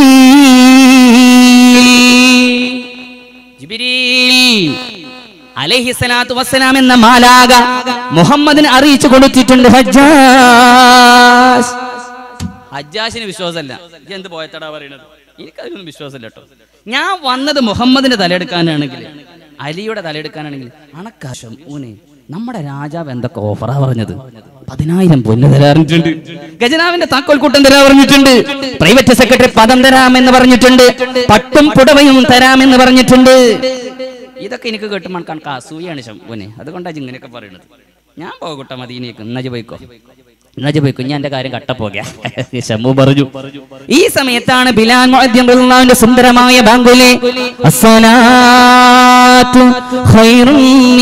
അലഹിസലാത്തു വസ്സലാം എന്ന മാലാക മുഹമ്മദിന് അറിയിച്ചു കൊടുത്തിട്ടുണ്ട് ഹജ്ജാസ് ഹജ്ജാസിന് വിശ്വാസമല്ല ഇത് എന്ത് പോയത്തടാ പറയണത് എനിക്കതിനൊന്നും വിശ്വാസമില്ല കേട്ടോ ഞാൻ വന്നത് മുഹമ്മദിന്റെ തലയെടുക്കാനാണെങ്കിൽ അലിയുടെ തലയെടുക്കാനാണെങ്കിൽ അണക്കാശം ഊനെ നമ്മുടെ രാജാവ് എന്തൊക്കെ ഓഫറാ പറഞ്ഞത് പതിനായിരം പൊന്ന് തരാറിട്ടുണ്ട് ഖജനാവിന്റെ താക്കോൽ കൂട്ടം തരാ പറഞ്ഞിട്ടുണ്ട് പ്രൈവറ്റ് സെക്രട്ടറി പദം തരാമെന്ന് പറഞ്ഞിട്ടുണ്ട് പട്ടും പുടവയും തരാമെന്ന് പറഞ്ഞിട്ടുണ്ട് ഇതൊക്കെ എനിക്ക് കേട്ടുമ്പോൾ കണക്ക് അസൂയാണ് ശംഭുവിനെ അതുകൊണ്ടാണ് ഇങ്ങനെയൊക്കെ പറയുന്നത് ഞാൻ പോകട്ടെ മദീനേക്ക് നജ് പോയിക്കോ നജ് പോയിക്കോ ഞാൻ എന്റെ കാര്യം കട്ടപ്പോക ശംഭു പറഞ്ഞു ഈ സമയത്താണ് ബിലാൽ മുഅദ്ദിൻ റളിയല്ലാഹുവിന്റെ സുന്ദരമായ ബാങ്കുലെ അസ്സലാത്തു ഖൈറും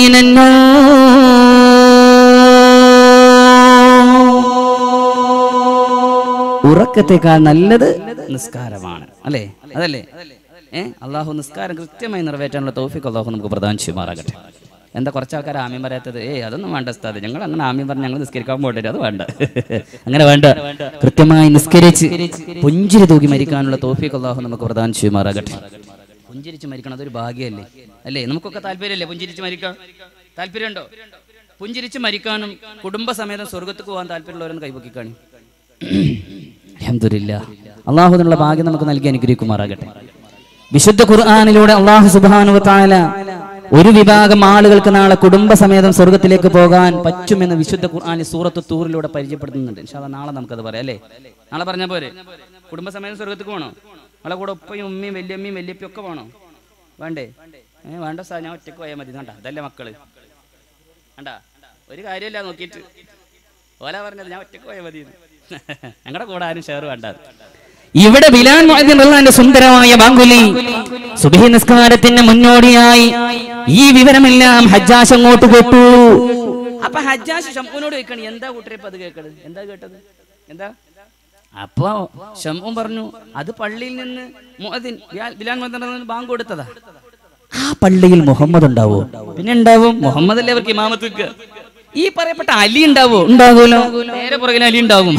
മിനന്നാം ഉറക്കത്തേക്കാൾ നല്ലത് നിസ്കാരമാണ് അല്ലേ അതല്ലേ ഏ അള്ളാഹു നിസ്കാരം കൃത്യമായി നിറവേറ്റാനുള്ള തൗഫിക്ക് അള്ളാഹു നമുക്ക് പ്രധാനം ചെയ്യുമാറാകട്ടെ എന്താ കുറച്ച് ആൾക്കാർ ആമ്യം പറയാത്തത് ഏയ് അതൊന്നും വേണ്ട സ്ഥാതെ ഞങ്ങൾ അങ്ങനെ ആമ്യം പറഞ്ഞ് ഞങ്ങൾ നിസ്കരിക്കാൻ പോകട്ടെ അത് വേണ്ട അങ്ങനെ വേണ്ട കൃത്യമായി നിസ്കരിച്ച് പുഞ്ചിരി തൂക്കി മരിക്കാനുള്ള തൗഫിക്ക് അള്ളാഹു നമുക്ക് പ്രധാനം ചെയ്യുമാറാകട്ടെ പുഞ്ചിരിച്ച് മരിക്കണം അതൊരു ഭാഗ്യമല്ലേ അല്ലേ നമുക്കൊക്കെ താല്പര്യമല്ലേ പുഞ്ചിരിച്ച് മരിക്കാൻ താല്പര്യമുണ്ടോ പുഞ്ചിരിച്ച് മരിക്കാനും കുടുംബസമേതം സ്വർഗത്തേക്ക് പോകാൻ താല്പര്യമുള്ളവരൊന്ന് കൈപൊക്കി കാണി അൽഹംദുലില്ലാ അള്ളാഹു എന്നുള്ള ഭാഗ്യം നമുക്ക് നൽകി അനുഗ്രഹിക്കുമാറാകട്ടെ വിശുദ്ധ ഖുർആാനിലൂടെ അള്ളാഹു സുബാനു താല ഒരു വിഭാഗം ആളുകൾക്ക് നാളെ കുടുംബസമേതം സ്വർഗത്തിലേക്ക് പോകാൻ പറ്റുമെന്ന് വിശുദ്ധ ഖുർആാനി സൂറത്ത് തൂറിലൂടെ പരിചയപ്പെടുത്തുന്നുണ്ട് ഇൻഷാ അല്ലാ നാളെ നമുക്കത് പറയാം അല്ലേ നാളെ പറഞ്ഞ പോരെ കുടുംബസമേതം സ്വർഗത്തേക്ക് പോകണോ നമ്മളെ കൂടെ ഉപ്പയും ഉമ്മയും വല്യമ്മയും വല്യപ്പയും ഒക്കെ വേണോ വേണ്ടേ ഏ വേണ്ട സാർ ഞാൻ ഒറ്റയ്ക്ക് പോയാൽ മതി കണ്ട അതല്ലേ മക്കള് കണ്ട ഒരു കാര്യമില്ല നോക്കിയിട്ട് ഓല പറഞ്ഞത് ഞാൻ ഒറ്റയ്ക്ക് പോയാൽ മതി ഞങ്ങളുടെ കൂടെ ആരും ഷെയർ വേണ്ട ഇവിടെ ബിലാൽ മുഅദ്ദിൻ റളിയല്ലാഹുവിന്റെ സുന്ദരമായ ബാങ്കുലി സുബഹി നിസ്കാരത്തിന് മുന്നോടിയായി ഈ വിവരമെല്ലാം ഹജ്ജാശ് അങ്ങോട്ട് കേട്ടു അപ്പൊ ഹജ്ജാശ് ഷംപൂനോട് ചോദിക്കണി എന്താ കൂട്ടരെ ഇപ്പൊ അത് കേൾക്കണത് എന്താ കേട്ടത് എന്താ അപ്പൊ ഷംപൂൻ പറഞ്ഞു അത് പള്ളിയിൽ നിന്ന് മുഅദ്ദിൻ ബിലാൽ- ബിലാൽ മുഅദ്ദിൻ റളിയല്ലാഹു അൻഹു ബാങ്ക് കൊടുത്തതാ ആ പള്ളിയിൽ മുഹമ്മദ് ഉണ്ടാവോ പിന്നെ ഉണ്ടാവും മുഹമ്മദ് അല്ലേ അവർക്ക് ഇമാമത്ത് വെക്കുക ഈ പറയപ്പെട്ട അലി ഉണ്ടാവോ ഉണ്ടാകൂലോ നേരെ പുറകിൽ അലി ഉണ്ടാവും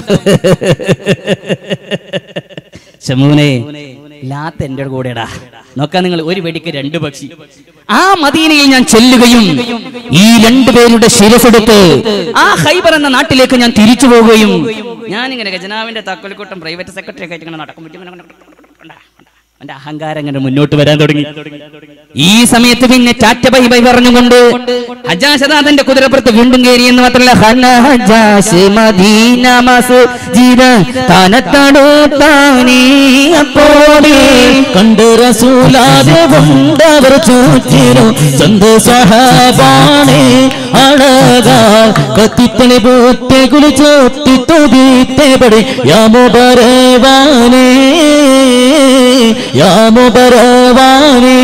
ഷമൂനെ ലാത്ത് എന്റെ കൂടെടാ നോക്കാൻ നിങ്ങൾ ഒരു വെടിക്ക് രണ്ട് പക്ഷി ആ മദീനയിൽ ഞാൻ ചെല്ലുകയും ഈ രണ്ടുപേരുടെ ശിരസെടുത്ത് ആ ഹൈബർ എന്ന നാട്ടിലേക്ക് ഞാൻ തിരിച്ചു പോവുകയും ഞാൻ ഇങ്ങനെ ഖജനാവിന്റെ താക്കോൽക്കൂട്ടം പ്രൈവറ്റ് സെക്രട്ടറി ഒക്കെ ആയിട്ട് ഇങ്ങനെ നടക്കും ഇങ്ങനെ ഇങ്ങനെ കണ്ടാ, കണ്ടാ. എന്റെ അഹങ്കാരം ഇങ്ങനെ മുന്നോട്ട് വരാൻ തുടങ്ങി ഈ സമയത്ത് പിന്നെ ടാറ്റ ബൈ ബൈ പറഞ്ഞുകൊണ്ട് ഹജാശദാതന്റെ കുതിരപ്പുറത്ത് വീണ്ടും കയറി എന്ന് മാത്രമല്ല ഹന ഹജാശ് മദീന മസ്ജിദ തനത്തടുത്താനേ അപ്പോഴേ കണ്ട് റസൂലാതെ കൊണ്ടവർ ചൂറ്റിരും ചന്ത സഹബാണേ അഴക കത്തിത്തണി പൂത്തെ കുളിച്ചോത്തി തുതിത്തെ പടി യാമോ ബരവാനേ യാമോ ബരവാനേ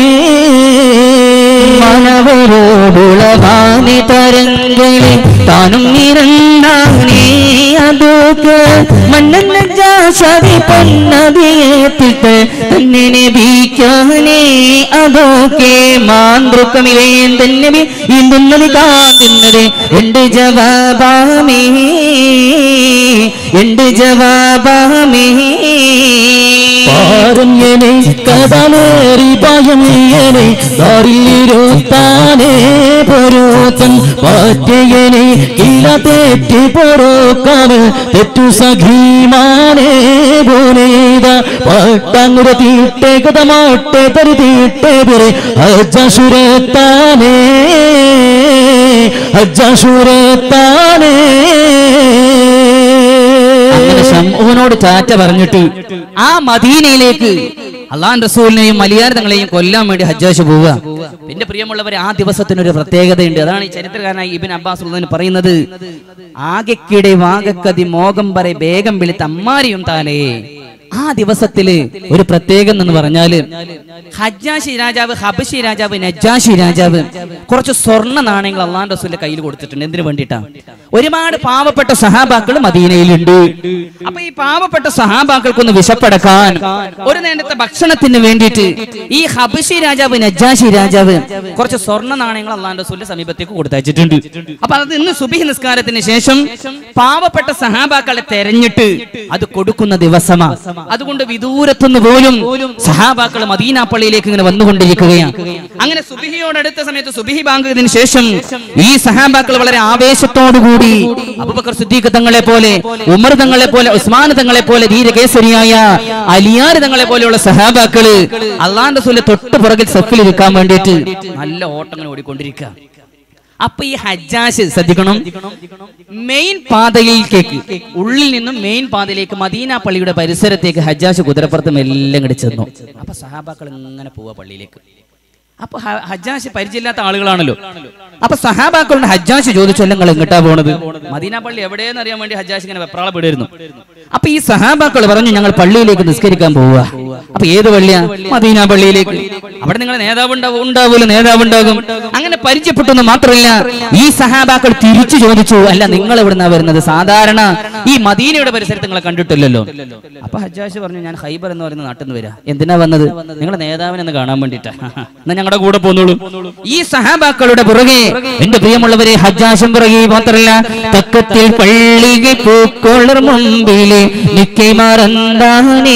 മനവരോടുളവാനി തരംഗിലെ താനും നിരന്നാനേ അതൊക്കെ മണ്ണെന്ന ജാശതി പൊന്നതിയേത്തിട്ട് തന്നെ നബിക്കാനേ അതൊക്കെ മാന്ത്രുക്കമിലേ തന്നെ ഇന്തുന്നത് കാത്തുന്നത് എന്റെ ജവാബാമേ എന്റെ ജവാബാമേ പാരഞ്ഞനെ കടലേറി ഭയമിയനെ ദാരിലിരുത്താനേ പൊരുത്തൻ പാറ്റയനെ കില തെറ്റി പൊറുക്കാന് തെറ്റു സഖീമാനേ ഭൂനേത പട്ടങ്ങുര തീട്ടെ കഥമാട്ടെ തരി തീട്ടെ പുരെ അജസുരത്താനേ അങ്ങനെ അജസുരത്താനേ ഷംഊനോട് ടാറ്റ പറഞ്ഞിട്ട് ആ മദീനയിലേക്ക് അള്ളാൻ റസൂലിനെയും മലിയാരതങ്ങളെയും കൊല്ലാൻ വേണ്ടി ഹജ്ജാശ് പോവുക പിന്നെ പ്രിയമുള്ളവരെ ആ ദിവസത്തിനൊരു പ്രത്യേകതയുണ്ട് അതാണ് ഈ ചരിത്രകാരനായി ഇബിൻ അബ്ബാസ് ഉള്ളതിന് പറയുന്നത് ആകെക്കിടെ വാഗക്കതി മോകം വരെ വേഗം വിളിത്ത് അമ്മാരിയും താലേ ആ ദിവസത്തില് ഒരു പ്രത്യേകം എന്ന് പറഞ്ഞാല് ഹജ്ജാശി രാജാവ് ഹബശി രാജാവ് നജാശി രാജാവ് കുറച്ച് സ്വർണ്ണ നാണയങ്ങൾ അള്ളാൻ റസൂലിന്റെ കയ്യിൽ കൊടുത്തിട്ടുണ്ട് എന്തിനു വേണ്ടിയിട്ടാ ഒരുപാട് പാവപ്പെട്ട സഹാബാക്കൾ മദീനയിലുണ്ട് അപ്പൊ ഈ പാവപ്പെട്ട സഹാബാക്കൾക്കൊന്ന് വിശപ്പടക്കാൻ ഒരു നേരത്തെ ഭക്ഷണത്തിന് വേണ്ടിയിട്ട് ഈ ഹബശി രാജാവ് നജാശി രാജാവ് കുറച്ച് സ്വർണ്ണ നാണയങ്ങൾ അള്ളാൻ റസൂലിന്റെ സമീപത്തേക്ക് കൊടുത്തയച്ചിട്ടുണ്ട് അപ്പൊ അത് ഇന്ന് സുബിഹി നിസ്കാരത്തിന് ശേഷം പാവപ്പെട്ട സഹാബാക്കളെ തെരഞ്ഞിട്ട് അത് കൊടുക്കുന്ന ദിവസമാ അതുകൊണ്ട് വിദൂരത്തുനിന്ന് പോലും സഹാബാക്കൾ മദീന പള്ളിയിലേക്ക് ഇങ്ങനെ വന്നുകൊണ്ടിരിക്കുകയാണ് അങ്ങനെ സുബിഹിയോടടുത്ത സമയത്ത് സുബിഹി ബാങ്കിന് ശേഷം ഈ സഹാബാക്കൾ വളരെ ആവേശത്തോടുകൂടി അബുബക്കർ സുദ്ദീഖ് തങ്ങളെ പോലെ ഉമർ തങ്ങളെ പോലെ ഉസ്മാൻ തങ്ങളെ പോലെ ധീരകേസരിയായ അലിയാർ തങ്ങളെ പോലെയുള്ള സഹാബാക്കള് അള്ളാന്റെ റസൂലിന്റെ തൊട്ട് പുറകിൽ സഫിൽ ഇരിക്കാൻ വേണ്ടിയിട്ട് നല്ല ഓട്ടങ്ങൾ ഓടിക്കൊണ്ടിരിക്കുക അപ്പൊ ഈ ഹജ്ജാസ് ശ്രദ്ധിക്കണം മെയിൻ പാതയിലേക്ക് ഉള്ളിൽ നിന്നും മെയിൻ പാതയിലേക്ക് മദീന പള്ളിയുടെ പരിസരത്തേക്ക് ഹജ്ജാസ് കുതിരപ്പുറത്ത് മെല്ലെ ഇങ്ങോട്ട് ചെന്നു അപ്പൊ സഹാബാക്കൾ ഇങ്ങനെ പോവാ പള്ളിയിലേക്ക് അപ്പൊ ഹ- ഹജ്ജാസ് പരിചയമില്ലാത്ത ആളുകളാണല്ലോ അപ്പൊ സഹാബാക്കളുടെ ഹജ്ജാസ് ചോദിച്ചു നിങ്ങൾ എങ്ങോട്ടാ പോണത് മദീന പള്ളി എവിടെയെന്ന് അറിയാൻ വേണ്ടി ഹജ്ജാസ് ഇങ്ങനെ വെപ്രാളപ്പെടുമായിരുന്നു അപ്പൊ ഈ സഹാബാക്കൾ പറഞ്ഞു ഞങ്ങൾ പള്ളിയിലേക്ക് നിസ്കരിക്കാൻ പോവുക അപ്പൊ ഏത് പള്ളിയാ മദീന പള്ളിയിലേക്ക് അവിടെ നിങ്ങളെ നേതാവ് ഉണ്ടാവും ഉണ്ടാവൂല നേതാവ് ഉണ്ടാകും അങ്ങനെ പരിചയപ്പെട്ടെന്ന് മാത്രമല്ല ഈ സഹാബാക്കൾ തിരിച്ചു ചോദിച്ചു അല്ല നിങ്ങൾ എവിടുന്നാ വരുന്നത് സാധാരണ ഈ മദീനയുടെ പരിസരത്ത് നിങ്ങളെ കണ്ടിട്ടില്ലല്ലോ അപ്പൊ ഹജ്ജാസ് പറഞ്ഞു ഞാൻ ഹൈബർ എന്ന് പറയുന്ന നാട്ടിൽ നിന്ന് വരാം എന്തിനാ വന്നത് നിങ്ങളെ നേതാവിനെ ഒന്ന് കാണാൻ വേണ്ടിട്ടാ എന്നാ ഞങ്ങളുടെ കൂടെ പോന്നോളൂ ഈ സഹാബാക്കളുടെ പുറകെ എന്റെ പ്രിയമുള്ളവരെ ഹജ്ജാശം പുറകെ മാത്രമല്ല തക്കത്തിൽ പള്ളികെ പൂക്കോളർ മുമ്പിലെ നിക്കൈ മറന്താനേ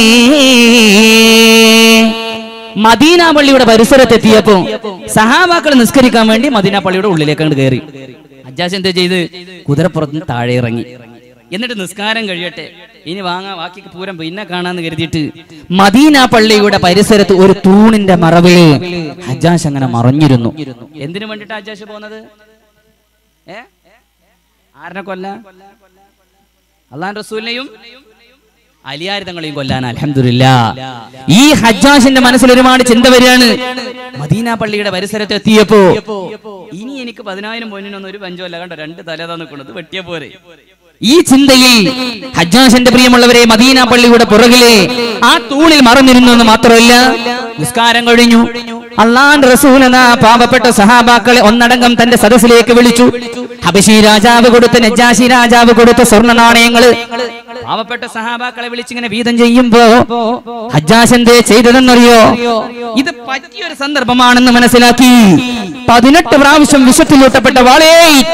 മദീന പള്ളിയുടെ പരിസരത്തെത്തിയപ്പോ സഹാബാക്കൾ നിസ്കരിക്കാൻ വേണ്ടി മദീന പള്ളിയുടെ ഉള്ളിലേക്ക് അങ്ങോട്ട് കയറി ഹജ്ജാസ് എന്താ ചെയ്ത് കുതിരപ്പുറത്ത് നിന്ന് താഴെ ഇറങ്ങി എന്നിട്ട് നിസ്കാരം കഴിയട്ടെ ഇനി വാങ്ങാ ബാക്കി പൂരം പിന്നെ കാണാന്ന് കരുതിയിട്ട് മദീന പള്ളിയുടെ പരിസരത്ത് ഒരു തൂണിന്റെ മറവിൽ ഹജ്ജാസ് അങ്ങനെ മറഞ്ഞിരുന്നു എന്തിനു വേണ്ടിട്ട് ഹജ്ജാസ് പോകുന്നത് ഏ ആരനെ കൊല്ല അള്ളാൻ റസൂലിനെയും അലിയാരിതങ്ങളെയും കൊല്ലാൻ അലഹമില്ല ഈ ഹജ്ജാസിന്റെ മനസ്സിൽ ഒരുപാട് ചിന്ത വരികയാണ് മദീന പള്ളിയുടെ പരിസരത്ത് എത്തിയപ്പോ ഇനി എനിക്ക് പതിനായിരം പൊന്നിനൊന്നും ഒരു പഞ്ചോ അല്ല കണ്ടോ രണ്ട് തലേതാ നിൽക്കുന്നത് വെട്ടിയ പോരെ ഈ ചിന്തയിൽ ഹജ്ജാസിന്റെ പ്രിയമുള്ളവരെ മദീന പള്ളിയുടെ പുറകിലെ ആ തൂണിൽ മറന്നിരുന്നു എന്ന് മാത്രമല്ല നിസ്കാരം കഴിഞ്ഞു അള്ളാന്റെ റസൂലെന്ന പാവപ്പെട്ട സഹാബാക്കളെ ഒന്നടങ്കം തന്റെ സദസ്സിലേക്ക് വിളിച്ചു ഹബശി രാജാവ് കൊടുത്ത നജാശി രാജാവ് കൊടുത്ത സ്വർണ്ണ നാണയങ്ങള് പാവപ്പെട്ട സഹാബാക്കളെ വിളിച്ചിങ്ങനെ വീതം ചെയ്യുമ്പോ ഹജ്ജാസ് എന്തേ ചെയ്തതെന്നറിയോ ഇത് പറ്റിയൊരു സന്ദർഭമാണെന്ന് മനസ്സിലാക്കി പതിനെട്ട് പ്രാവശ്യം വിഷത്തിലൂട്ടപ്പെട്ട വാളേ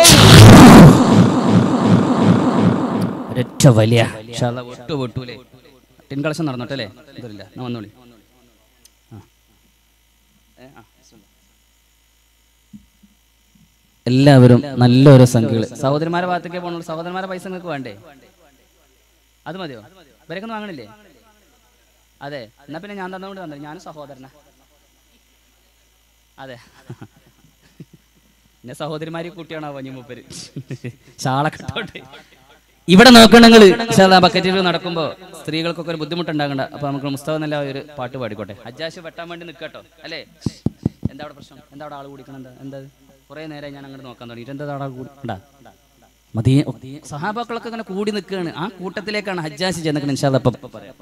ഒരൊറ്റ വലിയ ഒട്ടു പൊട്ടൂലേ ടിൻ കളക്ഷൻ നടന്നോട്ടല്ലേ ഇതില്ല ഞാൻ വന്നോളി ആ. ഏ, ആ, ബിസ്മില്ലാ. എല്ലാവരും നല്ലൊരു സംഖ്യകള് സഹോദരിമാരെ ഭാഗത്തേക്ക് പോകണുള്ളൂ സഹോദരന്മാരെ പൈസ നിങ്ങൾക്ക് വേണ്ടേ അത് മതിയോ ഇവരൊക്കെ വാങ്ങണില്ലേ അതെ എന്നാ പിന്നെ ഞാൻ തന്നുകൊണ്ട് തന്നെ ഞാനും സഹോദരനാ അതെ എന്നെ സഹോദരിമാരി കുട്ടിയാണോ വഞ്ഞു മൂപ്പര് ഷാളക്കെട്ടോട്ടെ ഇവിടെ നോക്കണെങ്കിൽ ബക്കറ്റിൽ നടക്കുമ്പോ സ്ത്രീകൾക്കൊക്കെ ഒരു ബുദ്ധിമുട്ടുണ്ടാകണ്ട അപ്പൊ നമുക്ക് മുസ്തഫ നല്ല ഒരു പാട്ട് പാടിക്കോട്ടെ ഹജ്ജാശ് വെട്ടാൻ വേണ്ടി നിൽക്കട്ടോ അല്ലേ എന്താ അവിടെ പ്രശ്നം എന്താ അവിടെ ആൾ കൂടിക്കണം എന്താ എന്താ കുറെ നേരം ഞാൻ അങ്ങോട്ട് നോക്കാൻ തുടങ്ങി എന്താ അവിടെ ആൾ കൂടി ഉണ്ടാ മതി സഹാബാക്കളൊക്കെ ഇങ്ങനെ കൂടി നിൽക്കുകയാണ് ആ കൂട്ടത്തിലേക്കാണ് ഹജ്ജാശ് ചെന്നിട്ട് ഇൻഷാല്ല ഇപ്പൊ പറയാം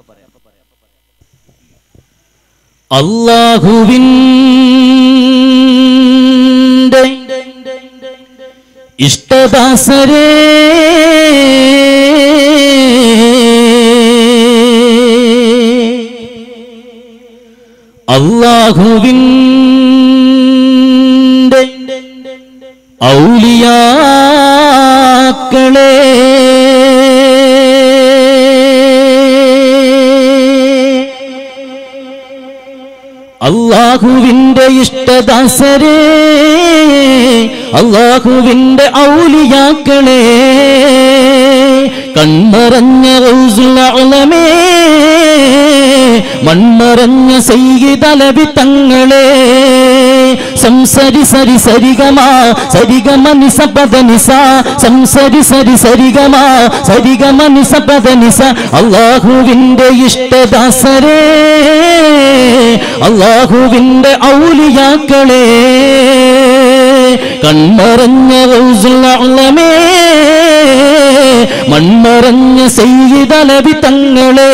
അള്ളാഹുവിൻ്റെ ഇഷ്ടദാസരേ അള്ളാഹുവിൻ്റെ ഔലിയാക്കളെ അള്ളാഹുവിന്റെ ഇഷ്ടദാസരേ അള്ളാഹുവിന്റെ ഔലിയാക്കളെ കൺമറഞ്ഞ റൗസുലമേ മൺമറഞ്ഞ സയ്യിദലബി തങ്ങളെ സംസരി സരി സരിഗമാ സരിഗമ നിസപദ നിസ സംസരി സരി സരിഗമാ സരിഗമ നിസപദ നിസ അള്ളാഹുവിന്റെ ഇഷ്ടദാസരേ അള്ളാഹുവിന്റെ ഔലിയാക്കളെ കൺമറഞ്ഞ റൗസുലമേ മൺമറഞ്ഞ സയ്യിദലബി തങ്ങളെ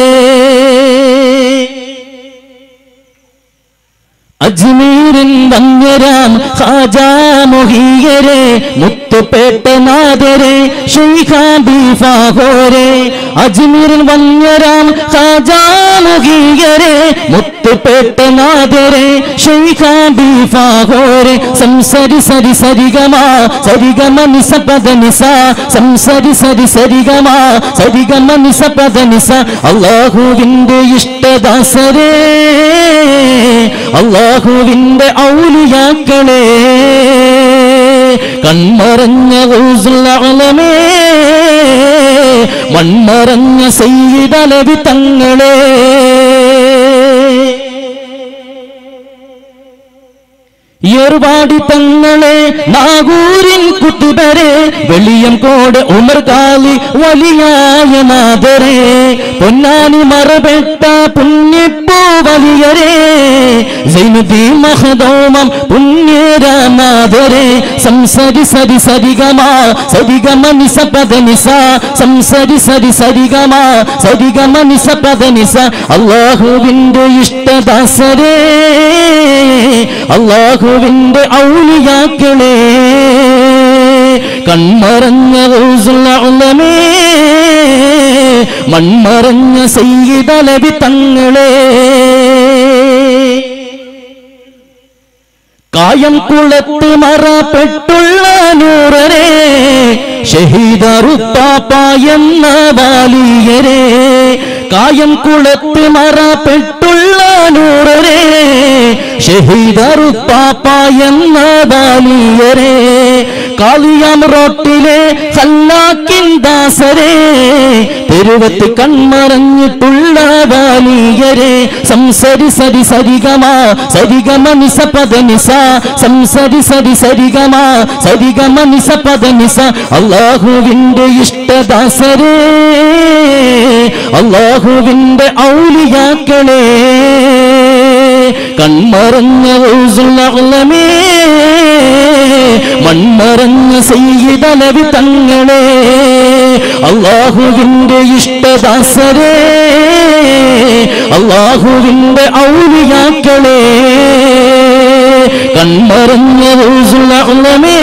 അജ്മീരിൻ വന്യരാം ഖാജാ മൊഹിയരെ മുത്തുപേട്ട നാദരെ ഷെയ്ഖാബി ഫാഹോരെ അജ്മീരിൻ വന്യരാം ഖാജാ മൊഹിയരെ മുത്തുപേട്ട നാദരെ ഷെയ്ഖാബി ഫാഹോരെ സംസരി സരി സരിഗമാ സരിഗമ നിസപദ നിസ സംസരി സരി സരിഗമാ സരിഗമ നിസപദ നിസ അള്ളാഹുവിന്റെ ഇഷ്ടദാസരേ അള്ളാഹുവിന്റെ ഔലിയാക്കളെ കൺമറഞ്ഞ ഗൗസുലമേ മൺമറഞ്ഞ സയ്യിദലബി തങ്ങളെ ഏറുപാടി തങ്ങളെ നാഗൂരിൻ കുത്തുബരെ വെളിയം കോട് ഉമർ കാലി വലിയായ നാദരെ പൊന്നാനി മറപെട്ട പുണ്യപ്പൂ വലിയരെ സൈനുദ്ദീൻ മഹദോമം പുണ്യരാനാദരെ സംസരി സരി സരിഗമ സരിഗമ നിസ പദ നിസ സംസരി സരി സരിഗമ സരിഗമ നിസ പദ നിസ അള്ളാഹുവിന്റെ ഇഷ്ടദാസരേ അള്ളാഹുവിന്റെ ഔലിയാക്കളെ കൺമറഞ്ഞ റൗസുൽ ഉലമേ മൺമറഞ്ഞ സയ്യിദലവി തങ്ങളെ കായം കുളത്ത് മറപ്പെട്ടുള്ള നൂറരെ ഷഹീദറുപ്പാപ്പായെന്ന ബാലിയരെ കായം കുളത്ത് മറപ്പെട്ടുള്ള നൂറരെ ഷഹീദറുപ്പാപ്പായെന്ന ബാലിയരെ കാളിയാം റോട്ടിലെ ഹല്ലാക്കിൻ ദാസരെ തെരുവത്ത് കൺമറഞ്ഞിട്ടുള്ള ബാലിയരെ സംസരി സരി സരിഗമ സരിഗമ നിസ പദ നിസ സംസരി സരി സരിഗമ സരിഗമ നിസ പദ നിസ അള്ളാഹുവിന്റെ ഇഷ്ടദാസരേ അള്ളാഹുവിന്റെ ഔലിയാക്കളെ കൺമറഞ്ഞ റൗസുൽ അഗ്ലമേ മൺമറഞ്ഞ സയ്യിദലവി തങ്ങളെ അള്ളാഹുവിന്റെ ഇഷ്ടദാസരേ അള്ളാഹുവിന്റെ ഔലിയാക്കളെ കൺമറഞ്ഞ റൗസുൽ അഗ്ലമേ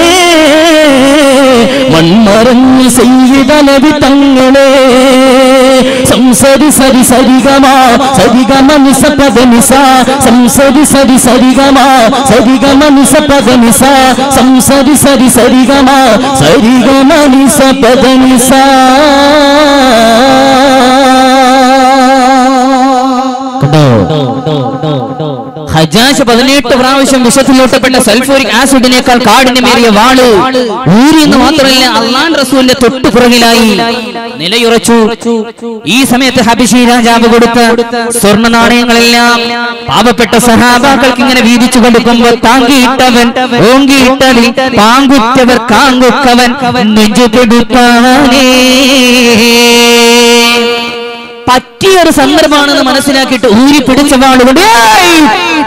മൺമറഞ്ഞ സയ്യിദലവി തങ്ങളെ സംസരി സരി സരിഗമ സരിഗമ നിസ പദ നിസ സംസരി സരി സരിഗമ സരിഗമ നിസ പദ നിസ സംസരി സരി സരിഗമ സരിഗമ നിസ പദ നിസ ഹജാജ് പതിനെട്ട് പ്രാവശ്യം വിഷത്തിലൂട്ടപ്പെട്ട സൾഫൂരിക് ആസിഡിനേക്കാൾ കാഠിന്യമേറിയ വാള് ഊരി എന്ന് മാത്രമല്ല അള്ളാൻ റസൂലിന്റെ തൊട്ടു പുറകിലായി നിലയുറച്ചു ഈ സമയത്ത് ഹബിഷി രാജാവ് കൊടുത്ത സ്വർണ്ണ നാണയങ്ങളെല്ലാം പാവപ്പെട്ട സഹാബാക്കൾക്ക് ഇങ്ങനെ വീതിച്ചു കൊടുക്കുമ്പോൾ താങ്കിയിട്ടവൻ ഓങ്കിയിട്ടവൻ പാങ്കുറ്റവർ കാങ്കുക്കവൻ നെഞ്ചു കൊടുക്കാനേ പറ്റിയ ഒരു സന്ദർഭമാണെന്ന് മനസ്സിലാക്കിയിട്ട് ഊരി പിടിച്ച വാളുകൊണ്ട് ഏയ്!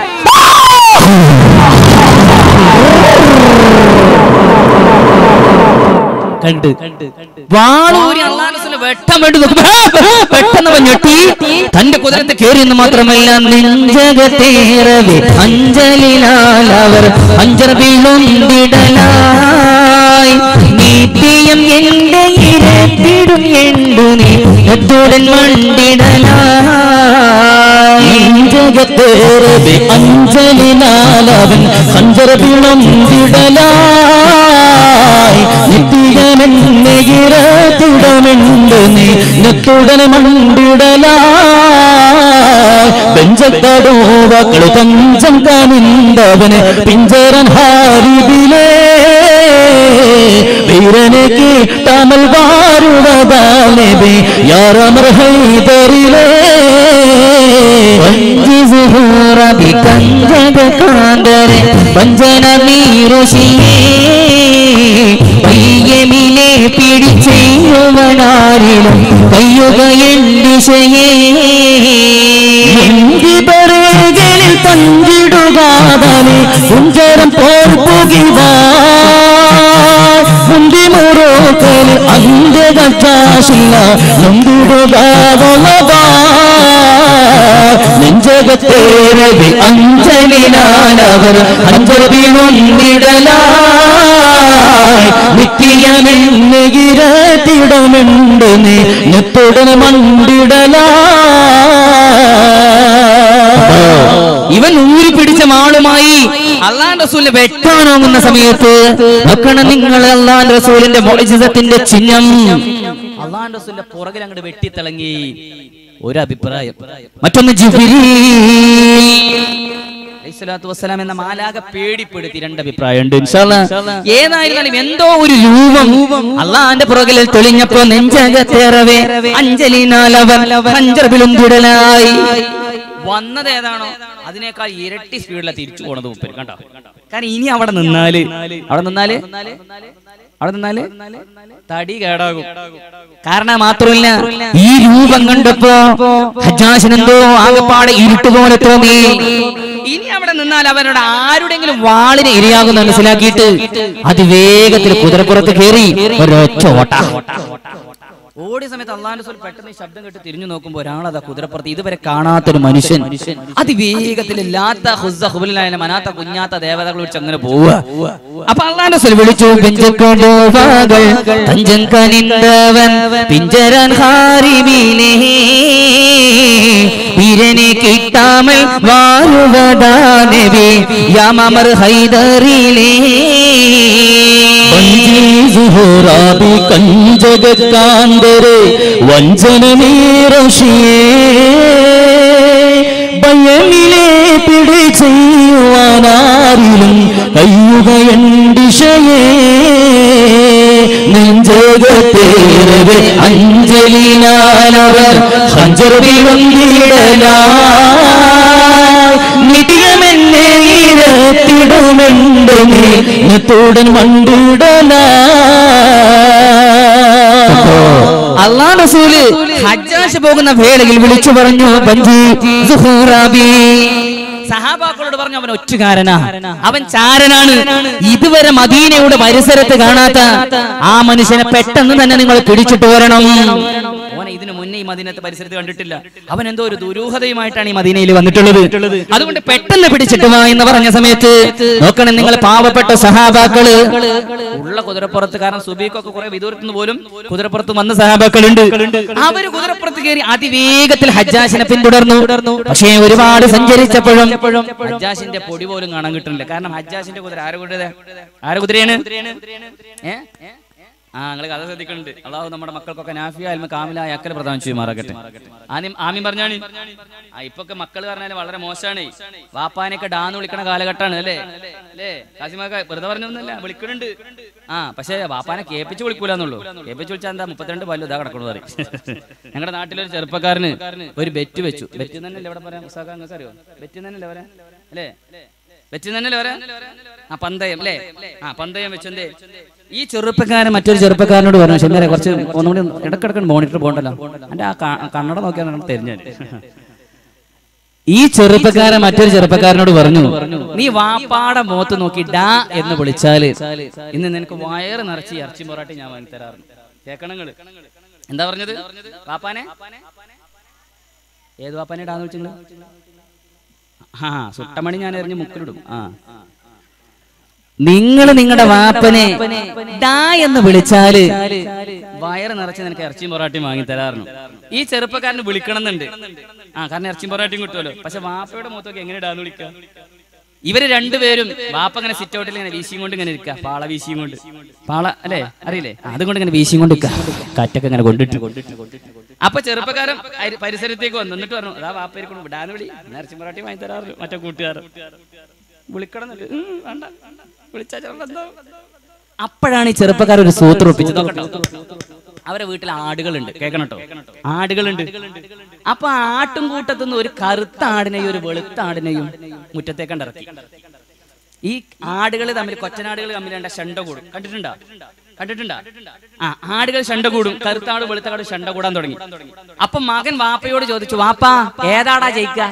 കണ്ട് വാളൂരി അള്ളാഹുവിനെ വെട്ടം വേണ്ടി നോക്കുമ്പോ പെട്ടെന്ന് അവൻ ഞെട്ടി തന്റെ കുതിരത്തെ കയറി എന്ന് മാത്രമല്ല നെഞ്ചകത്തേറവേ അഞ്ജലിലാലവർ അഞ്ചർ വീഴുണ്ടിടലായി നീതിയം എന്റെ ഇരത്തിടും എണ്ടു നീ എത്തുടൻ മണ്ടിടലായി ജഗത്തേറെ അഞ്ജലിനാലവൻ സഞ്ചരപിണം വിടലായി നിത്യമെന്നെകിരത്തിടമെണ്ട് നീ നെത്തുടനെ മണ്ടിടലായി ബെഞ്ചത്തടോവക്കള് പഞ്ചം കാണിന്തവന് പിഞ്ചരൻ ഹാരിബിലേ വീരനെ കീട്ടമൽ വാരുവതാലബി യാറമർ ഹൈദറിലേ കാന്തരെ പഞ്ചന നീരുഷിയേ പയ്യമിലെ പിടിച്ചെയ്യുവനാരിലും കയ്യുകയെണ്ടിശയേ ിൽ തഞ്ചിടുകാതനെ കുഞ്ചരം പോൽ പുകിവാ മുന്തി മുറോക്കൽ അന്ത്യകാശില്ല നൊന്തിടുകാവളവാ നെഞ്ചകത്തേരവി അഞ്ചലിനാനവർ അഞ്ചലിടലായി നിത്യമെന്നെകിരത്തിടമെണ്ട് നീ നെത്തുടനെ മണ്ടിടലാ ഇവൻ ഊരി പിടിച്ച മാളുമായി അള്ളാൻ റസൂലിനെ വെട്ടാനോങ്ങുന്ന സമയത്ത് നോക്കണം നിങ്ങൾ അള്ളാൻ റസൂലിന്റെ മോചിതത്തിന്റെ ചിഹ്നം അള്ളാൻ റസൂലിന്റെ പുറകിൽ അങ്ങോട്ട് വെട്ടിത്തിളങ്ങി ഒരു അഭിപ്രായം മറ്റൊന്ന് ജിബ്രീൽ അലൈഹിസ്സലാത്തു വസ്സലാം എന്ന മാലാക പേടിപ്പെടുത്തി രണ്ട് അഭിപ്രായമുണ്ട് ഇൻഷാല്ലാ. ഏതായിരുന്നാലും എന്തോ ഒരു രൂപം അള്ളാന്റെ പുറകിൽ തെളിഞ്ഞപ്പോ നെഞ്ചകത്തേറവേ അഞ്ജലിനാലവൻ അഞ്ചർവിലും തുടലായി വന്നത് ഏതാണോ അതിനേക്കാൾ ഇരട്ടി സ്പീഡിലാണ് തിരിച്ചു പോണത് മൂപ്പര് കണ്ടോ കാരണം ഇനി അവിടെ നിന്നാല് അവിടെ നിന്നാല് അവിടെ നിന്നാല് തടി കേടാകും കാരണം മാത്രമല്ല ഈ രൂപം കണ്ടപ്പോ ഹജ്ജാസിനെന്തോ ആകെപ്പാടെ ഇരുട്ടുപോലെ തോന്നി ഇനി അവിടെ നിന്നാൽ അവരുടെ ആരുടെങ്കിലും വാളിനെ ഇരയാകുന്ന മനസ്സിലാക്കിയിട്ട് അതിവേഗത്തിൽ കുതിരപ്പുറത്ത് കയറി ഒരൊറ്റ ഓട്ട ഓടിയ സമയത്ത് അള്ളാന്റെ സ്വൽ പെട്ടെന്ന് ഈ ശബ്ദം കേട്ട് തിരിഞ്ഞു നോക്കുമ്പോൾ ഒരാളതാ കുതിരപ്പുറത്ത് ഇതുവരെ കാണാത്തൊരു മനുഷ്യൻ അതിവേഗത്തിൽ ലാത്ത ഹുസ്സ ഹുബുലിനായ മനാത്ത കുഞ്ഞാത്ത ദേവതകൾ വിളിച്ച് അങ്ങനെ പോവുക അപ്പൊ അള്ളാന്റെ സ്വൽ വിളിച്ചു പെഞ്ചക്കൊണ്ടോവാകൾ തഞ്ചൻ കനിന്തവൻ പിഞ്ചരൻ ഹാരിമീനെ വീരനെ കിട്ടാമൽ വാഴുവതാനവി യാമർ ഹൈദറിലേ സുഹറാബി കഞ്ചകക്കാന്തരെ വഞ്ചനമീറഷിയേ ഭയമിലെ പിടി ചെയ്യുവാനാരിലും കയ്യുകയണ്ടിഷയേ നെഞ്ചകത്തേറെ അഞ്ജലിനാലവർ ഹഞ്ചർവി നിത്യമെന്നെ ഇരത്തിടുമെണ്ട് നീത്തുടൻ മണ്ടിടല അള്ളാ റസൂല് ഹജ്ജാശ് പോകുന്ന വേളയിൽ വിളിച്ചു പറഞ്ഞു ബഞ്ചി സുഹറാബി സഹാബാക്കളോട് പറഞ്ഞു അവൻ ഒറ്റ ഒറ്റുകാരനാ അവൻ ചാരനാണ് ഇതുവരെ മദീനയുടെ പരിസരത്ത് കാണാത്ത ആ മനുഷ്യനെ പെട്ടെന്ന് തന്നെ നിങ്ങൾ പിടിച്ചിട്ട് വരണം ഓനെ ഇതിനു മുന്നേ ഈ മദീനത്തെ പരിസരത്ത് കണ്ടിട്ടില്ല അവൻ എന്തോ ഒരു ദുരൂഹതയുമായിട്ടാണ് ഈ മദീനയിൽ വന്നിട്ടുള്ളത് അതുകൊണ്ട് പെട്ടെന്ന് പിടിച്ചിട്ട് വാ എന്ന് പറഞ്ഞ സമയത്ത് നോക്കണം നിങ്ങൾ പാവപ്പെട്ട സഹാബാക്കള് ഉള്ള കുതിരപ്പുറത്ത് കാരണം സുബീഖൊക്കെ കുറെ വിദൂരത്തുനിന്ന് പോലും കുതിരപ്പുറത്ത് വന്ന സഹാബാക്കളുണ്ട് അവര് കുതിരപ്പുറത്ത് കയറി അതിവേഗത്തിൽ ഹജ്ജാസിനെ പിന്തുടർന്നു പക്ഷേ ഒരുപാട് സഞ്ചരിച്ചപ്പോഴും ഹജ്ജാസിന്റെ പൊടി പോലും കാണാൻ കിട്ടുന്നില്ല കാരണം ഹജ്ജാസിന്റെ കുതിര ആരെ കുതിര ആരെ കുതിരയാണ് ഏ ആ നിങ്ങൾ കഥ ശ്രദ്ധിക്കുന്നുണ്ട് അള്ളാഹു നമ്മുടെ മക്കൾക്കൊക്കെ നാഫിയ അൽമ കാമിലായ അക്കൽ പ്രധാനം ചെയ്യുമാറാകട്ടെ ആദ്യം ആമീൻ പറഞ്ഞാണ് ആ ഇപ്പൊക്കെ മക്കൾ പറഞ്ഞാൽ വളരെ മോശമാണ് വാപ്പാനെയൊക്കെ ഡാന്ന് വിളിക്കണ കാലഘട്ടമാണ് അല്ലേ അല്ലേ കാസിമാക്ക വെറുതെ പറഞ്ഞൊന്നുമല്ല വിളിക്കുന്നുണ്ട് ആ പക്ഷേ വാപ്പാനെ കേൾപ്പിച്ച് വിളിക്കൂലെന്നുള്ളൂ കേൾപ്പിച്ച് വിളിച്ചാൽ എന്താ മുപ്പത്തിരണ്ട് പല്ലു ഇതാ കിടക്കണു പറയും ഞങ്ങളുടെ നാട്ടിലൊരു ചെറുപ്പക്കാരന് ഒരു ബെറ്റ് വെച്ചു ബെറ്റ് തന്നെയല്ലേ ഇവിടെ പറയാം ഉസാഖ നിങ്ങൾക്ക് അറിയോ ബെറ്റ് തന്നെയല്ലേ പറയാം അല്ലേ വെച്ച് തന്നെയല്ലേ പറയാം ആ പന്തയം അല്ലേ ആ പന്തയം വെച്ചെന്തേ ഈ ചെറുപ്പക്കാരൻ മറ്റൊരു ചെറുപ്പക്കാരനോട് പറഞ്ഞു ശരി കുറച്ച് ഒന്നുകൂടി ഇടക്കിടക്ക് മോണിറ്റർ പോകണ്ടല്ലോ എന്റെ ആ ക- കണ്ണട നോക്കിയാണ് നമ്മൾ തെരഞ്ഞു ഈ ചെറുപ്പക്കാരൻ മറ്റൊരു ചെറുപ്പക്കാരനോട് പറഞ്ഞു നീ വാപ്പാടെ മുഖത്ത് നോക്കി ഡാ എന്ന് വിളിച്ചാല് ഇന്ന് നിനക്ക് വയറ് നിറച്ച് ഇറച്ചി പൊറാട്ടി ഞാൻ വാങ്ങി തരാറുണ്ട് കേക്കണങ്ങള് എന്താ പറഞ്ഞത് വാപ്പാനെ ഏത് വാപ്പാനെ ഡാന്ന് വിളിച്ചിങ്ങള് ആ സുട്ടമണി ഞാൻ എറിഞ്ഞ് മുക്കിലിടും ആ നിങ്ങൾ നിങ്ങളുടെ വാപ്പനെ ഡാ എന്ന് വിളിച്ചാല് വയറ് നിറച്ച് നിനക്ക് ഇറച്ചിയും പൊറാട്ടിയും വാങ്ങി തരാറുണ്ട് ഈ ചെറുപ്പക്കാരന് വിളിക്കണമെന്നുണ്ട് ആ കാരണം ഇറച്ചിയും പൊറാട്ടിയും കിട്ടുമല്ലോ പക്ഷെ വാപ്പയുടെ മുഖത്തൊക്കെ എങ്ങനെ ഇടാന്ന് വിളിക്കാം ഇവര് രണ്ടുപേരും വാപ്പ ഇങ്ങനെ സിറ്റ് ഔട്ടിൽ ഇങ്ങനെ വീശിയും കൊണ്ട് ഇങ്ങനെ ഇരിക്കുക പാള വീശിയും കൊണ്ട് പാള അല്ലേ അറിയില്ലേ ആ, അതുകൊണ്ട് ഇങ്ങനെ വീശിയും കൊണ്ട് നിൽക്കുക കാറ്റൊക്കെ ഇങ്ങനെ കൊണ്ടിട്ട് അപ്പൊ ചെറുപ്പക്കാരൻ അരി- പരിസരത്തേക്ക് വന്നു എന്നിട്ട് പറഞ്ഞു അതാ വാപ്പ ഇരിക്കണം വിടാന്ന് വിളി ഇറച്ചി പൊറാട്ടി വാങ്ങി തരാറുണ്ട് മറ്റേ കൂട്ടുകാരൻ വിളിക്കണം എന്നുണ്ട്. ഉം, വേണ്ട വിളിച്ചാ ചിലപ്പോ എന്താ അപ്പോഴാണ് ഈ ചെറുപ്പക്കാർ ഒരു സൂത്രം ഒപ്പിച്ചത് അവരെ വീട്ടിൽ ആടുകളുണ്ട് കേൾക്കണം കേട്ടോ ആടുകളുണ്ട് അപ്പൊ ആട്ടും കൂട്ടത്തുനിന്ന് ഒരു കറുത്ത ആടിനെയും ഒരു വെളുത്ത ആടിനെയും മുറ്റത്തേക്കണ്ട് ഇറക്കി ഈ ആടുകൾ തമ്മിൽ കൊച്ചനാടുകൾ തമ്മിൽ രണ്ട ഷണ്ട കൂടും കണ്ടിട്ടുണ്ടോ കണ്ടിട്ടുണ്ടോ ആ ആടുകൾ ഷണ്ട കൂടും കറുത്താട് വെളുത്താട് ഷണ്ട കൂടാൻ തുടങ്ങി അപ്പൊ മകൻ വാപ്പയോട് ചോദിച്ചു വാപ്പാ ഏതാടാ ജയിക്ക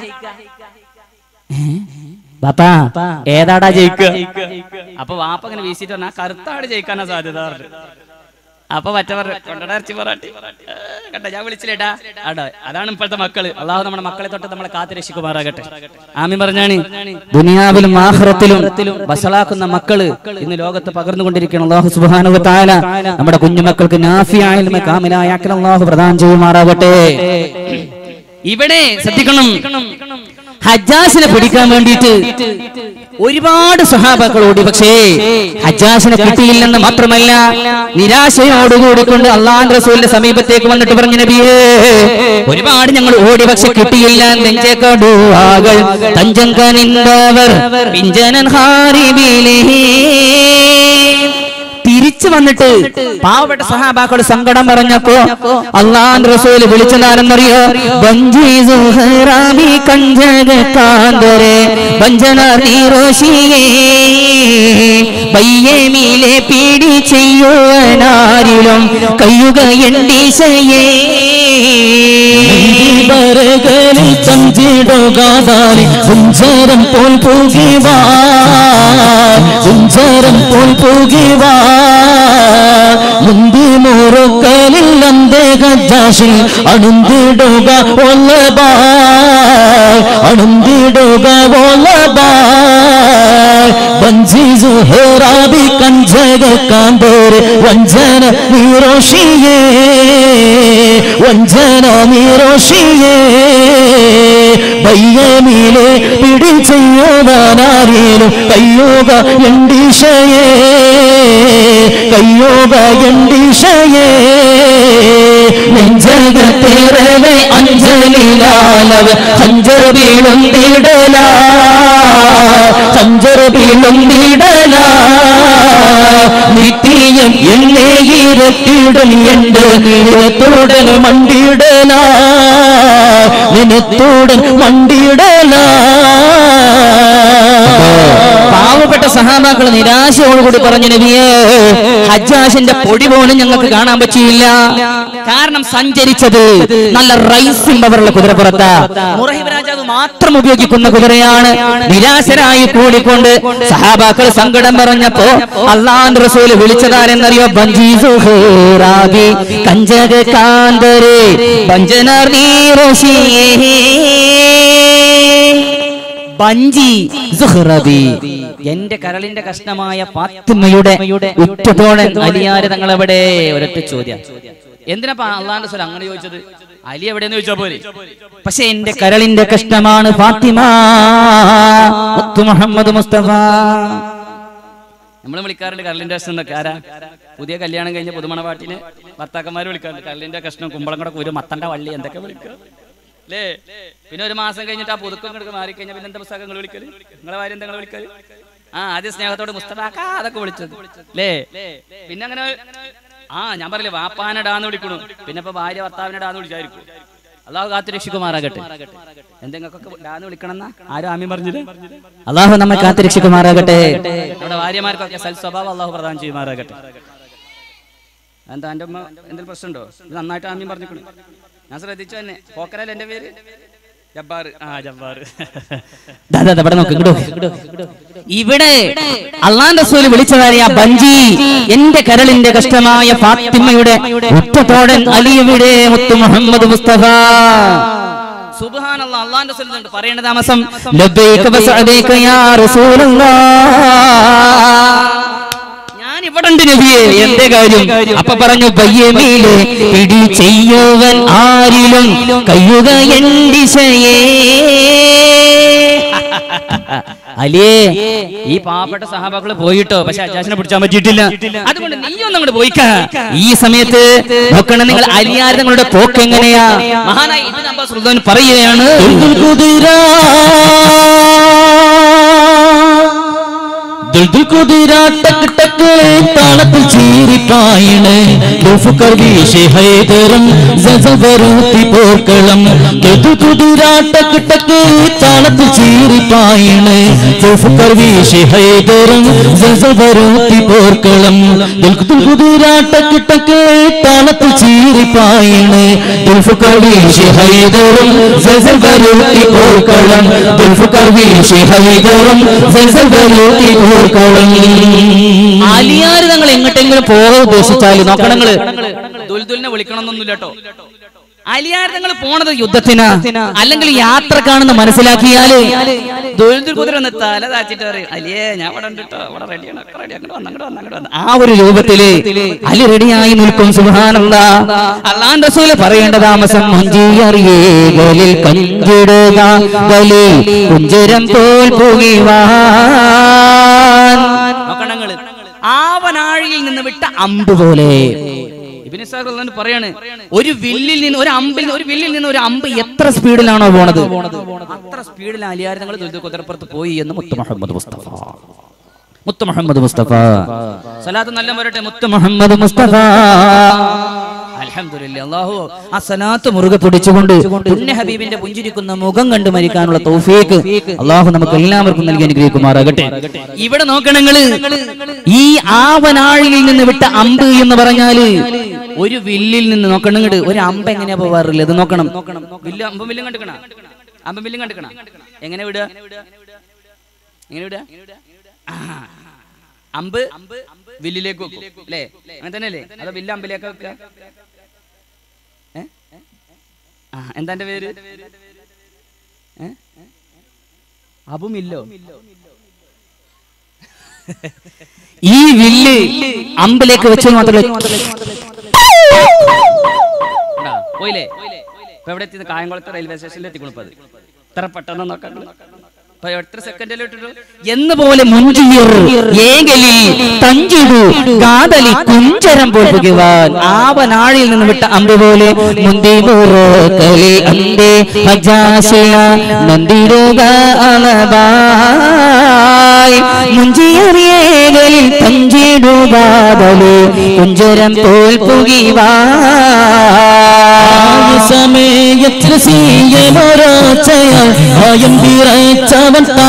ബാപ്പാ ഏതാടാ ജയിക്കുക അപ്പൊ വാപ്പ അങ്ങനെ വീശിട്ട് പറഞ്ഞാ കറുത്താട് ജയിക്കാനാ സാധ്യത പറഞ്ഞു. അപ്പൊ മറ്റ പറഞ്ഞു കൊണ്ടടാ ഇറച്ചി പൊറാട്ടി ഏ, കണ്ടോ ഞാൻ വിളിച്ചില്ലേട്ടാ ആടോ അതാണ് ഇപ്പോഴത്തെ മക്കള് അള്ളാഹു നമ്മുടെ മക്കളെ തൊട്ട് നമ്മളെ കാത്തു രക്ഷിക്കുമാറാകട്ടെ ആമി പറഞ്ഞാണ് ദുനിയാവിലും ആഹ്റത്തിലും വഷളാക്കുന്ന മക്കള് ഇന്ന് ലോകത്ത് പകർന്നുകൊണ്ടിരിക്കണം അള്ളാഹു സുബ്ഹാനഹു വ തആല നമ്മുടെ കുഞ്ഞുമക്കൾക്ക് നാഫിയായ ഇൽമ കാമിലായ അക്കൽ അള്ളാഹു പ്രദാനം ചെയ്യുമാറാകട്ടെ ഇവിടെ ശ്രദ്ധിക്കണം ഹജ്ജാസിനെ പിടിക്കാൻ വേണ്ടിയിട്ട് ഒരുപാട് സഹാബാക്കൾ ഓടി പക്ഷേ ഹജ്ജാസിനെ കിട്ടിയില്ലെന്ന് മാത്രമല്ല നിരാശയോടുകൂടി കൊണ്ട് അള്ളാൻ റസൂലിന്റെ സമീപത്തേക്ക് വന്നിട്ട് പറഞ്ഞു നബിയേ ഒരുപാട് ഞങ്ങൾ ഓടി പക്ഷെ കിട്ടിയില്ല നെഞ്ചേക്കടുവാകൾ തഞ്ചം കനിന്തവർ പിഞ്ചനൻ ഹാരിബിലേ തിരിച്ചു തിരിച്ചു വന്നിട്ട് പാവപ്പെട്ട സഹാബാക്കൾ സങ്കടം പറഞ്ഞപ്പോ അള്ളാൻ റസൂല് വിളിച്ചതാരെന്നറിയോ ബഞ്ചി സുഹറാബി കഞ്ചക കാന്തരെ വഞ്ചന നീറോഷിയേ പയ്യമീലെ പീടി ചെയ്യുവാനാരിലും കയ്യുക എണ്ടീശയേ വരകളിൽ ചഞ്ചിടുകാതാലി കുഞ്ചരം പോൽ പൂകിവാ കുഞ്ചരം പോൽ പൂകിവാ മുന്തി മുറുക്കലിൽ അന്തേഹജാഷിൽ അണുന്തിടുക ഒല്ലബാ അണുന്തിടുക ഒല്ലബാ ബഞ്ചി സുഹറാബി കഞ്ചക കാന്തോര് വഞ്ചന നീറോഷിയേ വഞ്ചന നീറോഷിയേ പയ്യമീലെ പിടി ചെയ്യുവാനാരേലും കയ്യോക എണ്ടീശയേ കയ്യോക എണ്ടീശയേ നെഞ്ചകത്തേറവേ അഞ്ജലിലാലവ ഹഞ്ചർ വീളും തീടല ഹഞ്ചർ വീളും തീടല നിത്യം എന്നെ ഇരത്തിടും എന്റെ നിരത്തോടൻ മണ്ടിടല നിനത്തോടൻ മണ്ടിടല പാവപ്പെട്ട സഹാബാക്കൾ നിരാശയോടുകൂടി പറഞ്ഞു നബിയേ ഹജ്ജാഷിന്റെ പൊടി പോലും ഞങ്ങൾക്ക് കാണാൻ പറ്റിയില്ല കാരണം സഞ്ചരിച്ചത് നല്ല റൈസിംഗ് പവറുള്ള കുതിരപ്പുറത്ത മുറഹിബ് രാജാവ് മാത്രം ഉപയോഗിക്കുന്ന കുതിരയാണ് നിരാശരായി കൂടിക്കൊണ്ട് സഹാബാക്കൾ സങ്കടം പറഞ്ഞപ്പോ അള്ളാൻ റസൂല് വിളിച്ചതാരെന്നറിയോ ബഞ്ചി സുഹേറാബി കഞ്ചക കാന്തരെ ബഞ്ചനർ ബഞ്ചി സുഹ്റബി എന്റെ കരളിന്റെ കഷ്ണമായ ഫാത്തിമയുടെ ഉറ്റതോഴൻ അലിയാര് തങ്ങളെവിടെ ഒരൊറ്റ ചോദ്യം എന്തിനാ അള്ളാന്റെ സ്വലം അങ്ങനെ ചോദിച്ചത് അലി എവിടെയെന്ന് ചോദിച്ചാ പോലെ പക്ഷെ എന്റെ കരളിന്റെ കഷ്ണമാണ് ഫാത്തിമ മുത്തു മുഹമ്മദ് മുസ്തഫ നമ്മൾ വിളിക്കാറുണ്ട് കരളിന്റെ കഷ്ണം എന്നൊക്കെ ആരാ പുതിയ കല്യാണം കഴിഞ്ഞ പുതുമണ പാട്ടിന് ഭർത്താക്കന്മാർ വിളിക്കാറുണ്ട് കരളിന്റെ കഷ്ണം കുമ്പളങ്ങടെ ഒരു മത്തന്റെ വള്ളി എന്തൊക്കെ വിളിക്കുക അല്ലേ പിന്നെ ഒരു മാസം കഴിഞ്ഞിട്ട് ആ പുതുക്കം കിടക്ക് മാറിക്കഴിഞ്ഞാൽ പിന്നെ എന്താ പുസ്തകങ്ങൾ വിളിക്കല് നിങ്ങളെ ഭാര്യ എന്താ വിളിക്കല് ആ ആദ്യം സ്നേഹത്തോട് മുസ്തഫാക്ക അതൊക്കെ വിളിച്ചത് അല്ലേ പിന്നെ അങ്ങനെ ആ ഞാൻ പറയില്ലേ വാപ്പാനടാന്ന് വിളിക്കണു പിന്നെ ഇപ്പൊ ഭാര്യ ഭർത്താവിനടാന്ന് വിളിച്ചായിരിക്കും അള്ളാഹു കാത്തു രക്ഷിക്കുമാറാകട്ടെ എന്തെങ്കിലൊക്കെ ഡാന്ന് വിളിക്കണമെന്ന ആരും ആമി പറഞ്ഞില്ല അള്ളാഹു നമ്മെ കാത്തു രക്ഷിക്കുമാറാകട്ടെ നമ്മുടെ ഭാര്യമാർക്കൊക്കെ സൽ സ്വഭാവം അള്ളാഹു പ്രദാനം ചെയ്യുമാറാകട്ടെ എന്താ എന്റെ അമ്മ എന്തെങ്കിലും പ്രശ്നമുണ്ടോ ഇത് നന്നായിട്ട് ആമ്യം പറഞ്ഞിരിക്കണു ഞാൻ ശ്രദ്ധിച്ചു തന്നെ പോക്കരല്ല എന്റെ പേര് ജബ്ബാർ ആ ജബ്ബാർ ഇവിടെ നോക്ക് ഇവിടെ അള്ളാൻ റസൂൽ വിളിച്ചതായ ബഞ്ചി എന്റെ കരളിന്റെ കഷ്ടമായ ഫാത്തിമയുടെ ഉറ്റത്തോടൻ അലിയുടെ മുത്തു മുഹമ്മദ് മുസ്തഫ സുബ്ഹാനല്ലാഹ് അള്ളാന്റെ റസൂൽ എന്നിട്ട് പറയേണ്ട താമസം ലബ്ബൈക വസഅദൈക യാ റസൂലല്ലാഹ് ഞാൻ ഇവിടെ ഉണ്ട് നബിയെ എന്റെ കാര്യം അപ്പൊ പറഞ്ഞു പയ്യമീലെ പിടി ചെയ്യുവൻ ആരിലും കയ്യുക എന്തിശയേ അലിയേ ഈ പാവപ്പെട്ട സഹാബാക്കള് പോയിട്ടോ പക്ഷെ അജാസിനെ പിടിച്ചാൻ പറ്റിയിട്ടില്ല അതുകൊണ്ട് നീ ഒന്നും അങ്ങോട്ട് പോയിക്ക ഈ സമയത്ത് നോക്കണം നിങ്ങൾ അലിയാർ നിങ്ങളുടെ പോക്ക് എങ്ങനെയാ മഹാനായി ഇബ്നു അബ്ബാസ് റളിയല്ലാഹു അൻഹു പറയുകയാണ് കുതിര ദുൽദുൽ കുതിര ടക്ക് ടക്ക് താളത്തിൽ ചീരിപ്പായണ് ലൂഫുക്കർ വീശി ഹൈദരം സസവരൂത്തി പോർക്കളം ദുൽദുൽ കുതിര ടക്ക് ടക്ക് താളത്തിൽ ചീരിപ്പായണ് ലൂഫുക്കർ വീശി ഹൈദരം സസവരൂത്തി പോർക്കളം ദുൽദുൽ കുതിര ടക്ക് ടക്ക് താളത്തിൽ ചീരിപ്പായണ് ദുൽഫുക്കർ വീശി ഹൈദരം സസവരൂത്തി പോർക്കളം ദുൽഫുക്കർ വീശി ഹൈദരം സസവരൂത്തി പോർക്കളം അലിയാർ നിങ്ങൾ എങ്ങോട്ടെങ്കിലും പോകാൻ ഉദ്ദേശിച്ചാല് നോക്കണം നിങ്ങള് ദുൽദുലിനെ വിളിക്കണമെന്നൊന്നുമില്ല കേട്ടോ അലിയാർ നിങ്ങൾ പോണത് യുദ്ധത്തിനാ അല്ലെങ്കിൽ യാത്രക്കാണെന്ന് മനസ്സിലാക്കിയാല് ദുൽദുൽ കുതിര ഒന്ന് തല താച്ചിട്ട് പറയും അലിയേ ഞാൻ ഇവിടെ ഉണ്ട് കേട്ടോ ഇവിടെ റെഡിയാണ് റെഡി അങ്ങോട്ട് വന്ന് അങ്ങോട്ട് വന്ന് അങ്ങോട്ട് വന്ന് ആ ഒരു രൂപത്തില് അലി റെഡിയായി നിൽക്കും സുഹാനുള്ള അള്ളാൻ റസൂല് പറയേണ്ട താമസം മഞ്ചിയറിയേകളിൽ കഞ്ചിടുക ബലി കുഞ്ചരം പോൽ പുകിവാൻ നോക്കണങ്ങള് ആവനാഴിയിൽ നിന്ന് വിട്ട അമ്പ് പോലെ ഇബ്നു ഇസ്ഹാഖ് റളിയല്ലാഹു അൻഹു പറയാണ് ഒരു വില്ലിൽ നിന്ന് ഒരു അമ്പിൽ ഒരു വില്ലിൽ നിന്ന് ഒരു അമ്പ് എത്ര സ്പീഡിലാണോ പോണത് അത്ര സ്പീഡിൽ അലിയാർ നിങ്ങൾ ദുരിത കുതിരപ്പുറത്ത് പോയി എന്ന് മുത്ത് മുഹമ്മദ് മുസ്തഫ മുത്ത് മുഹമ്മദ് മുസ്തഫ സലാത്ത് നല്ല വരട്ടെ മുത്ത് മുഹമ്മദ് മുസ്തഫ അൽഹംദുലില്ലാ അല്ലാഹു ആ സലാത്ത് മുറുകെ പിടിച്ചുകൊണ്ട് പുണ്യ ഹബീബിന്റെ പുഞ്ചിരിക്കുന്ന മുഖം കണ്ടു മരിക്കാനുള്ള തൗഫീക്ക് അള്ളാഹു നമുക്ക് എല്ലാവർക്കും നൽകി അനുഗ്രഹിക്കുമാറാകട്ടെ ഇവിടെ നോക്കണങ്ങള് ഈ ആവനാഴിയിൽ നിന്ന് വിട്ട അമ്പ് എന്ന് പറഞ്ഞാല് ഒരു വില്ലിൽ നിന്ന് നോക്കണങ്ങട് ഒരു അമ്പ എങ്ങനെയാ പോവാറില്ല ഇത് നോക്കണം വില്ല് അമ്പും വില്ലും കണ്ടുക്കണ അമ്പും വില്ലും കണ്ടുക്കണ എങ്ങനെ വിടുക എങ്ങനെ വിടുക ആ. അമ്പ് വില്ലിലേക്ക് വെക്കും അല്ലേ അങ്ങനെ തന്നെ അല്ലേ അതോ വില്ല് അമ്പിലേക്ക് വെക്കുക ഏ? ആ എന്താ എന്റെ പേര് ഏ? അബുമില്ലോ ഈ വില്ല് അമ്പിലേക്ക് വെച്ചത് മാത്രമല്ല എടാ, പോയില്ലേ ഇപ്പൊ എവിടെ എത്തി കായംകുളത്ത് റെയിൽവേ സ്റ്റേഷനിൽ എത്തിക്കൊടുപ്പത് ഇത്ര പെട്ടെന്ന് നോക്കാൻ ഇപ്പൊ എത്ര സെക്കൻഡിൽ ഇട്ടിട്ടു എന്ന പോലെ മുഞ്ചിയർ ഏകലി തഞ്ചിടു കാതലി കുഞ്ചരം പോൽപ്പുകുവാൻ ആവനാഴിയിൽ നിന്ന് വിട്ട അമ്പ് പോലെ മുന്തി മുറക്കലി അന്തേ ഹജാശില നന്ദിടുക അളവായി മുഞ്ചിയർ ഏകലിൽ തഞ്ചിടു കാതലി കുഞ്ചരം പോൽപ്പുകിവാൻ സമയത്തിൽ സീയമൊരാച്ചയാൽ ഭയം വിറച്ചവൻ താ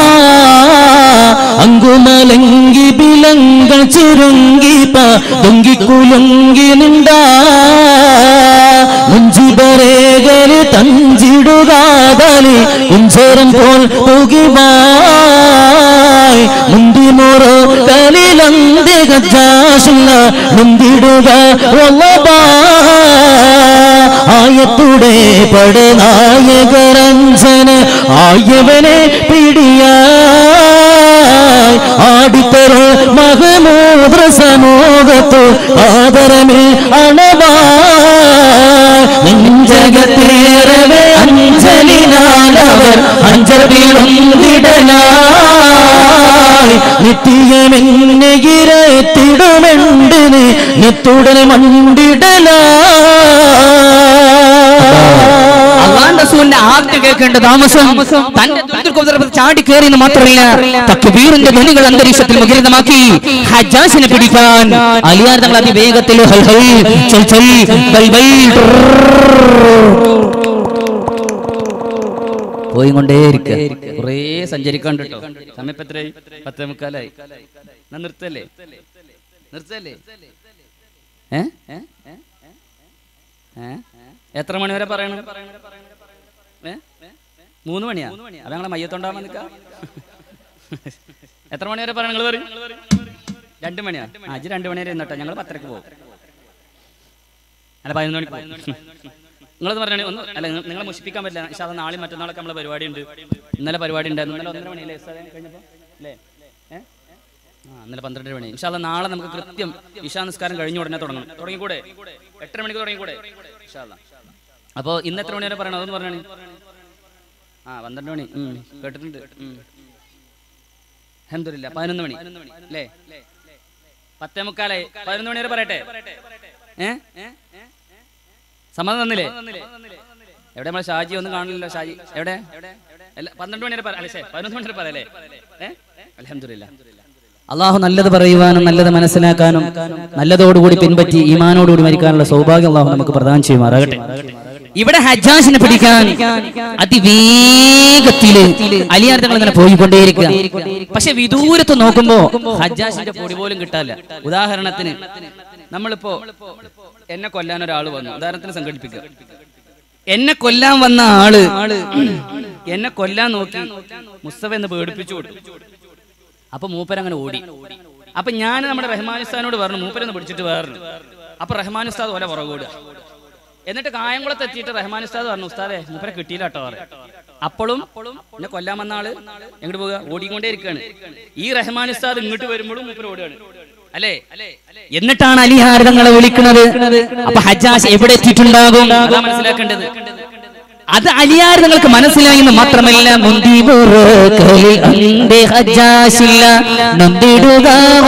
അങ്കുമലങ്കി ബിലങ്ങൾ ചുരുങ്ങി പൊങ്കി കുലുങ്കി നിണ്ടാ മുഞ്ചിബരേകല് തഞ്ചിടുകാതലി കുഞ്ചരം പോൽ പുകിവായ് മുന്തിമുറോ കലിലന്തി ഗജാശില്ല മുന്തിടുക ആയത്തുടെ പടനായകരഞ്ജന ആയവനെ പിടിയായി ആടിത്തരോ മഹമൂദ്ര സമൂഹത്തു ആദരമേ അണവാ നെഞ്ചകത്തേറവേ അഞ്ജലിനാലവർ അഞ്ചൽ വീടുന്നിടനായി നിത്യമെന്നെ ഇരത്തിടുമെണ്ട് നീ നിത്തുടനെ മണ്ടിടലാ അള്ളാൻ റസൂലിന്റെ ആദ്യ കേൾക്കേണ്ട താമസം തന്റെ ദുരിതക്കുതിരപ്പുറത്ത് ചാടി കയറി എന്ന് മാത്രമല്ല തക്ബീറിന്റെ ധ്വനികൾ അന്തരീക്ഷത്തിൽ മുഖരിതമാക്കി ഹജ്ജാസിനെ പിടിക്കാൻ അലിയാർ തങ്ങൾ അതിവേഗത്തിൽ ഹൽ ഹൽ ചൽ ചൽ ബൽ ബൽ പോയി കൊണ്ടേയിരിക്കുക കുറേ സഞ്ചരിക്കാണ്ട് കേട്ടോ സമയം ഇപ്പൊ എത്രയായി പത്തേ മുക്കാലായി എന്നാ നിർത്തല്ലേ നിർത്തല്ലേ ഏ ഏ? ഏ? എത്ര മണി വരെ പറയണം ഏ? മൂന്ന് മണിയാ അത് ഞങ്ങളെ മയ്യത്തുണ്ടാവാൻ നിൽക്കാം എത്ര മണി വരെ പറയണം നിങ്ങൾ പറയും രണ്ട് മണിയാ ആ അജ് രണ്ട് മണി വരെ എന്നിട്ടോ ഞങ്ങൾ പത്തരക്ക് പോകും അല്ല പതിനൊന്ന് മണിക്ക് പോകും നിങ്ങളത് പറഞ്ഞാൽ ഒന്ന് അല്ല നിങ്ങൾ- നിങ്ങളെ മുഷിപ്പിക്കാൻ പറ്റില്ല പക്ഷെ അത് നാളെ മറ്റന്നാളൊക്കെ നമ്മളെ പരിപാടി ഉണ്ട് ഇന്നലെ പരിപാടി ഉണ്ടായിരുന്നു ഇന്നലെ ഒന്നര മണിയല്ലേ ഉസ്താദേ കഴിഞ്ഞപ്പോൾ അല്ലേ ഏ? ആ ഇന്നലെ പന്ത്രണ്ട് മണി ഇൻഷാല്ല നാളെ നമുക്ക് കൃത്യം ഇഷാ നിസ്കാരം കഴിഞ്ഞ ഉടനെ തുടങ്ങണം തുടങ്ങിക്കൂടെ എട്ടര മണിക്ക് തുടങ്ങിക്കൂടെ ഇൻഷാല്ല അപ്പോൾ ഇന്ന് എത്ര മണി വരെ പറയണം അതൊന്ന് പറഞ്ഞാണ് ആ പന്ത്രണ്ട് മണി ഉം, കേട്ടിട്ടുണ്ട് ഉം. അൽഹംദുലില്ലാ പതിനൊന്ന് മണി അല്ലേ പത്തേ മുക്കാലായി പതിനൊന്ന് മണി വരെ പറയട്ടെ ഏ സമ്മതം തന്നില്ലേ എവിടെ നമ്മളെ ഷാജി ഒന്നും കാണില്ലല്ലോ ഷാജി എവിടെ അല്ല പന്ത്രണ്ട് മണി വരെ പറ അല്ലേ ശ്ശെ, പതിനൊന്ന് മണി വരെ പറയല്ലേ ഏ അലഹമില്ല അള്ളാഹു നല്ലത് പറയുവാനും നല്ലത് മനസ്സിലാക്കാനും നല്ലതോടുകൂടി പിൻപറ്റി ഈമാനോടുകൂടി മരിക്കാനുള്ള സൗഭാഗ്യം അള്ളാഹു നമുക്ക് പ്രദാനം ചെയ്യുമാറാകട്ടെ ഇവിടെ ഹജ്ജാസിനെ പിടിക്കാൻ അതിവേഗത്തില് അലിയാർത്ഥങ്ങൾ ഇങ്ങനെ പോയിക്കൊണ്ടേയിരിക്കുക പക്ഷെ വിദൂരത്ത് നോക്കുമ്പോ ഹജ്ജാസിന്റെ പൊടി പോലും കിട്ടാല്ല ഉദാഹരണത്തിന് നമ്മളിപ്പോ എന്നെ കൊല്ലാൻ ഒരാൾ വന്നു ഉദാഹരണത്തിന് സംഘടിപ്പിക്കുക എന്നെ കൊല്ലാൻ വന്ന ആള് എന്നെ കൊല്ലാൻ നോക്കി മുസ്തഫ എന്ന് പേടിപ്പിച്ചു കൊടുത്തു അപ്പൊ മൂപ്പരങ്ങനെ ഓടി അപ്പൊ ഞാൻ നമ്മുടെ റഹ്മാൻ ഉസ്താദിനോട് പറഞ്ഞു മൂപ്പരെന്ന് പിടിച്ചിട്ട് വേറെ അപ്പൊ റഹ്മാൻ ഉസ്താദ് പോലെ പുറകോടുക എന്നിട്ട് കായംകുളത്ത് എത്തിയിട്ട് റഹ്മാൻ ഉസ്താദ് പറഞ്ഞു ഉസ്താദെ മൂപ്പരെ കിട്ടിയില്ല കേട്ടോ പറ അപ്പോഴും എന്നെ കൊല്ലാൻ വന്ന ആള് എങ്ങോട്ട് പോവുക ഓടിക്കൊണ്ടേ ഇരിക്കുകയാണ് ഈ റഹ്മാൻ ഉസ്താദ് ഇങ്ങോട്ട് വരുമ്പോഴും മൂപ്പര് ഓടുകയാണ് അല്ലേ എന്നിട്ടാണ് അലിഹാരതങ്ങളെ വിളിക്കുന്നത് അപ്പൊ ഹജ്ജാസ് എവിടെ എത്തിയിട്ടുണ്ടാകും അതാ മനസ്സിലാക്കേണ്ടത് അത് അലിയാർ നിങ്ങൾക്ക് മനസ്സിലായി എന്ന് മാത്രമല്ല മുന്തി മുറക്കലിൽ അന്റെ ഹജ്ജാസില്ല നന്ദിടുക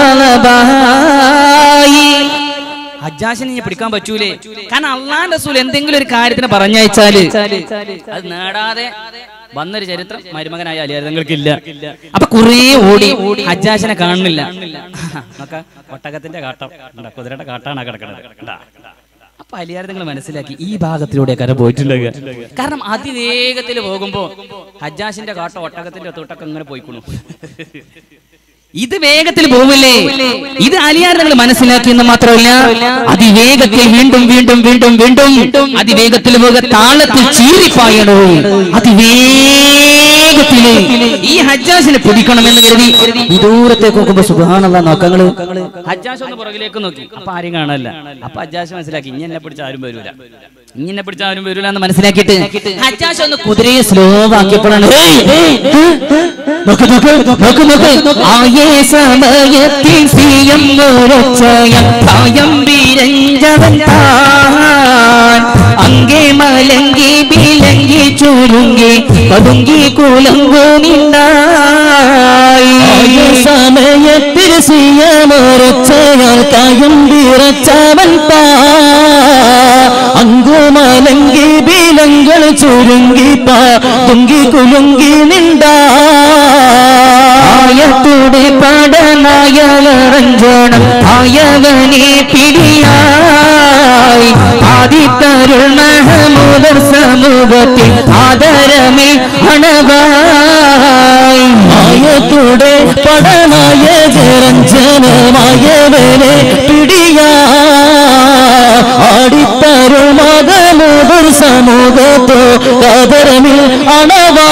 വളബായി. ഹജ്ജാസിനെ ഇനി പിടിക്കാൻ പറ്റൂലേ കാരണം അള്ളാൻ റസൂൽ എന്തെങ്കിലും ഒരു കാര്യത്തിന് പറഞ്ഞയച്ചാല് അത് നേടാതെ വന്നൊരു ചരിത്രം മരുമകനായ അലിയാരതങ്ങൾക്കില്ല അപ്പൊ കുറേ ഓടി ഹജ്ജാസിനെ കാണുന്നില്ല നോക്ക ഒട്ടകത്തിന്റെ കാട്ടം കണ്ടാ, കുതിരയുടെ കാട്ടാണ് കിടക്കുന്നത് കണ്ടാ. അപ്പൊ അലിയാരതങ്ങൾ മനസ്സിലാക്കി ഈ ഭാഗത്തിലൂടെ കര പോയിട്ടുണ്ടാകുക കാരണം അതിവേഗത്തിൽ പോകുമ്പോ ഹജ്ജാസിന്റെ കാട്ടം ഒട്ടകത്തിന്റെ തൊട്ടൊക്കെ ഇങ്ങനെ പോയിക്കണു ഇത് വേഗത്തിൽ പോവില്ലേ ഇത് അലിയാരങ്ങൾ മനസ്സിലാക്കിയെന്ന് മാത്രമല്ല അതിവേഗത്തിൽ വീണ്ടും വീണ്ടും വീണ്ടും വീണ്ടും അതിവേഗത്തിൽ പോക താളത്തിൽ ചീറിപ്പായണോ അതിവേഗത്തില് ഈ ഹജ്ജാസിനെ പിടിക്കണമെന്ന് കരുതി ദൂരത്തേക്ക് നോക്കുമ്പോ സുഖാനുള്ള നോക്കങ്ങള് ഹജ്ജാസ് ഒന്ന് പുറകിലേക്ക് നോക്കി അപ്പൊ ആരും കാണല്ല അപ്പൊ ഹജ്ജാസ് മനസ്സിലാക്കി ഇനി എന്നെ പിടിച്ച ആരും വരൂല ഇനി എന്നെ പിടിച്ച ആരും വരൂല എന്ന് മനസ്സിലാക്കിയിട്ട് ഹജ്ജാസ് ഒന്ന് കുതിരയെ സ്ലോ ആക്കിയപ്പോഴാണ് "ഏയ്, ഏയ്, നോക്ക് നോക്ക് നോക്ക് നോക്ക് ആയേ സമയത്തിൽ സിയം ഒരൊച്ചയം ഭയം വിരഞ്ചവൻ താൻ അങ്കേ മലങ്കി ബിലങ്കി ചുരുങ്ങി പതുങ്കി കുലങ്കു നിന്നായി സമയത്തിൽ സിയമൊരച്ചയാൽ കയം വിറച്ചവൻ പാ അങ്കുമലങ്കി ബിലങ്ങൾ ചുരുങ്ങി പാ തുങ്കി കുലുങ്കി നിണ്ടാ ആയത്തുടെ പടനായറഞ്ചണം ആയവനെ പിടിയായി ആദിത്തരുൾ മഹമൂദർ സമൂഹത്തിൽ ആദരമേ അണവായി ആയത്തുടെ പടനായ ജരഞ്ജനമായവനെ പിടിയാ ആടിത്തരുൾ മകമുതർ സമൂഹത്തോ കതരമിൽ അണവാ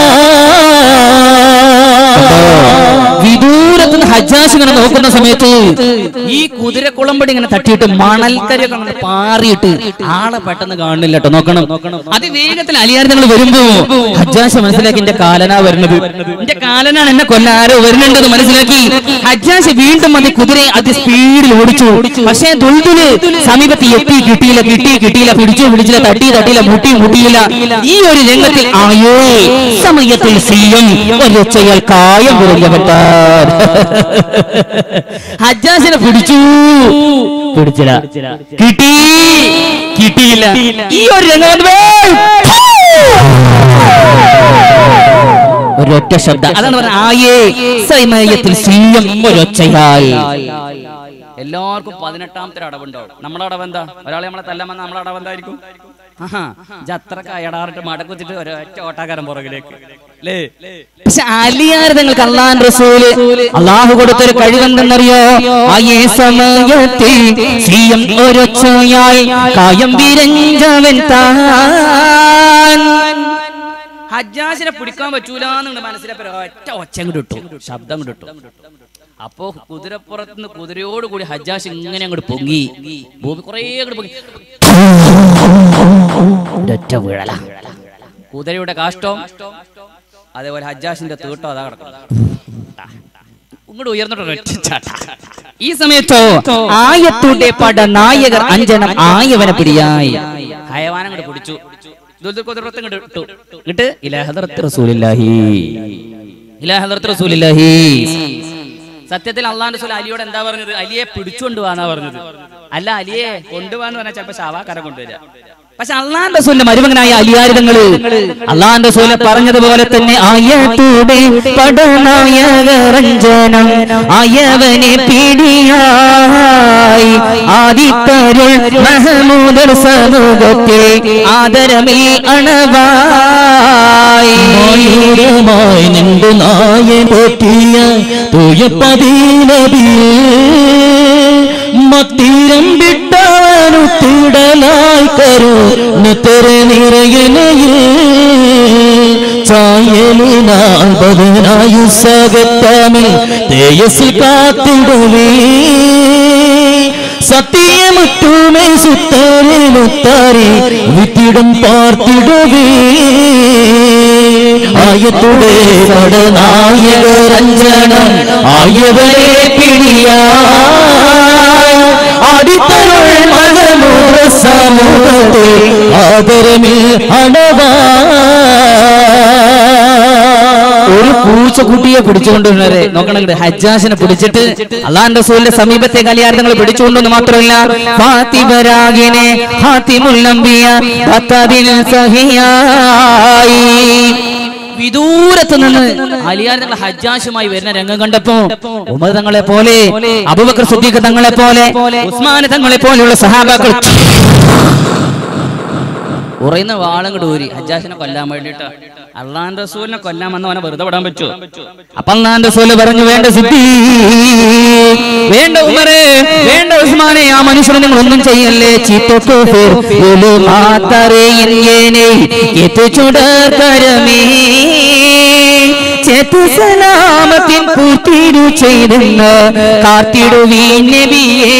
വിദൂരത്ത് നിന്ന് ഹജ്ജാസ് ഇങ്ങനെ നോക്കുന്ന സമയത്ത് ഈ കുതിര കുളമ്പടി ഇങ്ങനെ തട്ടിയിട്ട് മണൽക്കരിയൊക്കെ അങ്ങനെ പാറിയിട്ട് ആളെ പെട്ടെന്ന് കാണുന്നില്ല കേട്ടോ നോക്കണം അത് വേഗത്തിൽ അലിയാരങ്ങൾ വരുമ്പോ ഹജ്ജാസ് മനസ്സിലാക്കി എന്റെ കാലനാ വരുന്നത് എന്റെ കാലനാണ് എന്നെ കൊല്ലാൻ ആരോ വരുന്നുണ്ടെന്ന് മനസ്സിലാക്കി ഹജ്ജാസ് വീണ്ടും അത് കുതിരയെ അത് സ്പീഡിൽ ഓടിച്ചു പക്ഷേ ദുൽദുല് സമീപത്ത് എത്തി കിട്ടിയില്ല കിട്ടി കിട്ടിയില്ല പിടിച്ചു പിടിച്ചില്ല തട്ടി തട്ടിയില്ല മുട്ടി മുട്ടിയില്ല ഈ ഒരു രംഗത്തിൽ ആയോ സമയത്തിൽ സിയം ഒരൊച്ചയാൽ കായം പുറകിയപ്പെട്ടാർ ഹജ്ജാസിനെ പിടിച്ചു പിടിച്ചില്ല കിട്ടി കിട്ടിയില്ല ഈ ഒരു രംഗം ഒരൊറ്റ ശബ്ദം അതാണ് പറഞ്ഞ ആയേ സമയത്തിൽ സിയം ഒരൊച്ചയാൽ എല്ലാവർക്കും പതിനെട്ടാമത്തെ അടവുണ്ടാവും നമ്മുടെ അടവ് എന്താ ഒരാളെ നമ്മളെ തല്ലാൻ വന്ന നമ്മുടെ അടവ് എന്തായിരിക്കും ആഹാ ഇജ്ജ് അത്രക്ക് അയടാറിട്ട് മടക്ക് വെച്ചിട്ട് ഒരൊറ്റ ഓട്ടാക്കാരൻ പുറകിലേക്ക് അല്ലേ പക്ഷെ അലിയാർ നിങ്ങൾക്ക് അള്ളാൻ റസൂല് അള്ളാഹു കൊടുത്തൊരു കഴിവെന്തെന്നറിയോ ആയേ സമയത്തിൽ സിയം ഒരൊച്ചയാൽ കായം വിരഞ്ചവൻ താൻ ഹജ്ജാസിനെ പിടിക്കാൻ പറ്റൂല എന്ന് മനസ്സിലാക്കി ഒറ്റ ഒച്ച അങ്ങോട്ട് ഇട്ടു ശബ്ദം അങ്ങോട്ട് ഇട്ടു അപ്പോ കുതിരപ്പുറത്ത് നിന്ന് കുതിരയോട് കൂടി ഹജ്ജാസ് ഇങ്ങനെ അങ്ങോട്ട് പൊങ്ങി ഭൂമി കുറേ അങ്ങോട്ട് പൊങ്ങി ഒരൊറ്റ വീഴല കുതിരയുടെ കാഷ്ടം അതേപോലെ ഹജ്ജാസിന്റെ തീട്ടോ അതാ കിടക്കുന്നത് ഇങ്ങോട്ട് ഉയർന്നിട്ട് ഒരൊറ്റ ചാട്ടം. ഈ സമയത്തോ ആയത്തുടെ പടനായകർ അഞ്ചനം ആയവനെ പിടിയായി ഹയവാനം അങ്ങോട്ട് പിടിച്ചു ദുൽദുൽ കുതിരപ്പുറത്ത് ഇങ്ങോട്ട് ഇട്ടു എന്നിട്ട് ഇലാഹദർത്ത് റസൂലില്ലാഹി ഇലാഹദർത്ത് റസൂലില്ലാഹി സത്യത്തിൽ അള്ളാഹ് റസൂൽ അലിയോട് എന്താ പറഞ്ഞത് അലിയെ പിടിച്ചുകൊണ്ട് പോവാന്നാ പറഞ്ഞത് അല്ല അലിയെ കൊണ്ടുപോകാന്ന് പറഞ്ഞാൽ ചിലപ്പോ ശവാക്കാരെ കൊണ്ടുവരിക പക്ഷെ അള്ളാന്റെ റസൂലിന്റെ മരുമകനായ അലിയാരിതങ്ങള് അള്ളാന്റെ റസൂല് പറഞ്ഞതുപോലെ തന്നെ ആയത്തൂടെ പടനായകരഞ്ജനം ആയവനെ പിടിയായി ആദിത്തരുൾ മഹമൂദർ സമൂഹത്തെ ആദരമേ അണവായി മയൂരമായി നിന്റെ നായ പോറ്റിയ തുയപ്പതീനബി മത്തിരം വിട്ടവനുത്തിടലായി കരുണത്തര നിറയനയിൽ ചായലിനാൽ ബദനായു സകത്തമിൽ തേജസ്സിൽ കാത്തിടുവേ സത്യമുത്തുമേ സുത്തരെ മുത്താരെ വിത്തിടം പാർത്തിടുവേ ആയത്തുടെ പടനായകരഞ്ജനം ആയവരെ പിടിയാ അടിത്തരുൾ മഴമൂറ സമൂഹത്തെ ആദരമിൽ അടവാ ഒരു പൂച്ചക്കുട്ടിയെ പിടിച്ചുകൊണ്ടുവരെ നോക്കണം ഹജ്ജാസിനെ പിടിച്ചിട്ട് അള്ളാൻ റസൂലിന്റെ സമീപത്തെ കല്യാണങ്ങൾ പിടിച്ചുകൊണ്ടെന്ന് മാത്രമല്ല ഫാത്തിബരാഗിനെ ഹാത്തിമുല്ലംബിയ ഭത്തതിൽ സഹിയായി വിദൂരത്ത് നിന്ന് അലിയാർ തങ്ങൾ ഹജ്ജാശുമായി വരുന്ന രംഗം കണ്ടപ്പോ ഉമർ തങ്ങളെ പോലെ അബുബക്കർ സുദ്ദീഖ് തങ്ങളെ പോലെ ഉസ്മാൻ തങ്ങളെ പോലെയുള്ള സഹാബാക്കൾ ഉറയുന്ന വാളും കൂടെ ഊരി ഹജ്ജാസിനെ കൊല്ലാൻ വേണ്ടിട്ട് അള്ളാൻ റസൂലിനെ കൊല്ലാൻ വന്ന അവനെ വെറുതെ വിടാൻ പറ്റുമോ അപ്പൊ അള്ളാൻ റസൂല് പറഞ്ഞു വേണ്ട സിദ്ധി വേണ്ട ഉമരെ വേണ്ട ഉസ്മാനെ ആ മനുഷ്യനെ നിങ്ങൾ ഒന്നും ചെയ്യല്ലേ ചീത്തൊക്കെ ചേത്തു സലാമത്തിൻ പൂർത്തിരു ചെയ്തെന്ന് കാത്തിടുവീ നബിയേ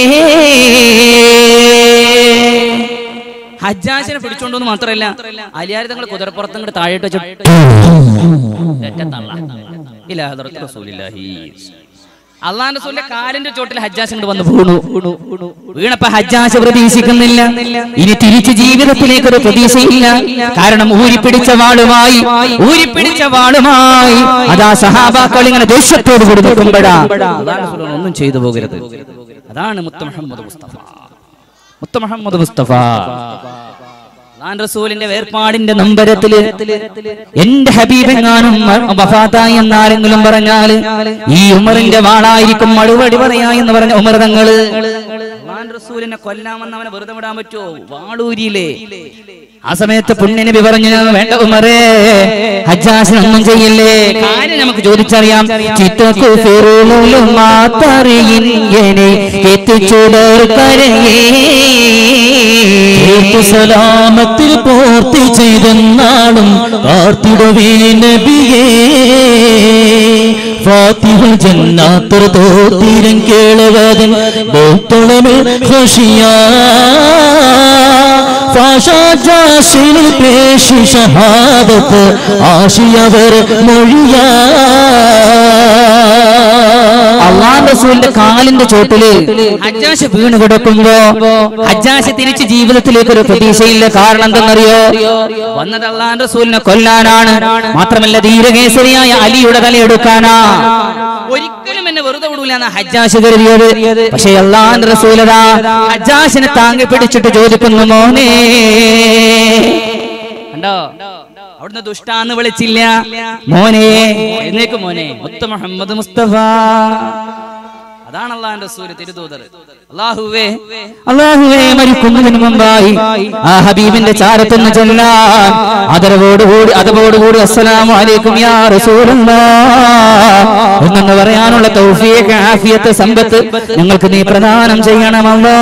ഹജ്ജാസിനെ പിടിച്ചോണ്ടെന്ന് മാത്രമല്ല അലിയാരി തങ്ങൾ കുതിരപ്പുറത്ത് ഇങ്ങോട്ട് താഴെട്ട് വെച്ച് ഒറ്റ തള്ള. ഇലാ ഹദ്റത്ത് റസൂലില്ലാഹി. അള്ളാന്റെ റസൂലിന്റെ കാലിന്റെ ചോട്ടിൽ ഹജ്ജാസ് ഇങ്ങോട്ട് വന്ന് വീണു വീണപ്പോ ഹജ്ജാസ് പ്രതീക്ഷിക്കുന്നില്ല ഇനി തിരിച്ച് ജീവിതത്തിലേക്ക് ഒരു പ്രതീക്ഷയില്ല കാരണം ഊരിപ്പിടിച്ച വാളുമായി ഊരിപ്പിടിച്ച വാളുമായി അതാ സഹാബാക്കൾ ഇങ്ങനെ ദേഷ്യത്തോട് കൂടി നിൽക്കുമ്പോഴാ അള്ളാന്റെ റസൂൽ ഒന്നും ചെയ്തു പോകരുത് അതാണ് മുത്ത മുഹമ്മദ് മുസ്തഫ മുത്ത മുഹമ്മദ് മുസ്തഫ അള്ളാന്റെ റസൂലിന്റെ വേർപാടിന്റെ നമ്പരത്തില് എന്റെ ഹബീബെങ്ങാനും വഫാത്തായി എന്നാരെങ്കിലും പറഞ്ഞാല് ഈ ഉമറിന്റെ വാളായിരിക്കും മറുപടി പറയാ എന്ന് പറഞ്ഞ ഉമർ തങ്ങള് അള്ളാന്റെ റസൂലിനെ കൊല്ലാമെന്ന് അവനെ വെറുതെ വിടാൻ പറ്റുമോ വാളൂരിയില്ലേ ആ സമയത്ത് പുണ്യനബി പറഞ്ഞു വേണ്ട ഉമറേ ഹജ്ജാസിനൊന്നും ചെയ്യില്ലേ കാര്യം നമുക്ക് ചോദിച്ചറിയാം ചിത്തക്കുഫിറുലും മാത്തറിയിങ്ങനെ എത്തിച്ചുടർ സലാമത്തിൽ പൂർത്തി ചെയ്തെന്നാളും കാർത്തിടവേ നബിയേ ഫാത്തിഹ ജന്നാത്തർ തോത്തിരം കേളവതൻ ബോത്തുളമിൽ ഖുഷിയാ ഫാഷാജാസിൽ പേശി ഷഹാദത്ത് ആശിയവർ മൊഴിയാ അള്ളാഹ് റസൂലിന്റെ കാലിന്റെ ചോട്ടില് ഹജ്ജാശ് വീണ് കിടക്കുമ്പോ ഹജ്ജാശ് തിരിച്ച് ജീവിതത്തിലേക്ക് ഒരു പ്രതീക്ഷയില്ല കാരണം എന്തെന്നറിയോ വന്നത് അള്ളാഹ് റസൂലിനെ കൊല്ലാനാണ് മാത്രമല്ല ധീരകേസരിയായ അലിയുടെ തലയെടുക്കാനാ ഒരിക്കലും എന്നെ വെറുതെ വിടൂല എന്നാ ഹജ്ജ് ഹജ്ജാശ് കരുതിയത് പക്ഷെ അള്ളാഹ് റസൂലതാ ഹജ്ജാശിനെ താങ്ങി പിടിച്ചിട്ട് ചോദിക്കുന്നു മോനെ കണ്ടോ അവിടുന്ന് ദുഷ്ടാന്ന് വിളിച്ചില്ല മോനെ എന്നേക്ക് മോനെ മുത്ത മുഹമ്മദ് മുസ്തഫ അതാണ് അള്ളാന്റെ റസൂല് തിരുദൂതർ അള്ളാഹുവേ അള്ളാഹുവെ മരിക്കുന്നതിന് മുമ്പായി ആ ഹബീബിന്റെ ചാരത്തൊന്ന് ചൊല്ലാൻ അതരവോടുകൂടി അതവോടുകൂടി അസ്സലാമു അലൈക്കും യാ റസൂലല്ലാഹ് എന്നു പറയാനുള്ള തൗഫീഖ് ആഫിയത്ത് സമ്പത്ത് ഞങ്ങൾക്ക് നീ പ്രദാനം ചെയ്യണമല്ലോ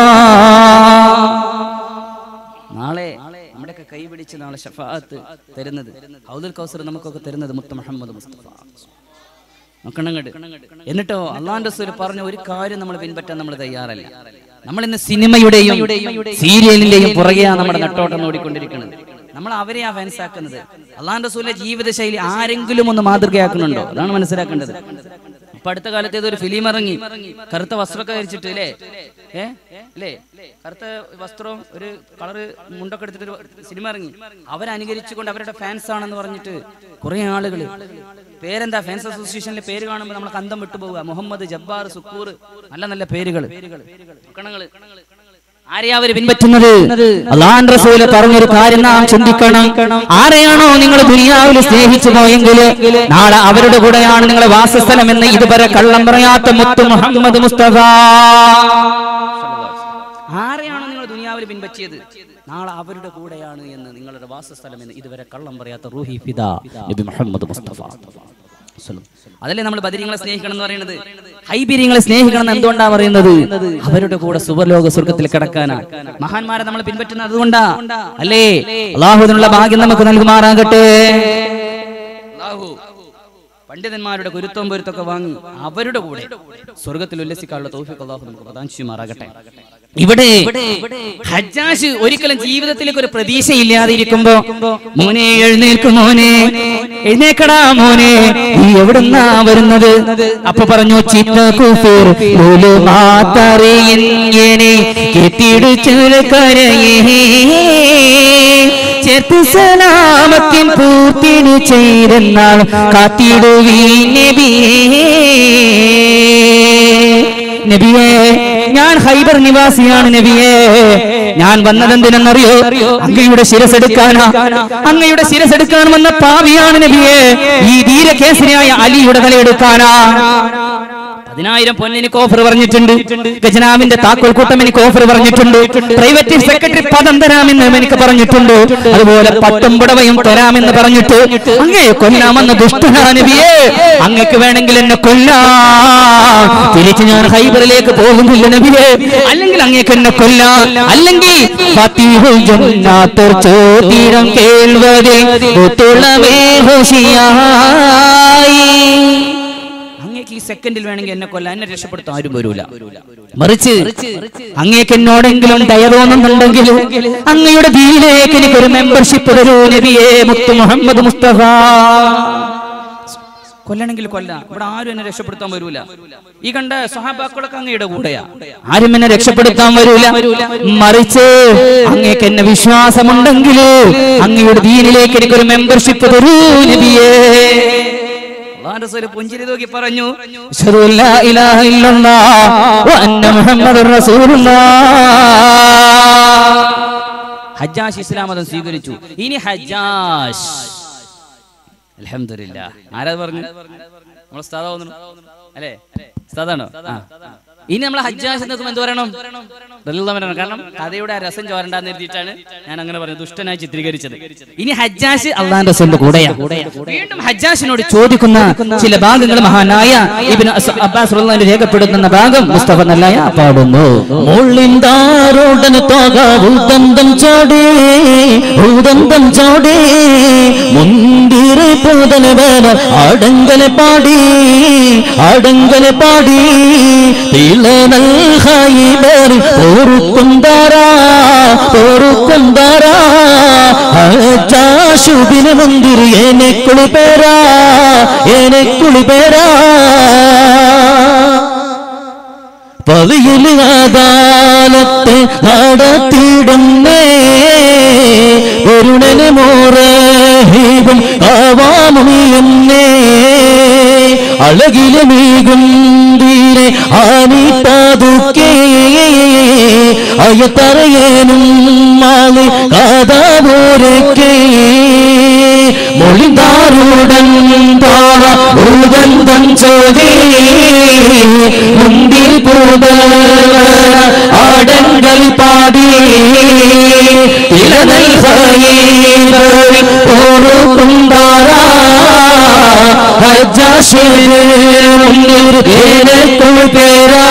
നാളെ നമ്മുടെയൊക്കെ കൈ പിടിച്ച് നാളെ ഷഫാഅത്ത് തരുന്നത് ഹൗദുൽ കൗസർ നമുക്കൊക്കെ തരുന്നത് മുത്ത മുഹമ്മദ് മുസ്തഫ നോക്കണങ്ങട് എന്നിട്ടോ അള്ളാന്റെ റസൂൽ പറഞ്ഞ ഒരു കാര്യം നമ്മൾ പിൻപറ്റാൻ നമ്മൾ തയ്യാറല്ല നമ്മൾ ഇന്ന് സിനിമയുടെയും സീരിയലിന്റെയും പുറകെയാണ് നമ്മുടെ നെട്ടോട്ടം ഓടിക്കൊണ്ടിരിക്കുന്നത് നമ്മൾ അവരെയാ ഫാൻസ് ആക്കുന്നത് അള്ളാന്റെ റസൂലിന്റെ ജീവിതശൈലി ആരെങ്കിലും ഒന്ന് മാതൃകയാക്കുന്നുണ്ടോ അതാണ് മനസ്സിലാക്കേണ്ടത് ഇപ്പൊ അടുത്ത കാലത്ത് ഏതൊരു ഫിലിം ഇറങ്ങി കറുത്ത വസ്ത്രമൊക്കെ ധരിച്ചിട്ട് അല്ലേ ഏ അല്ലേ കറുത്ത വസ്ത്രവും ഒരു കളറ് മുണ്ടൊക്കെ എടുത്തിട്ട് ഒരു സിനിമ ഇറങ്ങി അവരനുകരിച്ചുകൊണ്ട് അവരുടെ ഫാൻസ് ആണെന്ന് പറഞ്ഞിട്ട് കുറെ ആളുകൾ പേരെന്താ ഫാൻസ് അസോസിയേഷനിലെ പേര് കാണുമ്പോൾ നമ്മൾ കന്തം വിട്ടുപോവുക മുഹമ്മദ് ജബ്ബാർ സുക്കൂർ നല്ല നല്ല പേരുകൾ കണങ്ങള് ആരെയാ അവര് പിൻപറ്റുന്നത് പറ്റുന്നത് അള്ളാൻ റസൂല് പറഞ്ഞൊരു കാര്യം നാം ചിന്തിക്കണം ആരെയാണോ നിങ്ങൾ ദുനിയാവിൽ സ്നേഹിച്ചു പോയെങ്കിൽ നാളെ അവരുടെ കൂടെയാണ് നിങ്ങളെ വാസസ്ഥലം എന്ന് ഇതുവരെ കള്ളം പറയാത്ത മുത്ത് മുഹമ്മദ് മുസ്തഫ ആരെയാണോ നിങ്ങൾ ദുനിയാവിൽ പിൻപറ്റിയത് നാളെ അവരുടെ കൂടെയാണ് എന്ന് നിങ്ങളുടെ വാസസ്ഥലം എന്ന് ഇതുവരെ കള്ളം പറയാത്ത റൂഹി ഫിദ നബി മുഹമ്മദ് മുസ്തഫ അതല്ലേ നമ്മൾ ബദരീങ്ങളെ സ്നേഹിക്കണം എന്ന് പറയുന്നത് ഹൈബീര്യങ്ങളെ സ്നേഹിക്കണം എന്ന് എന്തുകൊണ്ടാ പറയുന്നത് അവരുടെ കൂടെ സുവർലോക സ്വർഗത്തിൽ കിടക്കാനാ മഹാന്മാരെ നമ്മൾ പിൻപറ്റുന്നത് അതുകൊണ്ടാ അല്ലേ അള്ളാഹുദിനുള്ള ഭാഗ്യം നമുക്ക് നൽകുമാറാകട്ടെ അല്ലാഹു പണ്ഡിതന്മാരുടെ ഗുരുത്വം പൊരുത്തൊക്കെ വാങ്ങി അവരുടെ കൂടെ സ്വർഗത്തിൽ ഉല്ലസിക്കാനുള്ള തൗഫീഖ് അള്ളാഹു നമുക്ക് പ്രദാനം ചെയ്യുമാറാകട്ടെ ഇവിടെ ഹജ്ജാഷ് ഒരിക്കലും ജീവിതത്തിലേക്ക് ഒരു പ്രതീക്ഷയില്ലാതിരിക്കുമ്പോ മോനെ എഴുന്നേൽക്കും മോനെ എഴുന്നേക്കടാ മോനെ നീ എവിടുന്നാ വരുന്നത് അപ്പൊ പറഞ്ഞു ചിത്ത കുഫീർ മാത്രറിയനെ കെട്ടിടിച്ചൊരു കരയേ ചേർത്ത് സലാമത്തിൻ പൂർത്തിനു ചെയ്തെന്നാൾ കാത്തിടുവീ നബിയേ നബിയേ ഞാൻ ഹൈബർ നിവാസിയാണ് നബിയേ ഞാൻ വന്നതെന്തിനെന്നറിയോ അങ്ങയുടെ ശിരസെടുക്കാനാ അങ്ങയുടെ ശിരസെടുക്കാൻ വന്ന പാവിയാണ് നബിയേ ഈ ധീരകേസരിയായ അലിയുടെ തലയെടുക്കാനാ പതിനായിരം പൊന്ന് എനിക്ക് ഓഫർ പറഞ്ഞിട്ടുണ്ട് ഖജനാവിന്റെ താക്കോൽ കൂട്ടം എനിക്ക് ഓഫർ പറഞ്ഞിട്ടുണ്ട് പ്രൈവറ്റ് സെക്രട്ടറി പദം തരാമെന്ന് എനിക്ക് പറഞ്ഞിട്ടുണ്ട് അതുപോലെ പട്ടും പുടവയും തരാമെന്ന് പറഞ്ഞിട്ട് അങ്ങേ കൊല്ലാമെന്ന് ദുഷ്ടനാ നബിയേ അങ്ങക്ക് വേണമെങ്കിൽ എന്നെ കൊല്ലാം തിരിച്ച് ഞാൻ ഹൈബറിലേക്ക് പോകുന്നില്ല നബിയേ അല്ലെങ്കിൽ അങ്ങേക്ക് എന്നെ കൊല്ലാം അല്ലെങ്കിൽ ഫതീഹുൽ ജന്നാത്തുർ ചോദ്യം കേൾവതിൽ പുത്തുളമേ ഹുഷിയായി അങ്ങേക്ക് ഈ സെക്കൻഡിൽ വേണമെങ്കിൽ എന്നെ കൊല്ലാൻ എന്നെ രക്ഷപ്പെടുത്താൻ ആരും വരൂല മറിച്ച് അങ്ങേക്ക് എന്നോടെങ്കിലും ദയ തോന്നുന്നുണ്ടെങ്കിൽ അങ്ങയുടെ ദീനിലേക്ക് എനിക്ക് ഒരു മെമ്പർഷിപ്പ് തരൂ നബിയേ മുത്തു മുഹമ്മദ് മുസ്തഫ കൊല്ലണമെങ്കിൽ കൊല്ലാം ഇവിടെ ആരും എന്നെ രക്ഷപ്പെടുത്താൻ വരൂല ഈ കണ്ട സഹാബാക്കളൊക്കെ അങ്ങയുടെ കൂടെയാ ആരും എന്നെ രക്ഷപ്പെടുത്താൻ വരൂല മറിച്ച് അങ്ങേക്ക് എന്നെ വിശ്വാസമുണ്ടെങ്കിൽ അങ്ങയുടെ ദീനിലേക്ക് എനിക്കൊരു മെമ്പർഷിപ്പ് തരൂ നബിയേ അള്ളാഹുവിന്റെ റസൂല് പുഞ്ചിരി നോക്കി പറഞ്ഞു അശ്ഹദു അൻ ലാ ഇലാഹ ഇല്ലല്ലാഹ് വ അന്ന മുഹമ്മദുർ റസൂലുള്ളാഹ് ഹജ്ജാജ് ഇസ്ലാം മതം സ്വീകരിച്ചു ഇനി ഹജ്ജാജ് അൽഹംദുലില്ലാ ആരാ പറഞ്ഞു നമ്മളെ ഉസ്താദാ തോന്നുന്നു അല്ലേ ഉസ്താദാണോ ആ ഇനി നമ്മൾ ഹജ്ജാജ് എന്ന് നോക്കുമ്പോൾ എന്ത് പറയണം റളിയല്ലാഹു അൻഹു കാരണം കഥയുടെ ആ രസം ചോരണ്ടാന്ന് എഴുതിയിട്ടാണ് ഞാൻ അങ്ങനെ പറഞ്ഞത് ദുഷ്ടനായി ചിത്രീകരിച്ചത് ഇനി ഹജ്ജാജ് അള്ളാന്റെ റസൂലിന്റെ കൂടെയാ വീണ്ടും ഹജ്ജാജിനോട് ചോദിക്കുന്ന ചില ഭാഗങ്ങൾ മഹാനായ ഇബ്നു അസ്- അബ്ബാസ് റളിയല്ലാഹു രേഖപ്പെടുത്തുന്ന ഭാഗം മുസ്തഫ നല്ലായ പാടുന്നു മുള്ളിന്താരോടന് തോക ഉദന്തം ചോടേ ഉദന്തം ചോടേ മുന്തിരെ പോതന വേല ആടങ്കലെ പാടി ആടങ്കലെ പാടി തിളനൽ ഹൈബറി ഓറുക്കുന്താരാ ഓറുക്കുന്താരാ ശുഭിന മുന്തിരി എന്നെ കുളിപേരാ എന്നെ കുളിപേരാ പതിയിൽ അദാലത്ത് നടത്തിയിടുന്നേ ഒരുണന് മോറീപം കാവാമുണിയെന്നേ അഴകിലെ മീകുന്തീരെ ആനി പാതുക്കേ അയത്തറയേനും മാളി കാതാവോരക്കേ മൊഴിതാറുടൻ പാറ ഭൂതന്തം ചോദി മുന്തിൽ പൂത ആടങ്ങൾ പാടി ഇളനൽ ഓറുക്കുണ്ടാറാ ഹജ്ജാശിന് മുന്നിൽ ഏനക്കുൾ പേരാ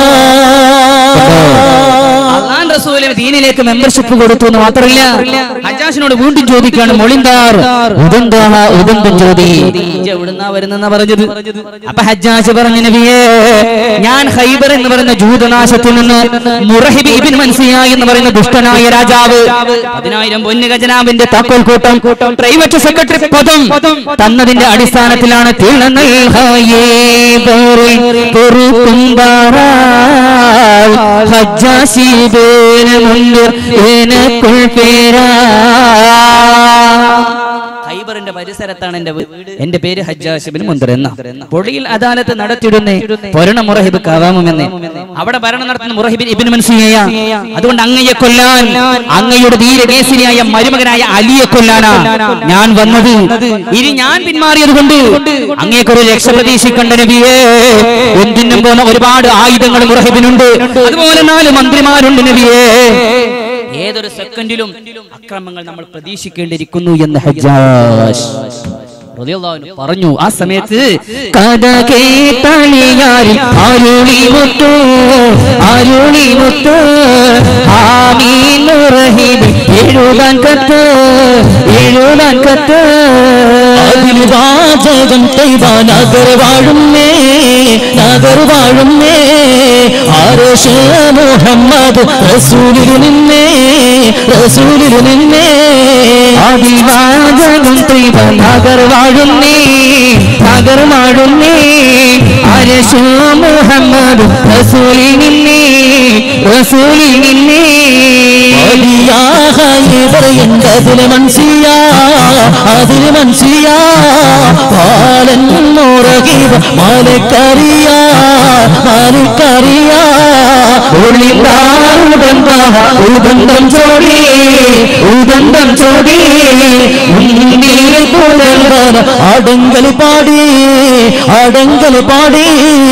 അള്ളാൻ റസൂല് ദീനിലേക്ക് മെമ്പർഷിപ്പ് കൊടുത്തു എന്ന് മാത്രമല്ല ഹജ്ജാസിനോട് വീണ്ടും ചോദിക്കാണ് മൊളിന്താർ ഉദന്താഹ ഉദന്തം ചോദി എവിടുന്നാ വരുന്നെന്നാ പറഞ്ഞത് അപ്പൊ ഹജ്ജാസ് പറഞ്ഞ നബിയേ ഞാൻ ഹൈബർ എന്ന് പറയുന്ന ജൂതനാശത്തിൽ നിന്ന് മുറഹിബ് ഇബിൻ മൻസിയ എന്ന് പറയുന്ന ദുഷ്ടനായ രാജാവ് പതിനായിരം പൊന്നു ഖജനാവിന്റെ താക്കോൽ കൂട്ടം പ്രൈവറ്റ് സെക്രട്ടറി പദം തന്നതിന്റെ അടിസ്ഥാനത്തിലാണ് തിളനൽ ഹൈബറിൽ പൊറുക്കുംബാറാൽ ഹജ്ജാസിബേന് മുന്നിൽ ഏനക്കുൾ പേരാ ഖൈബറിന്റെ പരിസരത്താണ് എന്റെ വീട് എന്റെ പേര് ഹജ്ജാഷിബിൻ മുന്തർ എന്ന പൊളിയിൽ അദാലത്ത് നടത്തിയിടുന്നേ പൊരണ മുറഹിബ് കവാമുമെന്ന് അവിടെ ഭരണം നടത്തുന്ന മുറഹിബിൻ ഇബിൻ മൻസിയ അതുകൊണ്ട് അങ്ങയെ കൊല്ലാൻ അങ്ങയുടെ ധീരകേസരിയായ മരുമകനായ അലിയെ കൊല്ലാനാ ഞാൻ വന്നത് ഇനി ഞാൻ പിന്മാറിയത് കൊണ്ട് അങ്ങേക്കൊരു രക്ഷ പ്രതീക്ഷിക്കേണ്ട നബിയേ എന്തിനും പോലെ ഒരുപാട് ആയുധങ്ങൾ മുറഹിബിനുണ്ട് അതുപോലെ നാല് മന്ത്രിമാരുണ്ട് നബിയേ ഏതൊരു സെക്കൻഡിലും അക്രമങ്ങൾ നമ്മൾ പ്രതീക്ഷിക്കേണ്ടിയിരിക്കുന്നു എന്ന് ഹജ്ജാജ് റളിയല്ലാഹു അൻഹു പറഞ്ഞു ആ സമയത്ത് കഥ കേട്ടളിയാരിൽ അരുളി മുത്തു അരുളി മുത്തു ആമീൻ റഹീം എഴുതാൻ കത്ത് എഴുതാൻ കത്ത് അതിൽ വാചകം തൈവ നഗർ വാഴുന്നേ നഗർ വാഴുന്നേ ആരോഷ മുഹമ്മദ് റസൂലിൽ നിന്നേ റസൂലിൽ നിന്നേ അതിൽ വാചകം ദൈവ നഗർ വാഴുന്നേ നഗർ വാഴുന്നേ അരശു മുഹമ്മദ് റസൂലിൽ നിന്നേ റസൂലിൽ നിന്നേ അതില് മനസ്സിയ അതില് മനസ്സിയ പാലൻ മുറകീവ മാലക്കറിയ മാലക്കറിയ ഉദന്തം ചോടി ഉദന്തം ചോടി അടങ്കൽ പാടി അടങ്കൽ പാടി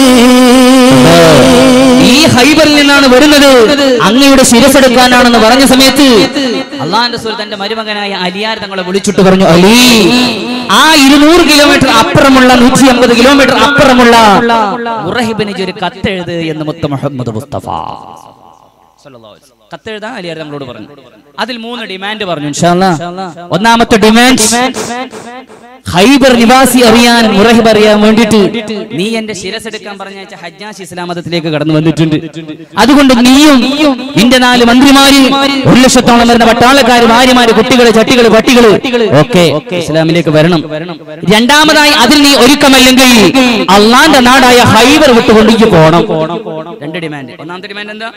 ഈ ഹൈബറിൽ നിന്നാണ് വരുന്നത് അങ്ങയുടെ ശിരസെടുക്കാനാണെന്ന് പറഞ്ഞ സമയത്ത് അള്ളാന്റെ സുൽ തന്റെ മരുമകനായ അലിയാർ തങ്ങളെ വിളിച്ചിട്ട് പറഞ്ഞു അലി ആ ഇരുന്നൂറ് കിലോമീറ്റർ അപ്പുറമുള്ള നൂറ്റി അമ്പത് കിലോമീറ്റർ അപ്പുറമുള്ള മുറഹിബിന് ഒരു കത്തെഴുത് എന്ന് മുത്ത മുഹമ്മദ് മുസ്തഫ കത്തെഴുതാൻ അലിയാർ തങ്ങളോട് പറഞ്ഞു അതിൽ മൂന്ന് ഡിമാൻഡ് പറഞ്ഞു ഇൻഷാ അല്ലാ. ഒന്നാമത്തെ ഡിമാൻഡ് ഹൈബർ നിവാസി അറിയാൻ മുറഹിബ് അറിയാൻ വേണ്ടിയിട്ട് നീ എന്റെ ശിരസെടുക്കാൻ പറഞ്ഞയച്ച ഹജ്ജാസ് ഇസ്ലാം മതത്തിലേക്ക് കടന്നു വന്നിട്ടുണ്ട് അതുകൊണ്ട് നീയും നിന്റെ നാല് മന്ത്രിമാര് ഒരു ലക്ഷത്തോളം വരുന്ന പട്ടാളക്കാര് ഭാര്യമാര് കുട്ടികള് ചട്ടികള് പട്ടികള് ഒക്കെ ഇസ്ലാമിലേക്ക് വരണം രണ്ടാമതായി അതിൽ നീ ഒരുക്കമല്ലെങ്കിൽ അള്ളാന്റെ നാടായ ഹൈബർ വിട്ടുകൊണ്ട് ഇയ്യ് പോണം രണ്ട് ഡിമാൻഡ് ഒന്നാമത്തെ ഡിമാൻഡ് എന്താ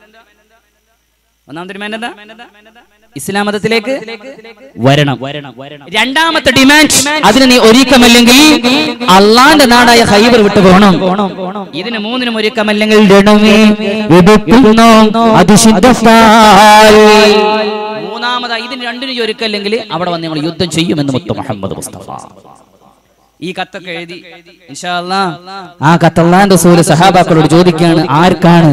ഒന്നാമത്തെ ഡിമാൻഡ് എന്താ ഇസ്ലാം മതത്തിലേക്ക് വരണം രണ്ടാമത്തെ ഡിമാൻഡ് അതിന് നീ ഒരുക്കമല്ലെങ്കിൽ അള്ളാന്റെ നാടായ ഹൈബർ വിട്ടു പോകണം ഇതിന് മൂന്നിനും ഒരുക്കമല്ലെങ്കിൽ രണമേ എടുക്കുന്നു അതിശുദ്ധത്താൽ മൂന്നാമതായി ഇതിന് രണ്ടിനും ഈ ഒരുക്കല്ലെങ്കിൽ അവിടെ വന്ന് ഞങ്ങൾ യുദ്ധം ചെയ്യുമെന്ന് മുത്ത മുഹമ്മദ് മുസ്തഫ ഈ കത്തൊക്കെ എഴുതി ഇൻഷാ അല്ലാ, ആ കത്തല്ലാൻ റസൂല് സഹാബാക്കളോട് ചോദിക്കാണ് ആർക്കാണ്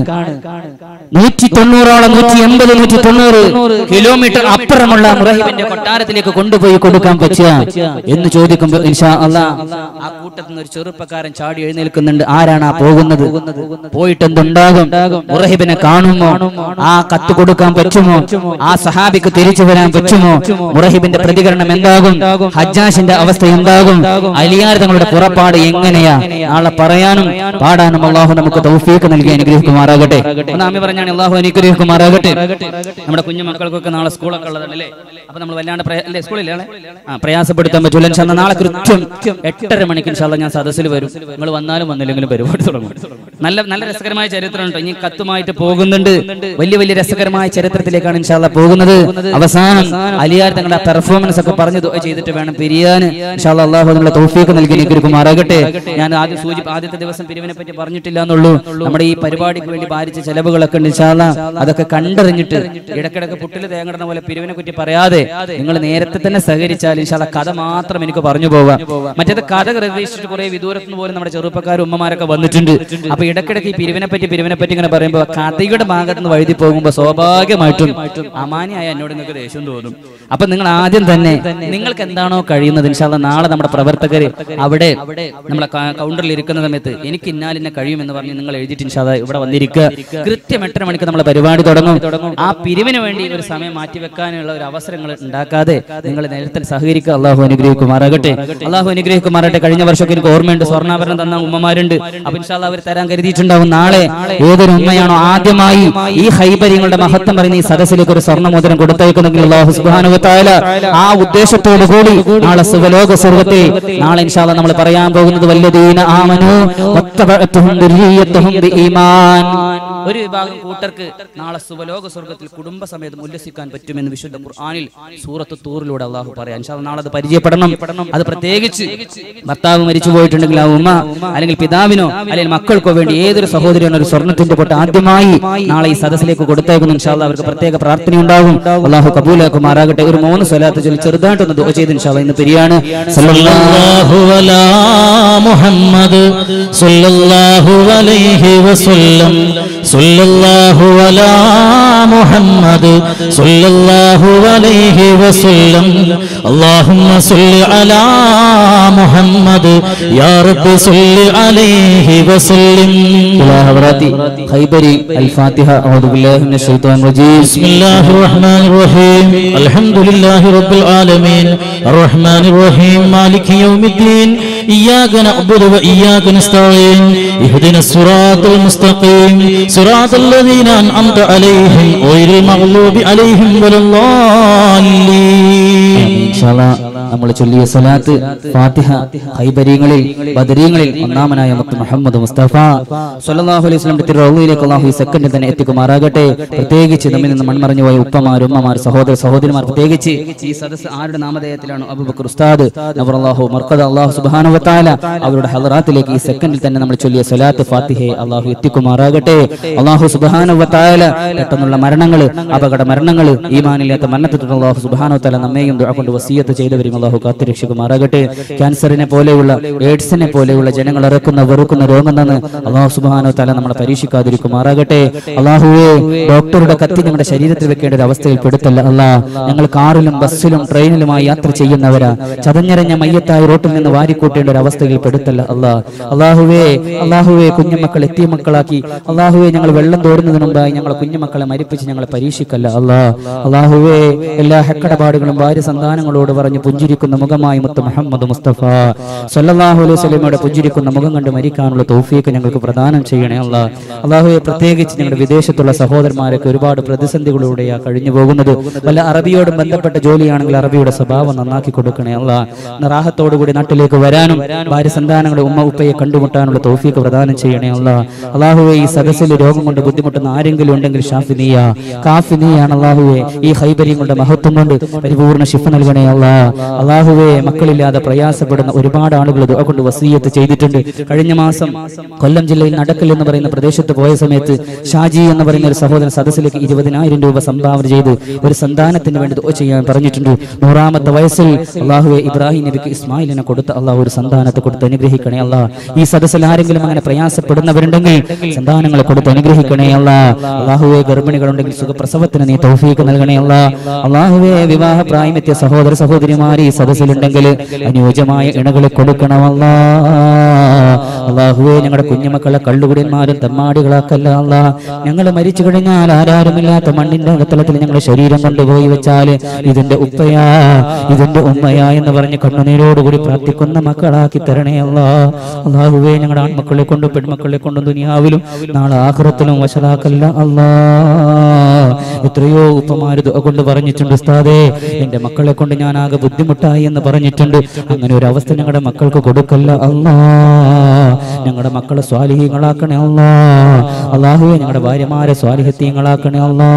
നൂറ്റി തൊണ്ണൂറോളം നൂറ്റി എൺപത് നൂറ്റി തൊണ്ണൂറ് കിലോമീറ്റർ അപ്പുറമുള്ള മുറഹിബിന്റെ കൊട്ടാരത്തിലേക്ക് കൊണ്ടുപോയി കൊടുക്കാൻ പറ്റുക എന്ന് ചോദിക്കുമ്പോൾ ഇൻഷാ അല്ലാ ആ കൂട്ടത്തിൽ നിന്ന് ഒരു ചെറുപ്പക്കാരൻ ചാടി എഴുന്നേൽക്കുന്നുണ്ട് ആരാണ് ആ പോകുന്നത് പോയിട്ട് എന്തുണ്ടാകും മുറഹിബിനെ കാണുമോ ആ കത്ത് കൊടുക്കാൻ പറ്റുമോ ആ സഹാബിക്ക് തിരിച്ചു വരാൻ പറ്റുമോ മുറഹിബിന്റെ പ്രതികരണം എന്താകും ഹജ്ജാഷിന്റെ അവസ്ഥ എന്താകും അലിയാർ തങ്ങളുടെ പുറപ്പാട് എങ്ങനെയാ നാളെ പറയാനും പാടാനും അള്ളാഹു നമുക്ക് തൗഫീക്ക് നൽകി അനുഗ്രഹിക്കുമാറാകട്ടെ ഒന്ന് ആമി പറഞ്ഞാണ് അള്ളാഹു അനുഗ്രഹിക്കുമാറാകട്ടെ നമ്മുടെ കുഞ്ഞു മക്കൾക്കൊക്കെ നാളെ സ്കൂളൊക്കെ ഉള്ളതല്ലേ അപ്പൊ നമ്മൾ വല്ലാണ്ട് പ്രയ- അല്ലേ സ്കൂളില്ലേ ആളെ? ആ പ്രയാസപ്പെടുത്താൻ പറ്റൂല ഇൻഷാ അല്ലാ നാളെ കൃത്യം എട്ടര മണിക്ക് ഇൻഷാ അല്ലാ ഞാൻ സദസ്സിൽ വരും നിങ്ങൾ വന്നാലും വന്നില്ലെങ്കിലും പരിപാടി തുടങ്ങും നല്ല നല്ല രസകരമായ ചരിത്രമുണ്ട് ഇനി കത്തുമായിട്ട് പോകുന്നുണ്ട് വലിയ വലിയ രസകരമായ ചരിത്രത്തിലേക്കാണ് ഇൻഷാല്ല പോകുന്നത് അവസാനം അലിയാർ തങ്ങളുടെ പെർഫോമൻസ് ഒക്കെ പറഞ്ഞു ദുആ ചെയ്തിട്ട് വേണം പിരിയാൻ ഇൻഷാല്ല അള്ളാഹു നമ്മളെ തൗഫീഖ് നൽകി നിൽക്കുമാറാകട്ടെ ഞാൻ ആദ്യം സൂചി ആദ്യത്തെ ദിവസം പിരിവിനെ പറ്റി പറഞ്ഞിട്ടില്ല എന്നുള്ളൂ നമ്മുടെ ഈ പരിപാടിക്ക് വേണ്ടി ഭാരിച്ച ചെലവുകളൊക്കെ ഉണ്ട് ഇൻഷാല്ല അതൊക്കെ കണ്ടറിഞ്ഞിട്ട് ഇടക്കിടക്ക് പുട്ടിൽ തേങ്ങടുന്ന പോലെ പിരിവിനെ പറ്റി പറയാതെ നിങ്ങൾ നേരത്തെ തന്നെ സഹകരിച്ചാൽ ഇൻഷാല്ല കഥ മാത്രം എനിക്ക് പറഞ്ഞു പോവാം മറ്റേത് കഥ പ്രതീക്ഷിച്ചിട്ട് കുറെ വിദൂരത്തുനിന്ന് പോലും നമ്മുടെ ചെറുപ്പക്കാരും ഉമ്മമാരൊക്കെ വന്നിട്ടുണ്ട് അപ്പൊ ഇടക്കിടക്ക് ഈ പിരിവിനെ പറ്റി പിരിവിനെ പറ്റി ഇങ്ങനെ പറയുമ്പോൾ കഥയുടെ ഭാഗത്ത് നിന്ന് വഴുതി പോകുമ്പോൾ സ്വാഭാവികമായിട്ടും അമാനിയായ എന്നോട് നിങ്ങൾക്ക് ദേഷ്യം തോന്നും അപ്പൊ നിങ്ങൾ ആദ്യം തന്നെ നിങ്ങൾക്ക് എന്താണോ കഴിയുന്നത് ഇൻഷാല്ല നാളെ നമ്മുടെ പ്രവർത്തകർ അവിടെ നമ്മളെ ക- കൗണ്ടറിൽ ഇരിക്കുന്ന സമയത്ത് എനിക്ക് ഇന്നാലിന്നെ കഴിയുമെന്ന് പറഞ്ഞ് നിങ്ങൾ എഴുതിയിട്ട് ഇൻഷാല്ല ഇവിടെ വന്നിരിക്കുക കൃത്യം എട്ടര മണിക്ക് നമ്മളെ പരിപാടി തുടങ്ങും ആ പിരിവിന് വേണ്ടി ഒരു സമയം മാറ്റിവെക്കാനുള്ള ഒരു അവസരങ്ങൾ ഉണ്ടാക്കാതെ നിങ്ങൾ നേരത്തെ സഹകരിക്കുക അള്ളാഹു അനുഗ്രഹിക്കുമാറാകട്ടെ അള്ളാഹു അനുഗ്രഹിക്കുമാറാകട്ടെ കഴിഞ്ഞ വർഷമൊക്കെ എനിക്ക് ഓർമ്മയുണ്ട് സ്വർണ്ണാഭരണം തന്ന ഉമ്മമാരുണ്ട് അപ്പൊ ഇൻഷാല്ല അവർ തരാൻ കരുതിയിട്ടുണ്ടാവും നാളെ ഏതൊരു ഉമ്മയാണോ ആദ്യമായി ഈ ഹൈബര്യങ്ങളുടെ മഹത്വം പറയുന്ന ഈ സദസ്സിലേക്ക് ഒരു സ്വർണ്ണ മോതിരം കൊടുത്തേക്കുന്നെങ്കിൽ അള്ളാഹു സുബാനുവത്തായ ആ ഉദ്ദേശത്തോടു കൂടി നാളെ സുഖലോക സ്വർഗത്തെ നാളെ ഇൻഷാല്ല നമ്മൾ പറയാൻ പോകുന്നത് വല്ലതീന ആമനു വത്തബഅത്തുഹും ദുർരിയ്യത്തുഹും ബിഈമാൻ. ഒരു വിഭാഗം കൂട്ടർക്ക് നാളെ സുബലോക സ്വർഗത്തിൽ കുടുംബസമേതം ഉല്ലസിക്കാൻ പറ്റുമെന്ന് വിശുദ്ധ ഖുർആനിൽ സൂറത്ത് തൂറിലൂടെ അള്ളാഹു പറയാം ഇൻഷാ അല്ലാ നാളെ അത് പരിചയപ്പെടണം അത് പ്രത്യേകിച്ച് ഭർത്താവ് മരിച്ചു പോയിട്ടുണ്ടെങ്കിൽ ആ ഉമ്മ അല്ലെങ്കിൽ പിതാവിനോ അല്ലെങ്കിൽ മക്കൾക്കോ വേണ്ടി ഏതൊരു സഹോദരനോ ഒരു സ്വർണ്ണത്തിന്റെ പൊട്ട് ആദ്യമായി നാളെ ഈ സദസ്സിലേക്ക് കൊടുത്തേക്കുന്നു ഇൻഷാ അല്ലാ അവർക്ക് പ്രത്യേക പ്രാർത്ഥന ഉണ്ടാകും അള്ളാഹു കബൂലാക്കുമാറാകട്ടെ ഒരു മൂന്ന് സ്വലാത്ത് ചൊല്ലി ചെറുതായിട്ടൊന്ന് ദുആ ചെയ്ത് ഇൻഷാ അല്ലാ ഇന്ന് പിരിയാണ് സല്ലല്ലാഹു സല്ലല്ലാഹു അലാ മുഹമ്മദ് സല്ലല്ലാഹു അലൈഹി വസല്ലം സല്ലല്ലാഹു അലാ മുഹമ്മദ് സല്ലല്ലാഹു അലൈഹി വസല്ലം اللهم صل على محمد يا رب صل عليه وسلم إلى حضرات خيبر الفاتحة أعوذ بالله من الشيطان الرجيم بسم الله الرحمن الرحيم الحمد لله رب العالمين الرحمن الرحيم مالك يوم الدين إياك نعبد وإياك نستعين اهدنا الصراط المستقيم صراط الذين أنعمت عليهم غير المغلوب عليهم ولا الضالين إن شاء الله നമ്മൾ ചൊല്ലിയ സലാത്ത് ഫാത്തിഹ ഹൈബരീങ്ങളിൽ ബദരീങ്ങളിൽ ഒന്നാമനായ മുത്ത് മുഹമ്മദ് മുസ്തഫ സല്ലല്ലാഹു അലൈഹി വസല്ലം തിരുറൗലിയിലേക്ക് അള്ളാഹു ഈ സെക്കൻഡിൽ തന്നെ എത്തിക്കുമാറാകട്ടെ പ്രത്യേകിച്ച് നമ്മിൽ നിന്ന് മൺമറഞ്ഞു പോയ ഉപ്പമാർ ഉമ്മമാർ സഹോദര സഹോദരിമാർ പ്രത്യേകിച്ച് ഈ സദസ്സ് ആരുടെ നാമധേയത്തിലാണ് അബൂബക്കർ ഉസ്താദ് നവർ അള്ളാഹു മർക്കദ അള്ളാഹു സുബ്ഹാനഹു വ തആല അവരുടെ ഹലറാത്തിലേക്ക് ഈ സെക്കൻഡിൽ തന്നെ നമ്മൾ ചൊല്ലിയ സലാത്ത് ഫാത്തിഹയെ അള്ളാഹു എത്തിക്കുമാറാകട്ടെ അള്ളാഹു സുബ്ഹാനഹു വ തആല പെട്ടെന്നുള്ള മരണങ്ങൾ അപകട മരണങ്ങൾ ഈമാനില്ലാത്ത മരണത്തിൽ അള്ളാഹു സുബ്ഹാനഹു വ തആല നമ്മെയും ദുആ കൊണ്ട് വസിയത്ത് ചെയ്തവരും അള്ളാഹു കാത്തുരക്ഷിക്കുമാറാകട്ടെ ക്യാൻസറിനെ പോലെയുള്ള എയ്ഡ്സിനെ പോലെയുള്ള ജനങ്ങൾ ഇറക്കുന്ന വെറുക്കുന്ന രോഗം നിന്ന് അള്ളാഹു സുബ്ഹാനഹു വ തആല നമ്മളെ പരീക്ഷിക്കാതിരിക്കുമാറാകട്ടെ അള്ളാഹുവേ ഡോക്ടറുടെ കത്തി ഞങ്ങളുടെ ശരീരത്തിൽ വെക്കേണ്ട ഒരു അവസ്ഥയിൽ പെടുത്തല്ല അല്ലാ ഞങ്ങൾ കാറിലും ബസ്സിലും ട്രെയിനിലുമായി യാത്ര ചെയ്യുന്നവരാ ചതഞ്ഞരഞ്ഞ മയ്യത്തായി റോട്ടിൽ നിന്ന് വാരിക്കൂട്ടേണ്ട ഒരു അവസ്ഥയിൽ പെടുത്തല്ല അല്ലാ അള്ളാഹുവേ അള്ളാഹുവേ കുഞ്ഞുമക്കൾ എത്തിയ മക്കളാക്കി അള്ളാഹുവേ ഞങ്ങൾ വെള്ളം തോടുന്നതിന് മുമ്പായി ഞങ്ങളെ കുഞ്ഞുമക്കളെ മരിപ്പിച്ച് ഞങ്ങളെ പരീക്ഷിക്കല്ല അല്ലാ അള്ളാഹുവേ എല്ലാ ഹെക്കടപാടുകളും ഭാര്യ സന്താനങ്ങളോട് പറഞ്ഞ് പുഞ്ചിരിക്കുന്ന മുഖമായി മുത്ത് മുഹമ്മദ് മുസ്തഫ സല്ലല്ലാഹു അലൈഹി വസല്ലമയുടെ പുഞ്ചിരിക്കുന്ന മുഖം കണ്ട് മരിക്കാനുള്ള തൗഫീക്ക് ഞങ്ങൾക്ക് പ്രദാനം ചെയ്യണേ അല്ലാ അള്ളാഹുവെ പ്രത്യേകിച്ച് ഞങ്ങളുടെ വിദേശത്തുള്ള സഹോദരന്മാരൊക്കെ ഒരുപാട് പ്രതിസന്ധികളിലൂടെയാ കഴിഞ്ഞു പോകുന്നത് വല്ല അറബിയോടും ബന്ധപ്പെട്ട ജോലിയാണെങ്കിൽ അറബിയുടെ സ്വഭാവം നന്നാക്കി കൊടുക്കണേ അല്ല റാഹത്തോടുകൂടി നാട്ടിലേക്ക് വരാനും ഭാര്യ സന്താനങ്ങളുടെ ഉമ്മ ഉപ്പയെ കണ്ടുമുട്ടാനുള്ള തൗഫീക്ക് പ്രദാനം ചെയ്യണേ അല്ല അള്ളാഹുവെ ഈ സദസ്സിൽ രോഗം കൊണ്ട് ബുദ്ധിമുട്ടുന്ന ആരെങ്കിലും ഉണ്ടെങ്കിൽ ഷാഫി നീയ കാഫി നീയാണ് അള്ളാഹുവെ ഈ ഹൈബര്യങ്ങളുടെ മഹത്വം കൊണ്ട് പരിപൂർണ്ണ ശിഫ നൽകണേ അല്ല അള്ളാഹുവെ മക്കളില്ലാതെ പ്രയാസപ്പെടുന്ന ഒരുപാട് ആളുകൾ ദുആ കൊണ്ട് വസീയത്ത് ചെയ്തിട്ടുണ്ട് കഴിഞ്ഞ മാസം കൊല്ലം ജില്ലയിൽ നടക്കൽ എന്ന് പറയുന്ന പ്രദേശത്ത് പോയ സമയത്ത് ഷാജി എന്ന് പറയുന്ന ഒരു സഹോദരൻ സദസ്സിലേക്ക് ഇരുപതിനായിരം രൂപ സംഭാവന ചെയ്ത് ഒരു സന്താനത്തിന് വേണ്ടി ദുആ ചെയ്യാൻ പറഞ്ഞിട്ടുണ്ട് നൂറാമത്തെ വയസ്സിൽ അള്ളാഹുവെ ഇബ്രാഹിം നബിക്ക് ഇസ്മായിലിനെ കൊടുത്ത് അള്ളാഹു ഒരു സന്താനത്തെ കൊടുത്ത് അനുഗ്രഹിക്കണേ അല്ലാ ഈ സദസ്സിൽ ആരെങ്കിലും അങ്ങനെ പ്രയാസപ്പെടുന്നവരുണ്ടെങ്കിൽ സന്താനങ്ങളെ കൊടുത്ത് അനുഗ്രഹിക്കണേ അല്ല അള്ളാഹുവെ ഗർഭിണികളുണ്ടെങ്കിൽ സുഖപ്രസവത്തിന് നീ തൗഫീക്ക് നൽകണേ അല്ല അള്ളാഹുവെ വിവാഹ പ്രായമെത്തിയ സഹോദര സഹോദരിമാർ ഈ സദസ്സിലുണ്ടെങ്കിൽ അനുയോജ്യമായ ഇണകളെ കൊടുക്കണമല്ല അള്ളാഹുവെ ഞങ്ങളുടെ കുഞ്ഞുമക്കളെ കള്ളുകുടിയന്മാരും തെമ്മാടികളാക്കല്ല അല്ല ഞങ്ങൾ മരിച്ചു കഴിഞ്ഞാൽ ആരാരുമില്ലാത്ത മണ്ണിന്റെ അകത്തളത്തിൽ ഞങ്ങളുടെ ശരീരം കൊണ്ടുപോയി വെച്ചാൽ ഇതിന്റെ ഉപ്പയാ ഇതിന്റെ ഉമ്മയാ എന്ന് പറഞ്ഞ് കണ്ണുനീരോടുകൂടി പ്രാർത്ഥിക്കുന്ന മക്കളാക്കി തരണേ അല്ല അള്ളാഹുവെ ഞങ്ങളുടെ ആൺമക്കളെ കൊണ്ടും പെൺമക്കളെ കൊണ്ടും ദുനിയാവിലും നാളെ ആഹ്റത്തിലും വശലാക്കല്ല അല്ലാ എത്രയോ ഉപ്പമാര് ദുആ കൊണ്ട് പറഞ്ഞിട്ടുണ്ട് ഉസ്താദേ എന്റെ മക്കളെ കൊണ്ട് ഞാൻ ആകെ ബുദ്ധിമുട്ടായി എന്ന് പറഞ്ഞിട്ടുണ്ട് അങ്ങനെ ഒരു അവസ്ഥ ഞങ്ങളുടെ മക്കൾക്ക് കൊടുക്കല്ല അല്ലാ ഞങ്ങളുടെ മക്കളെ സ്വാലിഹീങ്ങളാക്കണേ അല്ലാ അള്ളാഹുവെ ഞങ്ങളുടെ ഭാര്യമാരെ സ്വാലിഹത്തീങ്ങളാക്കണേ അല്ലാ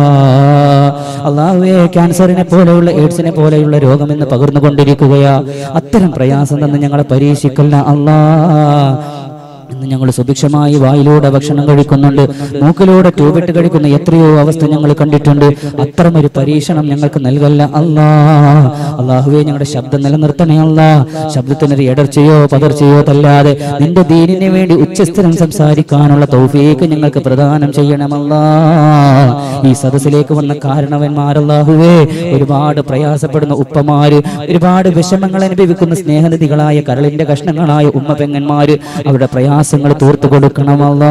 അള്ളാഹുവെ ക്യാൻസറിനെ പോലെയുള്ള എയ്ഡ്സിനെ പോലെയുള്ള രോഗമെന്ന് പകർന്നുകൊണ്ടിരിക്കുകയാ അത്തരം പ്രയാസം തന്ന് ഞങ്ങളെ പരീക്ഷിക്കല്ല അല്ലാ ഇന്ന് ഞങ്ങൾ സുഭിക്ഷമായി വായിലൂടെ ഭക്ഷണം കഴിക്കുന്നുണ്ട് മൂക്കിലൂടെ ട്യൂബിട്ട് കഴിക്കുന്ന എത്രയോ അവസ്ഥ ഞങ്ങൾ കണ്ടിട്ടുണ്ട് അത്തരമൊരു പരീക്ഷണം ഞങ്ങൾക്ക് നൽകല്ല അല്ലാ അള്ളാഹുവെ ഞങ്ങളുടെ ശബ്ദം നിലനിർത്തണേ അല്ലാ ശബ്ദത്തിനൊരു ഇടർച്ചയോ പതർച്ചയോ തല്ലാതെ നിന്റെ ദീനിന് വേണ്ടി ഉച്ചസ്ഥിരം സംസാരിക്കാനുള്ള തൗഫീക്ക് ഞങ്ങൾക്ക് പ്രദാനം ചെയ്യണമല്ലാ ഈ സദസ്സിലേക്ക് വന്ന കാരണവന്മാരല്ലാഹുവേ ഒരുപാട് പ്രയാസപ്പെടുന്ന ഉപ്പമാര് ഒരുപാട് വിഷമങ്ങൾ അനുഭവിക്കുന്ന സ്നേഹനിധികളായ കരളിന്റെ കഷ്ണങ്ങളായ ഉമ്മ പെങ്ങന്മാര് അവരുടെ പ്രയാസങ്ങൾ തീർത്തു കൊടുക്കണമല്ല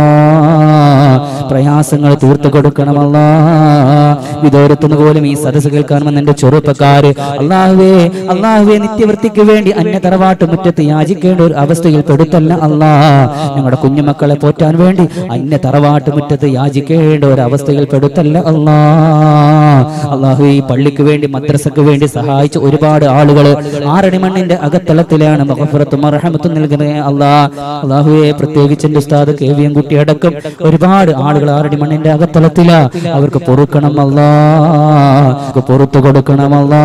പ്രയാസങ്ങൾ തീർത്തു കൊടുക്കണമല്ല വിദൂരത്തുനിന്ന് പോലും ഈ സദസ്സ് കേൾക്കാൻ വന്ന എന്റെ ചെറുപ്പക്കാര് അള്ളാഹുവേ അള്ളാഹുവേ നിത്യവൃത്തിക്ക് വേണ്ടി അന്യ തറവാട്ട് മുറ്റത്ത് യാചിക്കേണ്ട ഒരു അവസ്ഥയിൽ പെടുത്തല്ല അല്ലാ ഞങ്ങളുടെ കുഞ്ഞുമക്കളെ പോറ്റാൻ വേണ്ടി അന്യ തറവാട്ട് മുറ്റത്ത് യാചിക്കേണ്ട ഒരു അവസ്ഥയിൽ പെടുത്തല്ല അല്ലാ അള്ളാഹു ഈ പള്ളിക്ക് വേണ്ടി മദ്രസക്ക് വേണ്ടി സഹായിച്ച ഒരുപാട് ആളുകൾ ആറടി മണ്ണിന്റെ അകത്തളത്തിലാണ് മഹഫുറത്തും അർഹമത്തും നൽകുന്നത് അല്ലാ അള്ളാഹുവെ പ്രത്യേകിച്ച് എന്റെ ഉസ്താദ് കെ വി എം കുട്ടി അടക്കം ഒരുപാട് ആളുകൾ ആറടി മണ്ണിന്റെ അകത്തളത്തിലാ അവർക്ക് പൊറുക്കണം അല്ലാ അവർക്ക് പൊറത്തു കൊടുക്കണമല്ലാ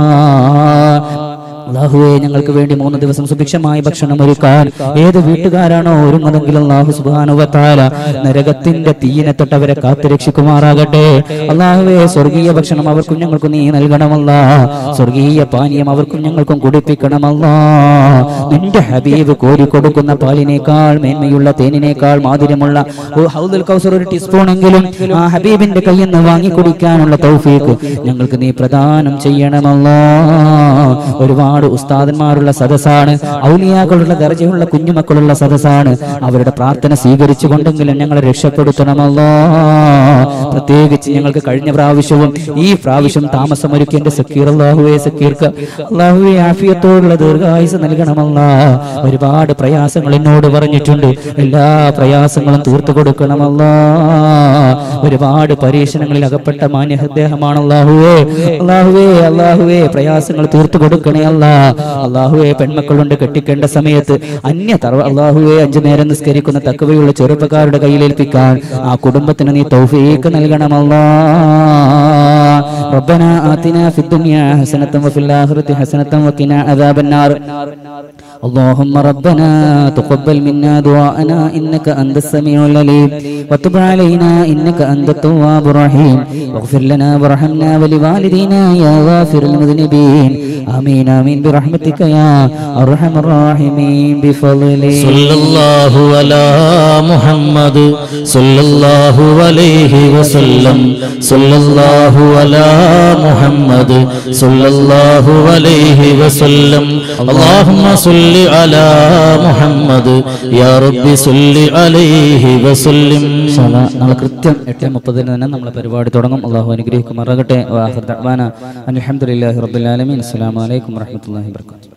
അള്ളാഹുവെ ഞങ്ങൾക്ക് വേണ്ടി മൂന്ന് ദിവസം സുഭിക്ഷമായ ഭക്ഷണം ഒരുക്കാൻ ഏത് വീട്ടുകാരാണോ ഒരുങ്ങതെങ്കിൽ അള്ളാഹു സുബാനുവത്താല നരകത്തിന്റെ തീയിനെ തൊട്ടവരെ കാത്തുരക്ഷിക്കുമാറാകട്ടെ അള്ളാഹുവെ സ്വർഗീയ ഭക്ഷണം അവർക്കും ഞങ്ങൾക്കും നീ നൽകണമല്ല സ്വർഗീയ പാനീയം അവർക്കും ഞങ്ങൾക്കും കുടിപ്പിക്കണമല്ല നിന്റെ ഹബീബ് കോരി കൊടുക്കുന്ന പാലിനേക്കാൾ മേന്മയുള്ള തേനിനേക്കാൾ മാധുര്യമുള്ള ഒരു ഹൗദുൽ കൗസർ ഒരു ടീസ്പൂൺ എങ്കിലും ആ ഹബീബിന്റെ കയ്യിൽ നിന്ന് വാങ്ങി കുടിക്കാനുള്ള തൗഫീക്ക് ഞങ്ങൾക്ക് നീ പ്രദാനം ചെയ്യണമല്ലോ ഒരുപാട് ഒരുപാട് ഉസ്താദന്മാരുള്ള സദസ്സാണ് ഔലിയാക്കളുള്ള ദർജയുള്ള കുഞ്ഞുമക്കളുള്ള സദസ്സാണ് അവരുടെ പ്രാർത്ഥന സ്വീകരിച്ചു കൊണ്ടെങ്കിലും ഞങ്ങളെ രക്ഷപ്പെടുത്തണമല്ലോ പ്രത്യേകിച്ച് ഞങ്ങൾക്ക് കഴിഞ്ഞ പ്രാവശ്യവും ഈ പ്രാവശ്യം താമസമൊരുക്കി എന്റെ സക്കീർ അള്ളാഹുവെ സക്കീർക്ക് അള്ളാഹുവെ ആഫിയത്തോടുള്ള ദീർഘായുസ് നൽകണമല്ല ഒരുപാട് പ്രയാസങ്ങൾ എന്നോട് പറഞ്ഞിട്ടുണ്ട് എല്ലാ പ്രയാസങ്ങളും തീർത്തു കൊടുക്കണമല്ല ഒരുപാട് പരീക്ഷണങ്ങളിൽ അകപ്പെട്ട മാന്യ അദ്ദേഹമാണ് അള്ളാഹുവേ അള്ളാഹുവേ അള്ളാഹുവേ പ്രയാസങ്ങൾ തീർത്തു കൊടുക്കണേ അല്ല അള്ളാഹുവെ പെൺമക്കൾ കൊണ്ട് കെട്ടിക്കേണ്ട സമയത്ത് അന്യ തറ അള്ളാഹുവെ അഞ്ചു നേരം നിസ്കരിക്കുന്ന തക്കവയുള്ള ചെറുപ്പക്കാരുടെ കയ്യിലേൽപ്പിക്കാൻ ആ കുടുംബത്തിന് നീ തൗഫീക്ക് നൽകണമല്ലാ ربنا آتنا في الدنيا حسنة وفي الآخرة حسنة وقنا عذاب النار اللهم ربنا تقبل منا دعاءنا إنك أنت السميع العليم وتب علينا إنك أنت التواب الرحيم واغفر لنا وارحمنا ولوالدينا يا غافر المذنبين آمين آمين برحمتك يا أرحم الراحمين بفضلك صلى الله على محمد صلى الله عليه وسلم صلى الله على محمد صلى الله عليه وسلم اللهم صل على محمد يا رب صل عليه وسلم ഇൻഷാ അല്ലാ, നാളെ കൃത്യം എട്ട് മുപ്പതിന് തന്നെ നമ്മളെ പരിപാടി തുടങ്ങും അള്ളാഹു അനുഗ്രഹിക്കുമാറാകട്ടെ അലഹമുല്ലാഹി റബ്ബുൽ ആലമീൻ അസ്സലാമു അലൈക്കും വറഹ്മത്തുള്ളാഹി വബറകാതുഹു